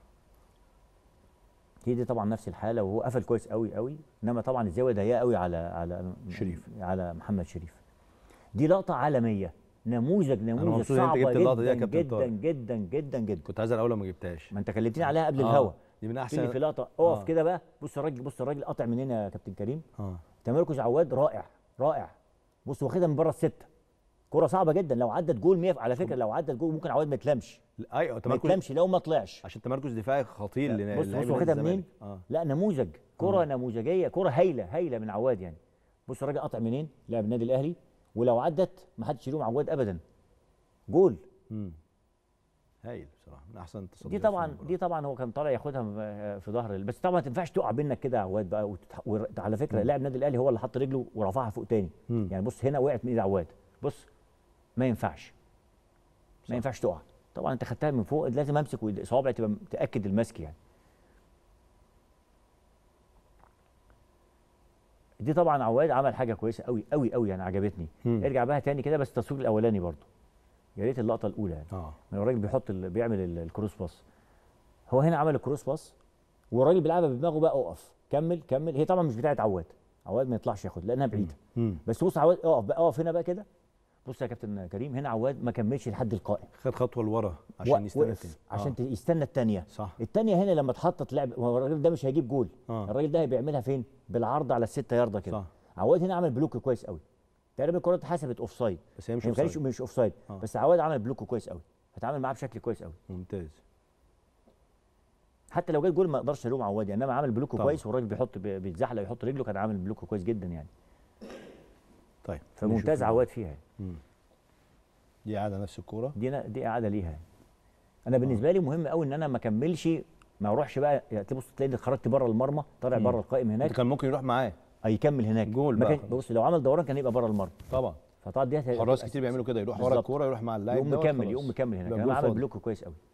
هي دي طبعا نفس الحاله وهو قفل كويس قوي قوي انما طبعا الزاويه ضيقه قوي على على شريف. على محمد شريف دي لقطه عالميه نموذج نموذج مبسوط إن أنت صعبه جبت اللقطة دي يا جدا كابتن جدا طارق. جدا جدا جدا كنت عايز الاول ما جبتهاش ما انت كلمتني عليها قبل آه، الهوا دي من في احسن اللي في لقطه اقف آه. كده بقى بص الراجل بص الراجل قاطع منين يا كابتن كريم اه تمركز عواد رائع رائع بص واخدها من بره السته كرة صعبة جدا لو عدت جول 100 على فكرة لو عدت جول ممكن عواد ما يتلمش ايوه ما تمركز يتلمش لو ما طلعش عشان تمركز دفاعي خطير لا، لنا- بص للاعبين بص نادي واخدها منين؟ الزمالك. اه لا نموذج كرة نموذجية كرة هايلة هايلة من عواد يعني بص الراجل قاطع منين؟ لاعب النادي الأهلي ولو عدت ما حدش يلوم عواد أبدا جول مم. هايل بصراحه من احسن التصديات دي في طبعا المباراة. دي طبعا هو كان طالع ياخدها م- في ظهر ال- بس طبعا ما تنفعش تقع بينك كده يا عواد بقى وتتح... ور... على فكره لاعب النادي الاهلي هو اللي حط رجله ورفعها فوق تاني مم. يعني بص هنا وقعت من ايد عواد بص ما ينفعش صح. ما ينفعش تقع طبعا انت خدتها من فوق لازم امسك وإيد- صوابعي تبقى تاكد المسك يعني دي طبعا عواد عمل حاجه كويسه قوي قوي قوي يعني عجبتني مم. ارجع بقى تاني كده بس التصوير الاولاني برضو يا ريت اللقطه الاولى يعني اه من الراجل بيحط ال... بيعمل ال- الكروس باص هو هنا عمل الكروس باص والراجل بيلعبها بدماغه بقى اقف كمل كمل هي طبعا مش بتاعت عواد عواد ما يطلعش ياخد لانها بعيده مم. بس بص عواد اقف بقى اقف هنا بقى كده بص يا كابتن كريم هنا عواد ما كملش لحد القائم خد خطوه لورا عشان وق- يستنى وقف تاني. عشان آه. ت- يستنى الثانيه صح الثانيه هنا لما اتحطت لعب هو الراجل ده مش هيجيب جول اه الراجل ده هيعملها فين بالعرض على الستة ياردة كده صح عواد هنا عمل بلوك كويس قوي تقريبا الكره اتحسبت اوف سايد بس هي مش هي ما كانتش أوفسايد. مش اوف سايد آه. بس عواد عمل بلوك كويس قوي فتعامل معاه بشكل كويس قوي ممتاز حتى لو جاب جول ما اقدرش الوم عواد يعني انما عامل بلوك طبعا. كويس والراجل بيحط بي- بيتزحلق يحط رجله كان عامل بلوك كويس جدا يعني طيب فممتاز نشوف عواد فيها يعني. مم. دي قاعده نفس الكوره دي أنا دي اعاده ليها يعني. انا بالنسبه لي مهم قوي ان انا ما اكملش ما اروحش بقى يعني تبص تلاقي خرجت بره المرمى طالع مم. بره القائم انت هناك كان ممكن يروح معاه هيكمل هناك جول ما بقى كان خلاص. بص لو عمل دوران كان يبقى بره المرمى طبعا فطبعا دي هت- حراس هتبقى كتير بيعملوا كده يروح ورا بالظبط. الكوره يروح مع اللاعب يقوم دوت مكمل خلاص. يقوم مكمل هناك يبقى انا الجول عامل فاضي. بلوك كويس قوي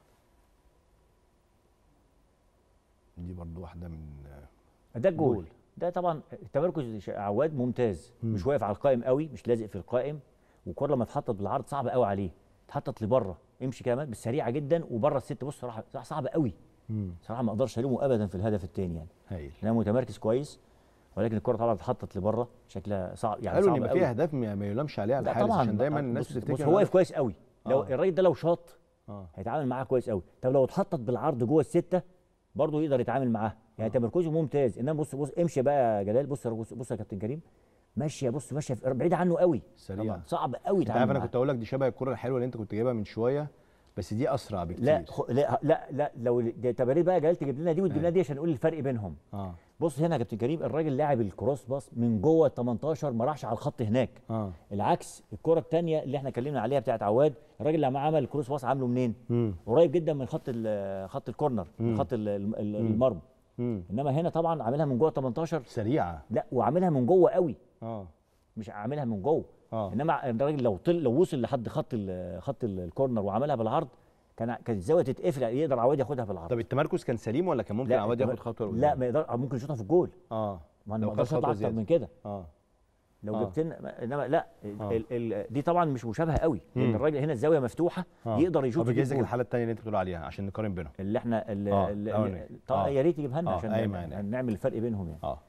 دي برضو واحده من ده الجول جول. ده طبعا تمركز ش- عواد ممتاز مم. مش واقف على القائم قوي مش لازق في القائم والكره لما اتحطت بالعرض صعبه قوي عليه اتحطت لبره امشي كمان بس سريعه جدا وبره الست بص صراحه صراحة صعبه قوي مم. صراحه ما اقدرش الومه ابدا في الهدف الثاني يعني هايل انا متمركز كويس ولكن الكره طبعا اتحطت لبره شكلها صعب يعني قالوا ان صعب يبقى قوي فيها اهداف ما ما يلامش عليها على لا الحارس طبعا عشان دايما طبعاً. الناس بص, بتفتكر بص إن هو واقف الهدف- كويس قوي لو آه. الراجل ده لو شاط اه هيتعامل معاها كويس قوي طب لو اتحطت بالعرض جوه السته برضه يقدر يتعامل معاها يعني تمركزه ممتاز انما بص بص امشي بقى يا جلال بص بص, بص يا كابتن كريم ماشيه بص ماشيه في- بعيده عنه قوي سريعة. طبعاً صعب قوي انت عارف يتعامل انا معاها كنت اقول لك دي شبه الكره الحلوه اللي انت كنت جايبها من شويه بس دي اسرع بكتير لا خ... لا لا لا لو دي تبارير بقى جلال تجيب لنا دي وتجيب لنا دي عشان نقول الفرق بينهم اه بص هنا يا كابتن كريم الراجل لاعب الكروس باص من جوه ال 18 ما راحش على الخط هناك اه العكس الكره الثانيه اللي احنا اتكلمنا عليها بتاعت عواد الراجل لما عمل الكروس باص عامله منين امم قريب جدا من خط ال- خط الكورنر من خط ال- ال- ال- المرمى امم انما هنا طبعا عاملها من جوه 18 سريعه لا وعاملها من جوه قوي اه مش عاملها من جوه اه انما الراجل لو طل لو وصل لحد خط ال- خط ال- الكورنر وعملها بالعرض كان كانت الزاويه تتقفل يقدر عواد ياخدها بالعرض طب التمركز كان سليم ولا كان ممكن لا عواد ياخد التمر- خطوه لقدام؟ لا ما يقدر ممكن يشوطها في الجول اه ما انا لو ما خد اقدرش خطوة اطلع اكتر زيادة. من كده اه لو آه. جبت لنا انما لا آه. ال ال دي طبعا مش مشابهه قوي لان مم. الراجل هنا الزاويه مفتوحه آه. يقدر يشوط طب يجيب بيجهز لك جول. الحاله الثانيه اللي انت بتقول عليها عشان نقارن بينهم اللي احنا اللي آه، اللي الأولاني. طبعا آه. يا ريت يجيبها لنا آه، عشان أي ن- معنى. نعمل الفرق بينهم يعني اه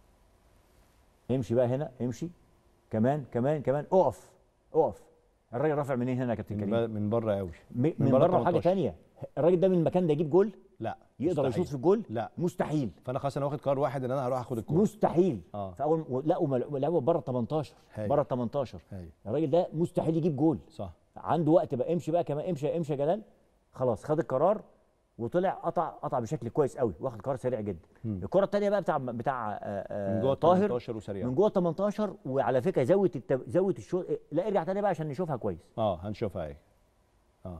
امشي بقى هنا امشي كمان كمان كمان اقف اقف الراجل رافع منين هنا يا كابتن من, كريم ب... من بره قوي م- من, من بره بره حاجه 18. ثانيه الراجل ده من المكان ده يجيب جول لا يقدر مستحيل. يشوط في الجول لا مستحيل فانا خلاص انا واخد قرار واحد ان انا هروح اخد الكوره مستحيل اه فاول و- لا ولعبه بره 18 هاي. بره 18 هاي الراجل ده مستحيل يجيب جول صح عنده وقت بقى امشي بقى كمان امشي امشي يا جلال خلاص خد القرار وطلع قطع قطع بشكل كويس قوي واخد قرار سريع جدا مم. الكره الثانيه بقى بتاع بتاع آه، آه، من جوه طاهر 18 وسريع من جوه 18 وعلى فكره زاويه التب... زاويه الشوط لا ارجع تاني بقى عشان نشوفها كويس اه هنشوفها اهي اه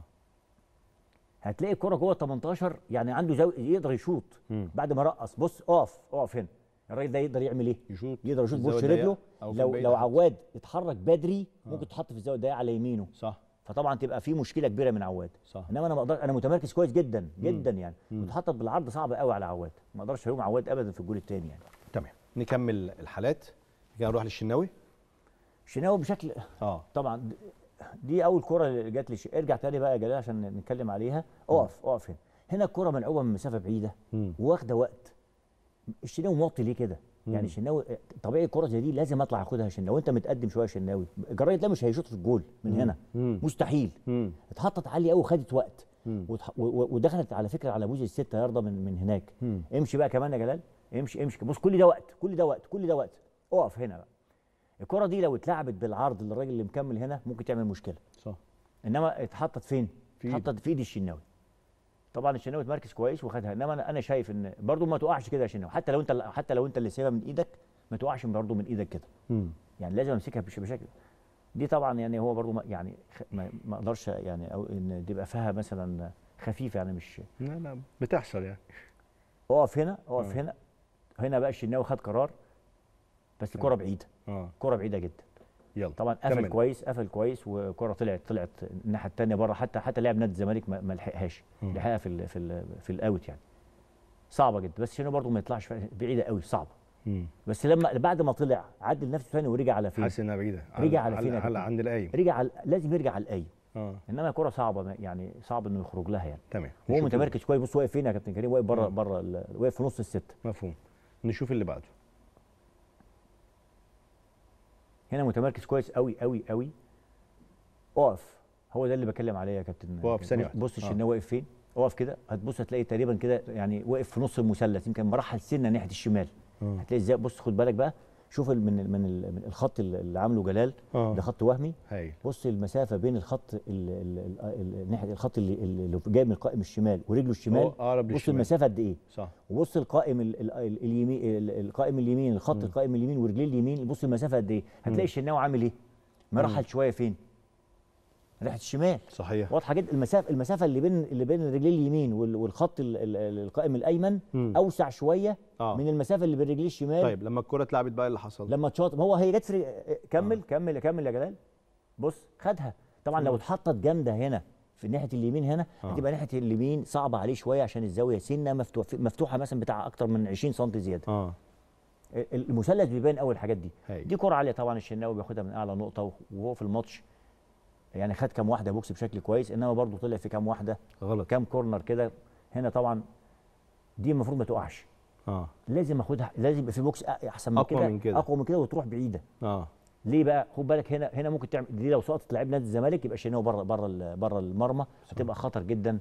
هتلاقي الكره جوه 18 يعني عنده زاويه يقدر يشوط مم. بعد ما رقص بص اقف اقف هنا الراجل ده يقدر يعمل ايه يشوط يقدر يشوط في بوش الزاوية رجله الضيقة أو في لو البعيدة لو حتى. عواد اتحرك بدري ممكن تحط في الزاويه الضيقه على يمينه صح فطبعا تبقى في مشكله كبيره من عواد صح انما انا ما اقدر انا متمركز كويس جدا جدا يعني واتحطت بالعرض صعب قوي على عواد ما اقدرش الوم عواد ابدا في الجول الثاني يعني تمام نكمل الحالات كده نروح للشناوي شناوي بشكل اه طبعا د- دي اول كره اللي جات لي ارجع تاني بقى يا جلال عشان نتكلم عليها اقف اقف هنا هنا الكره ملعوبه من مسافه بعيده مم. واخده وقت الشناوي موطي ليه كده يعني الشناوي طبيعي الكره زي دي لازم اطلع اخدها عشان لو انت متقدم شويه يا شناوي الجرايد ده مش هيشوط في الجول من هنا مم. مستحيل مم. اتحطت عاليه قوي وخدت وقت مم. وتح- و- و- ودخلت على فكره على بوز الستة يارده من من هناك مم. امشي بقى كمان يا جلال امشي امشي بص كل ده وقت كل ده وقت كل ده وقت اقف هنا بقى الكره دي لو اتلعبت بالعرض للراجل اللي مكمل هنا ممكن تعمل مشكله صح انما اتحطت فين في إيده. اتحطت في ايد الشناوي طبعا الشناوي اتمركز كويس وخدها انما انا انا شايف ان برضو ما تقعش كده يا شناوي حتى لو انت حتى لو انت اللي سايبها من ايدك ما تقعش برضو من ايدك كده مم. يعني لازم امسكها بش- بشكل دي طبعا يعني هو برضو ما يعني خ- ما ما اقدرش يعني او ان تبقى فيها مثلا خفيفه يعني مش لا لا بتحصل يعني اقف هنا اقف آه. هنا هنا بقى الشناوي خد قرار بس الكره بعيده اه كره بعيده جدا يلا طبعا قفل كمل. كويس قفل كويس والكره طلعت طلعت الناحيه الثانيه بره حتى حتى لاعب نادي الزمالك ما ما لحقهاش مم. لحقها في ال في ال في الاوت يعني صعبه جدا بس الشناوي برضو ما يطلعش فيها- بعيده قوي صعبه مم. بس لما بعد ما طلع عدل نفسه ثاني ورجع على فين حاسس انها بعيده رجع على على- فين يا على كابتن؟ عند القايم رجع على لازم يرجع على القايم اه انما كره صعبه ما- يعني صعب انه يخرج لها يعني تمام هو نشوف متمركز كويس بص واقف فين يا كابتن كريم واقف بره مم. بره ال- واقف في نص السته مفهوم نشوف اللي بعده هنا متمركز كويس قوي قوي قوي اقف هو ده اللي بتكلم عليه يا كابتن اقف بص- ثانية واحدة. بص آه. الشناوي واقف فين اقف كده هتبص هتلاقي تقريبا كده يعني واقف في نص المثلث يمكن مرحل سنه ناحيه الشمال آه. هتلاقي ازاي بص خد بالك بقى شوف ال- من ال- من ال- من الخط اللي اللي عامله جلال اه ده خط وهمي هايل بص المسافه بين الخط ال- ال- ال- ال- ناحيه الخط اللي اللي جاي من القائم الشمال ورجله الشمال هو اقرب بص للشمال المسافه قد ايه صح وبص القائم ال- ال- ال- اليمين ال- القائم اليمين الخط القائم اليمين ورجليه اليمين بص المسافه قد ايه هتلاقي الشناوي عامل ايه مرحل شويه فين ناحيه الشمال صحيح واضحه جدا المسافه المسافه اللي بين اللي بين الرجلين اليمين وال- والخط ال- ال- ال- القائم الايمن مم. اوسع شويه اه من المسافه اللي بين رجليه الشمال طيب لما الكره اتلعبت بقى إيه اللي حصل لما تشاط ما هو هي جت في كمل كمل كمل يا جلال بص خدها طبعا لو اتحطت جامده هنا في ناحيه اليمين هنا آه. هتبقى ناحيه اليمين صعبه عليه شويه عشان الزاويه سنه مفتوح مفتوحه مثلا بتاع اكتر من 20 سم زياده اه المثلث بيبان اول الحاجات دي هايل دي كره عاليه طبعا الشناوي بياخدها من اعلى نقطه وهو في الماتش يعني خد كام واحده بوكس بشكل كويس انما برضه طلع في كام واحده غلط كام كورنر كده هنا طبعا دي المفروض ما تقعش اه لازم اخدها لازم يبقى في بوكس أ- احسن من أقوى كده من كده. اقوى من كده وتروح بعيده اه ليه بقى خد بالك هنا هنا ممكن تعمل دي لو سقطت لعيب نادي الزمالك يبقى الشناوي بره بره بره المرمى هتبقى خطر جدا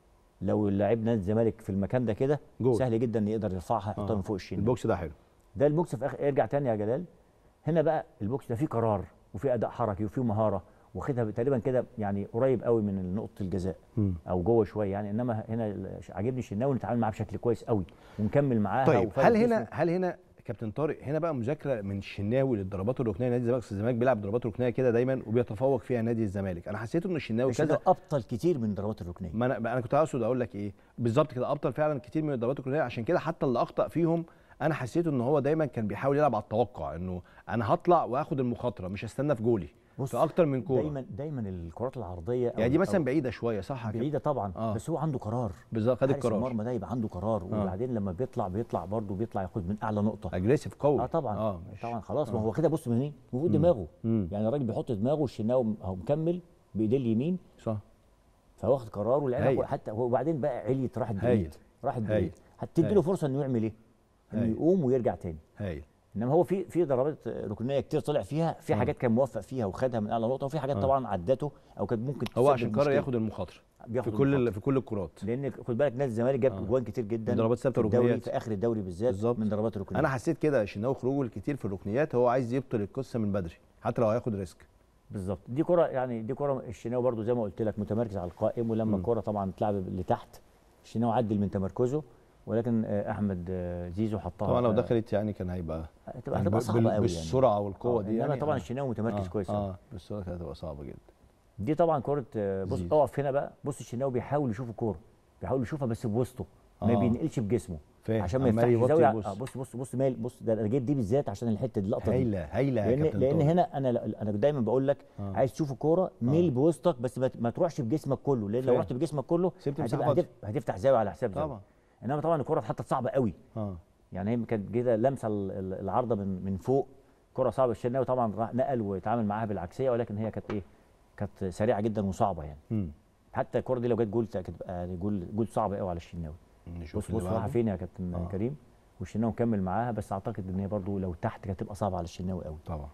لو لعيب نادي الزمالك في المكان ده كده جول. سهل جدا يقدر يرفعها يحطها آه. من فوق الشناوي البوكس ده حلو ده البوكس في اخر ارجع تاني يا جلال هنا بقى البوكس ده فيه قرار وفيه اداء حركي وفيه مهاره واخدها تقريبا كده يعني قريب قوي من نقطه الجزاء مم. او جوه شويه يعني انما هنا ال- عاجبني الشناوي نتعامل معاه بشكل كويس قوي ونكمل معاها طيب وفارق هل جسمه. هنا هل هنا كابتن طارق هنا بقى مذاكره من الشناوي للضربات الركنيه نادي الزمالك أصل الزمالك بيلعب ضربات ركنيه كده دايما وبيتفوق فيها نادي الزمالك انا حسيت ان الشناوي كذا الشناوي ابطل كتير من ضربات الركنيه ما انا انا كنت اقصد اقول لك ايه بالظبط كده ابطل فعلا كتير من الضربات الركنيه عشان كده حتى اللي اخطا فيهم انا حسيت ان هو دايما كان بيحاول يلعب على التوقع انه انا هطلع واخد المخاطره مش هستنى في جولي بص، في اكتر من كوره دايما دايما الكرات العرضيه أو- يعني دي مثلا أو بعيده شويه صح كده بعيده طبعا آه. بس هو عنده قرار بالظبط خد حارس القرار المرمى ده يبقى عنده قرار آه. وبعدين لما بيطلع بيطلع برضه بيطلع ياخد من اعلى نقطه اجريسيف قوي اه طبعا اه آه مش- طبعا خلاص ما آه. هو كده بص من هنا من فوق دماغه مم. يعني الراجل بيحط دماغه الشناوي اهو مكمل بايديه اليمين صح فواخد قرار هايل. ولعبها حتى وبعدين بقى عليت راحت هايل. بعيد راحت هايل. بعيد هتدي هايل. له فرصه انه يعمل ايه؟ انه هايل. يقوم ويرجع تاني هايل انما هو في في ضربات ركنيه كتير طلع فيها في آه. حاجات كان موفق فيها وخدها من اعلى نقطه وفي حاجات آه. طبعا عدته او كانت ممكن هو تسبب عشان قرر مشكلة. ياخد المخاطره بياخد في كل المخاطرة. ال- في كل الكرات لان خد بالك نادي الزمالك جاب آه. اجوان كتير جدا من ضربات ثابتة في الدوري وركنيات. في اخر الدوري بالذات بالظبط. من ضربات الركنيات انا حسيت كده شناوي خروجه الكتير في الركنيات هو عايز يبطل القصه من بدري حتى لو هياخد ريسك بالظبط دي كره يعني دي كره الشناوي برضو زي ما قلت لك متمركز على القائم ولما مم. الكره طبعا اتلعب لتحت الشناوي عدل من تمركزه ولكن آه، احمد آه، زيزو حطها طبعا لو آه، دخلت يعني كان هيبقى هتبقى يعني هتبقى بال- صعبه قوي يعني بالسرعه والقوه آه، دي انما يعني طبعا آه. الشناوي متمركز آه. كويس أوي. اه بالسرعه كانت هتبقى صعبه جدا دي طبعا كره آه، بص زيزو. اقف هنا بقى بص الشناوي بيحاول يشوف الكوره بيحاول يشوفها بس بوسطه ما آه. بينقلش بجسمه فاهم. عشان ما عمال يفتحش يوطي زاويه يبص. آه بص بص بص مال بص ده انا جايب دي بالذات عشان الحته دي اللقطه دي هايله هايله يا لان كابتن لان طارق. هنا انا انا دايما بقول لك آه. عايز تشوف الكوره ميل بوسطك بس ما, ما تروحش بجسمك كله لان لو فاهم. رحت بجسمك كله سبت مساحة هتبقى فاضية. هتف- هتفتح زاويه على حساب زاويه طبعا انما طبعا الكوره اتحطت صعبه قوي اه يعني هي كانت كده لمسه ال- ال- العارضه من من فوق كره صعبه الشناوي طبعا راح نقل واتعامل معاها بالعكسيه ولكن هي كانت ايه كانت سريعه جدا وصعبه يعني امم حتى الكره دي لو جت جول كانت تبقى جول جول صعب قوي على الشناوي نشوف بص اللي بص راح بعده. فين يا كابتن آه. كريم والشناوي كمل معاها بس اعتقد ان هي برضو لو تحت كانت تبقى صعبه على الشناوي قوي طبعا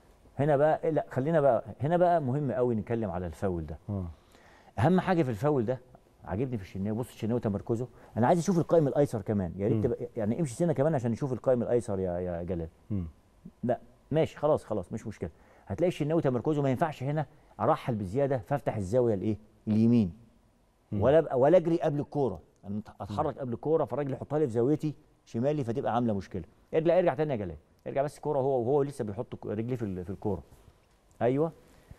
هنا بقى لا خلينا بقى هنا بقى مهم قوي نتكلم على الفاول ده اه اهم حاجه في الفاول ده عاجبني في الشناوي بص الشناوي تمركزه انا عايز اشوف القائم الايسر كمان يا ريت مم. تبقى- يعني امشي سنه كمان عشان نشوف القائم الايسر يا يا جلال مم. لا ماشي خلاص خلاص مش مشكله هتلاقي الشناوي تمركزه ما ينفعش هنا ارحل بزياده فافتح الزاويه الايه اليمين مم. ولا أبقى ولا اجري قبل الكوره انا اتحرك قبل الكوره فالراجل يحطها لي في زاويتي شمالي فتبقى عامله مشكله ارجع ارجع تاني يا جلال ارجع بس الكوره هو وهو لسه بيحط رجليه في ال- في الكوره ايوه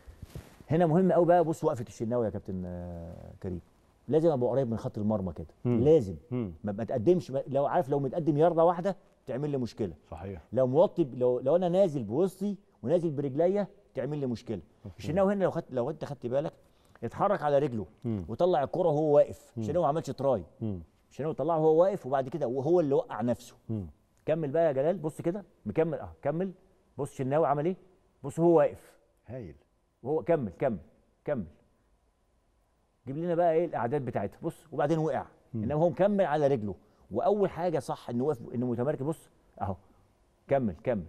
هنا مهم قوي بقى بص وقفه الشناوي يا كابتن آه، كريم لازم ابقى قريب من خط المرمى كده مم. لازم مم. ما ما تقدمش ما- لو عارف لو متقدم يارده واحده تعمل لي مشكله صحيح لو موطي لو لو انا نازل بوسطي ونازل برجليا تعمل لي مشكله الشناوي هنا لو خدت لو انت خدت بالك اتحرك على رجله مم. وطلع الكره وهو واقف الشناوي ما عملش تراي مم. الشناوي طلعه وهو واقف وبعد كده وهو اللي وقع نفسه مم. كمل بقى يا جلال بص كده مكمل اه كمل بص الشناوي عمل ايه بص هو واقف هايل وهو كمل كمل كمل جيب لنا بقى ايه الاعداد بتاعتها بص وبعدين وقع انما هو مكمل على رجله واول حاجه صح انه واقف انه متمركز بص اهو كمل كمل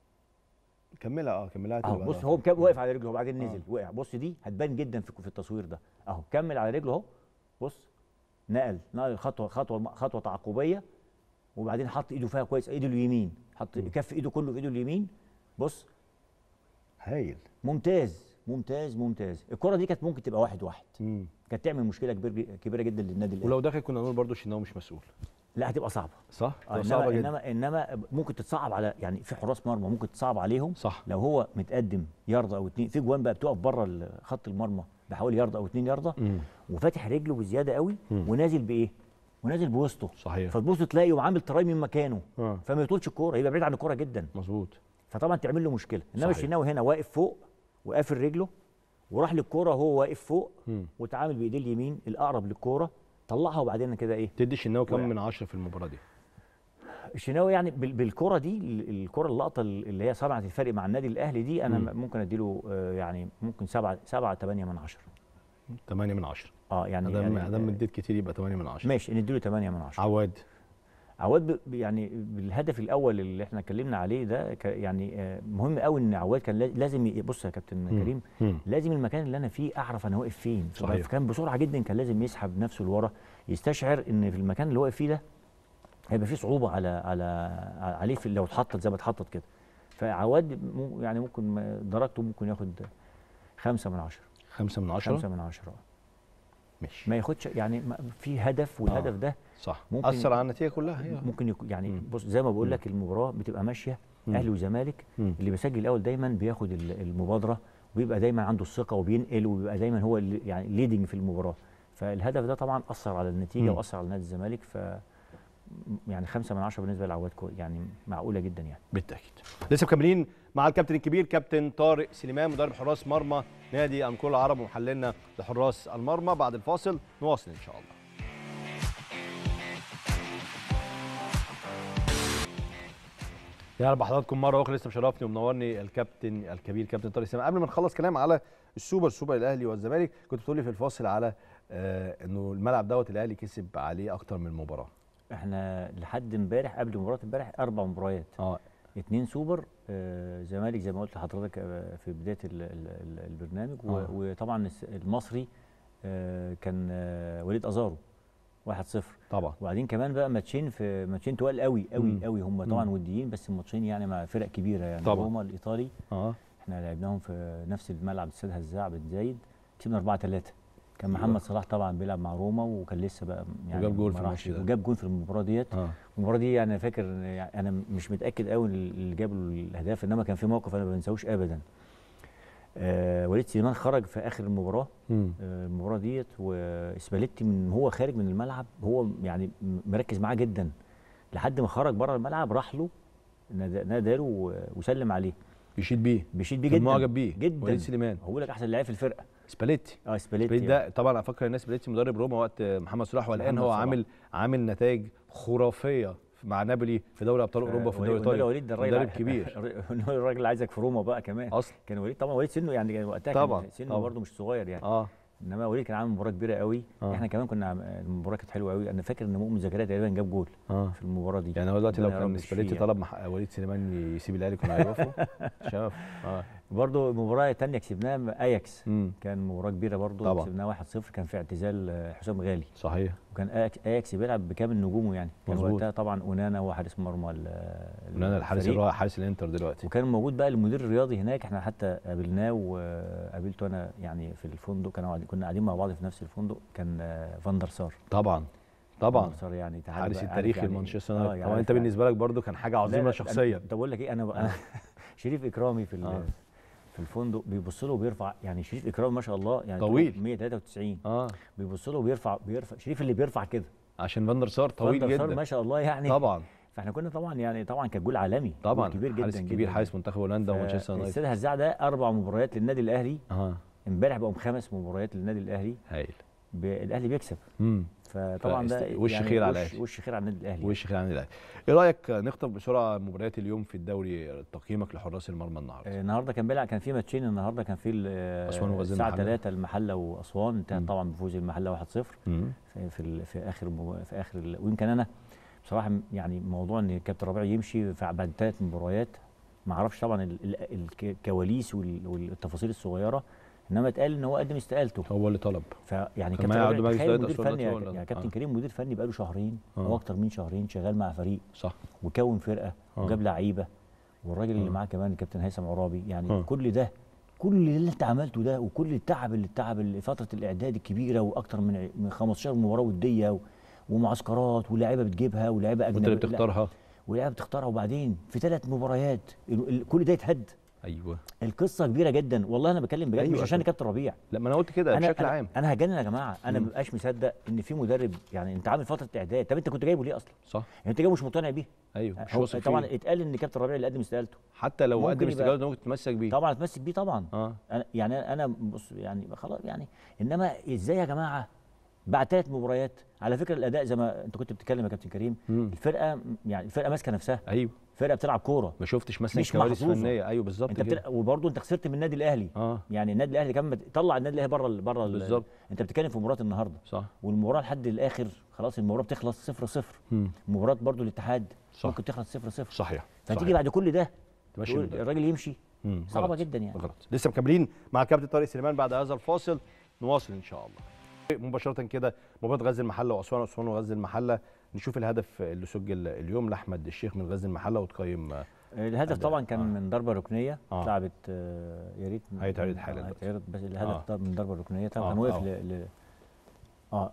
كملها اه كملها اهو تبقى بص ده. هو مكمل واقف على رجله وبعدين نزل وقع بص دي هتبان جدا في في التصوير ده اهو كمل على رجله اهو بص نقل نقل خطوه خطوه خطوه تعاقبيه وبعدين حط ايده فيها كويس ايده اليمين حط كف ايده كله في ايده اليمين بص هايل ممتاز ممتاز ممتاز الكره دي كانت ممكن تبقى واحد واحد مم. كانت تعمل مشكله كبير كبيره جدا للنادي الاهلي ولو دخل كنا نقول برضو الشناوي مش مسؤول لا هتبقى صعبه صح آه، تبقى صعبه انما جدا انما انما ممكن تتصعب على يعني في حراس مرمى ممكن تصعب عليهم صح لو هو متقدم يارده او اتنين في جوان بقى بتقف بره خط المرمى بحوالي يارده او اتنين يارده مم. وفاتح رجله بزياده قوي مم. ونازل بايه؟ ونازل بوسطه صحيح فتبص تلاقيه وعامل تراي من مكانه اه فما يطولش الكوره يبقى بعيد عن الكوره جدا مظبوط فطبعا تعمل له مشكله انما صحيح. الشناوي هنا واقف فوق وقافل رجله وراح للكوره وهو واقف فوق مم. وتعامل بايديه اليمين الاقرب للكوره طلعها وبعدين كده ايه تدي الشناوي كم وقع. من عشرة في المباراه دي الشناوي يعني بال- بالكره دي ال- الكره اللقطه اللي هي صنعت الفرق مع النادي الاهلي دي انا مم. ممكن اديله آه، يعني ممكن سبعة سبعة تمانية من عشرة 8 من 10 اه يعني ادام يعني ادام آه، اديت كتير يبقى 8 من 10 ماشي نديله 8 من 10 عواد عواد ب- يعني بالهدف الاول اللي احنا اتكلمنا عليه ده ك- يعني آه، مهم قوي ان عواد كان لا- لازم ي- بص يا كابتن مم. كريم مم. لازم المكان اللي انا فيه اعرف انا واقف فين صحيح. فكان بسرعه جدا كان لازم يسحب نفسه لورا يستشعر ان في المكان اللي واقف فيه ده هيبقى فيه صعوبه على على عليه في لو اتحطت زي ما اتحطت كده فعواد مو- يعني ممكن ما- درجته ممكن ياخد خمسة من عشرة خمسة من عشرة خمسة من عشرة ماشي ما ياخدش يعني ما- في هدف والهدف ده صح ممكن- أثر على النتيجة كلها هي ممكن يكون يعني مم. بص زي ما بقول مم. لك المباراه بتبقى ماشيه مم. اهلي وزمالك مم. اللي بيسجل الاول دايما بياخد ال- المبادره وبيبقى دايما عنده الثقه وبينقل وبيبقى دايما هو اللي يعني ليدنج في المباراه فالهدف ده طبعا اثر على النتيجه مم. واثر على نادي الزمالك ف يعني خمسة من عشرة بالنسبه لعواد كو- يعني معقوله جدا يعني بالتاكيد لسه مكملين مع الكابتن الكبير كابتن طارق سليمان مدرب حراس مرمى نادي انكول العرب ومحللنا لحراس المرمى بعد الفاصل نواصل ان شاء الله يا رب حضراتكم مره اخرى لسه مشرفني ومنورني الكابتن الكبير كابتن طارق سليمان قبل ما نخلص كلام على السوبر سوبر الاهلي والزمالك كنت بتقول لي في الفاصل على آه انه الملعب دوت الاهلي كسب عليه اكتر من مباراه احنا لحد امبارح قبل مباراه امبارح اربع مباريات اه اتنين سوبر آه زمالك زي ما قلت لحضرتك آه في بدايه ال ال ال البرنامج و- آه. وطبعا الس- المصري آه كان آه وليد ازارو 1-0 طبعا وبعدين كمان بقى ماتشين في ماتشين تقال قوي قوي مم. قوي هم طبعا مم. وديين بس الماتشين يعني مع فرق كبيره يعني طبعا. روما الايطالي اه احنا لعبناهم في نفس الملعب استاد هزاع بن زايد كسبنا 4 3 كان أيوة. محمد صلاح طبعا بيلعب مع روما وكان لسه بقى يعني وجاب جول ما في راحش. الماتش ده. وجاب جول في المباراه ديت اه المباراه دي يعني فاكر يعني انا مش متاكد قوي اللي جاب له الاهداف انما كان في موقف انا ما بنساهوش ابدا آه وليد سليمان خرج في اخر المباراه مم. آه، المباراه ديت واسباليتي من هو خارج من الملعب هو يعني م- مركز معاه جدا لحد ما خرج بره الملعب راح له نادى- ناداله و- وسلم عليه بيشيد بيه بيشيد بيه كان جدا معجب بيه جدا وليد سليمان هو بيقول لك احسن لعيب في الفرقه سباليتي اه اسباليتي سباليتي ده طبعا افكر الناس سباليتي مدرب روما وقت محمد صلاح والان محمد هو صلاح. عامل عامل نتائج خرافيه مع نابولي في دوري ابطال اوروبا في الدوري الايطالي الايطالي وليد ده الراجل مدرب ع- كبير الراجل اللي عايزك في روما بقى كمان اصلا كان وليد طبعا وليد سنه يعني كان وقتها طبعاً، كان سنه طبعاً. برضه مش صغير يعني اه انما وليد كان عامل مباراه كبيره قوي آه. احنا كمان كنا عم- المباراه كانت حلوه قوي انا فاكر ان مؤمن زكريا تقريبا جاب جول اه في المباراه دي يعني هو دلوقتي لو ربنا كان يرب سباليتي فيه طلب مح... وليد سليمان يسيب الاهلي كنا هيوقفوا شاف اه برضه مباراه تانية كسبناها مع اياكس امم كان مباراه كبيره برضه طبعاً. كسبناها 1-0 كان في اعتزال آه، حسام غالي صحيح وكان أياكس- اياكس بيلعب بكامل نجومه يعني كان مظبوط. وقتها طبعا اونانا هو حارس مرمى ال- انا الحارس الفريق. الرائع حارس الانتر دلوقتي وكان موجود بقى المدير الرياضي هناك احنا حتى قابلناه وقابلته انا يعني في الفندق كانوا قاعدين- كنا قاعدين مع بعض في نفس الفندق كان آه، فاندر سار طبعا طبعا فاندر سار يعني تعالى حارس بقى عارف التاريخي يعني- لمانشستر آه، يونايتد يعني طبعا انت عارف- بالنسبه لك برضو كان حاجه لا، عظيمه لا، شخصيا طب بقول لك ايه انا بقى شريف اكرامي في ال- آه. في الفندق بيبص له وبيرفع يعني شريف اكرامي ما شاء الله يعني طويل. 193 اه بيبص له وبيرفع بيرفع شريف اللي بيرفع كده عشان فاندر سار طويل فاندر سار جدا ما شاء الله يعني طبعا فاحنا كنا طبعا يعني طبعا كان جول عالمي جول طبعا كبير جدا حارس كبير جدا حارس منتخب هولندا ومانشستر يونايتد السيد هزاع ده اربع مباريات للنادي الاهلي اه امبارح بقوا خمس مباريات للنادي الاهلي هايل ب- الاهلي بيكسب امم فطبعا ده فاست- وش يعني خير على وش, الأهلي. وش خير على النادي الاهلي وش خير عن الاهلي ايه رايك نخطف بسرعه مباريات اليوم في الدوري تقييمك لحراس المرمى النهارده آه، النهارده كان بيلعب كان في ماتشين النهارده كان في ال- أسوان وغزل الساعه المحلة. 3 المحله واسوان انتهت مم. طبعا بفوز المحله 1-0 مم. في في, ال- في اخر مب- في اخر ال- ويمكن انا بصراحه م- يعني موضوع ان كابتن ربيع يمشي في بعد ثلاث مباريات ما اعرفش طبعا ال- ال- الكواليس وال- والتفاصيل الصغيره انما اتقال ان هو قدم استقالته هو اللي طلب فيعني كان كابتن معايا ربيع عبد المجيد تخيل سيد مدير أسود فني ده يا ولا- ك- يا آه. كابتن كريم مدير فني بقاله شهرين آه. او اكتر من شهرين شغال مع فريق صح وكون فرقه آه. وجاب لعيبه والراجل اللي آه. معاه كمان الكابتن هيثم عرابي يعني آه. كل ده كل اللي انت عملته ده وكل التعب اللي التعب اللي فتره الاعداد الكبيره واكتر من ع- من 15 مباراه وديه و- ومعسكرات ولاعيبه بتجيبها ولاعيبه وانت اجنبيه اللي بتختارها ولاعيبه بتختارها وبعدين في ثلاث مباريات ال- ال- كل ده يتهد ايوه القصه كبيره جدا والله انا بتكلم بجد أيوة مش عشان أكيد. كابتن ربيع لا ما انا قلت كده انا بشكل أنا- عام انا هجنن يا جماعه انا مم. ما ببقاش مصدق ان في مدرب يعني انت عامل فتره اعداد طب انت كنت جايبه ليه اصلا؟ صح يعني انت جايبه مش مقتنع بيه ايوه مش هو واثق طبعا فيه اتقال ان كابتن ربيع اللي قدم استقالته حتى لو ممكن قدم يبقى- استقالته ممكن تتمسك بيه طبعا اتمسك بيه طبعا اه أنا يعني انا بص يعني خلاص يعني انما ازاي يا جماعه بعد ثلاث مباريات على فكره الاداء زي ما انت كنت بتتكلم يا كابتن كريم مم. الفرقه يعني الفرقه ماسكه نفسها ايوه الفرقه بتلعب كوره ما شفتش مثلا مش كوارث محظوظة. فنيه ايوه بالظبط انت كده بتلعب وبرضه انت خسرت من النادي الاهلي اه يعني النادي الاهلي كان مت- طلع النادي الاهلي بره بره بالظبط. انت بتتكلم في مباراه النهارده صح والمباراه لحد الاخر خلاص المباراه بتخلص 0 0 مم. مباراه برضه الاتحاد صح. ممكن تخلص 0 0 صحيح فتيجي صحيح. بعد كل ده تمشي تقول بالده. الراجل يمشي مم. صعبه غلط. جدا يعني غلط لسه مكملين مع الكابتن طارق سليمان بعد هذا الفاصل نواصل ان شاء الله مباشرة كده مباراة غزل المحلة وأسوان أسوان وغزل المحلة نشوف الهدف اللي سجل اليوم لأحمد الشيخ من غزل المحلة وتقيم آه، الهدف أداء. طبعا كان آه. من ضربه ركنيه آه. اتلعبت آه، يا ريت هيتعرض حالا آه، دلوقتي. هيتعرض بس الهدف آه. طبعا من ضربه ركنيه طبعا آه، كان واقف آه. ل... ل... اه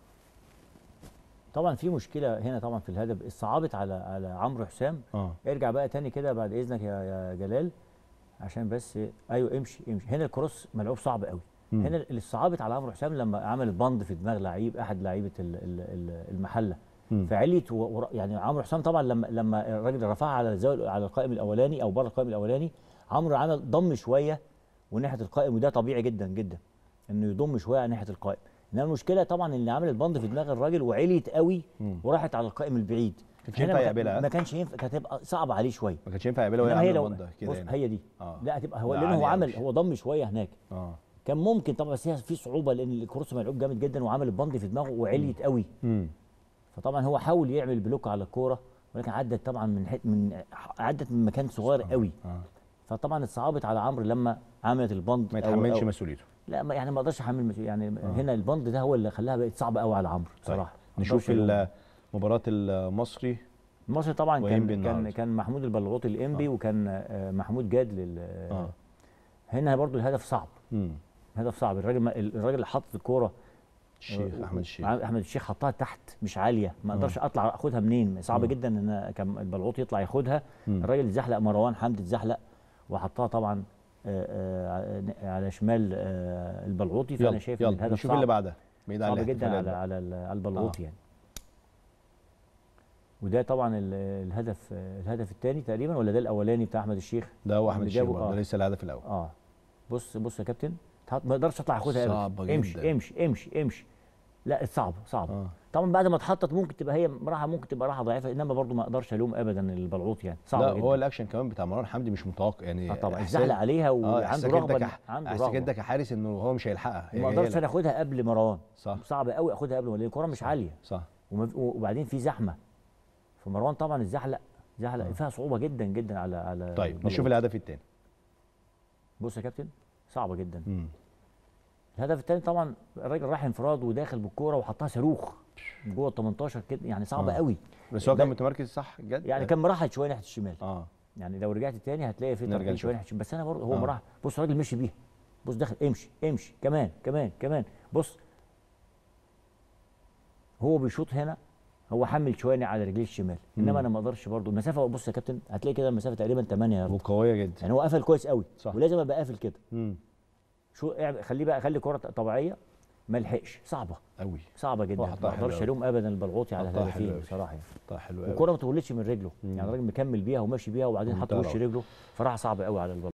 طبعا في مشكله هنا طبعا في الهدف اتصعبت على على عمرو حسام اه ارجع بقى تاني كده بعد اذنك يا يا جلال عشان بس ايوه امشي امشي هنا الكروس ملعوب صعب قوي مم. هنا اللي صعبت على عمرو حسام لما عمل بند في دماغ لعيب احد لعيبه ال- ال- ال- المحله مم. فعليت و... ور- يعني عمرو حسام طبعا لما لما الراجل رفعها على الزاويه على القائم الاولاني او بره القائم الاولاني عمرو عمل ضم شويه وناحيه القائم وده طبيعي جدا جدا انه يضم شويه على ناحيه القائم انما المشكله طبعا اللي عمل البند في دماغ الراجل وعليت قوي مم. وراحت على القائم البعيد كانش هنا ينفع ما كان- يقبلها. ما كانش ينفع كانت هتبقى صعبه عليه شويه ما كانش ينفع يعملها وهي إنما هي عامله لو بوندا كده بص هنا. هي دي آه. لا هتبقى هو لا، لانه هو عالية عمل أوي. هو ضم شويه هناك اه كان ممكن طبعا بس هي في صعوبه لان الكروس ملعوب جامد جدا وعمل البند في دماغه وعليت قوي امم فطبعا هو حاول يعمل بلوك على الكوره ولكن عدت طبعا من حت من عدت من مكان صغير قوي اه فطبعا اتصعبت على عمرو لما عملت البند ما أو- يتحملش أو- مسؤوليته لا ما- يعني ما اقدرش احمل مسؤولية. يعني هنا البند ده هو اللي خلاها بقت صعبه قوي على عمرو طيب. بصراحه نشوف ما أقدرش ألومه. ال- مباراة المصري مصر طبعا وإنبي كان كان النهاردة. كان محمود البلغوطي الانبي وكان آه، محمود جاد لل اه هنا برضو الهدف صعب امم هدف صعب الراجل ما- الراجل اللي حط الكوره الشيخ آه، احمد الشيخ مع- احمد الشيخ حطها تحت مش عاليه ما اقدرش اطلع اخدها منين صعب آه. جدا ان كان البلغوط يطلع ياخدها مم. الراجل اتزحلق مروان حمدي اتزحلق وحطها طبعا آه، آه، على شمال آه، البلغوطي فانا يلا شايف ان يلا الهدف نشوف اللي صعب بعدها بعيد عن صعب جدا الاحتفالات على بقى. على ال- على البلغوطي آه. يعني وده طبعا ال- الهدف الهدف الثاني تقريبا ولا ده الاولاني بتاع احمد الشيخ ده هو احمد اللي الشيخ جابه، برضه آه. ده لسه الهدف الاول اه بص بص يا كابتن تحط- ما اقدرش اطلع اخدها ابدا صعبة امشي جداً. امشي امشي امشي لا صعبه صعبه آه. طبعا بعد ما اتحطت ممكن تبقى هي راحه ممكن تبقى راحه ضعيفه انما برضو ما اقدرش الوم ابدا البلعوط يعني صعبه لا جدا هو الاكشن كمان بتاع مروان حمدي مش متوقع يعني آه طبعا إحساس- اتزحلق عليها اه وعنده احساسك رغبه انت إن- كح- عنده احساسك رغبه انت كحارس انه هو مش هيلحقها هي وما جاية اقدرش لك. انا اخدها قبل مروان صح صعب قوي اخدها قبل لان الكوره مش عاليه صح وما- وبعدين في زحمه فمروان طبعا اتزحلق زحلق آه. فيها صعوبه جدا جدا على على طيب البلعوط. نشوف الهدف الثاني بص يا كابتن صعبه جدا الهدف الثاني طبعا الراجل راح انفراد وداخل بالكوره وحطها صاروخ جوه ال 18 كده يعني صعبه آه. قوي بس هو كان ده- متمركز صح جد يعني كان مراحل شويه ناحيه الشمال اه يعني لو رجعت تاني هتلاقي في نرجع تركيز نشوف. شويه ناحيه الشمال بس انا برضه هو آه. مراحل بص الراجل مشي بيها بص داخل امشي امشي كمان كمان كمان بص هو بيشوط هنا هو حمل شويه على رجليه الشمال انما انا ما اقدرش برضه المسافه بص يا كابتن هتلاقي كده المسافه تقريبا 8 يارد وقويه جدا يعني هو قفل كويس قوي صح. ولازم ابقى قافل كده امم شو اعمل- خليه بقى خلي كره طبيعيه ما لحقش صعبه قوي صعبه جدا هو ما حطها حلو اقدرش أوي. الوم ابدا البلغوطي على حطها حلو هدفين أوي. بصراحه يعني طيب حلو قوي الكره ما تولدش من رجله يعني الراجل مكمل بيها وماشي بيها وبعدين حط منتهى وش الروعة. رجله فراح صعب قوي على البلغوطي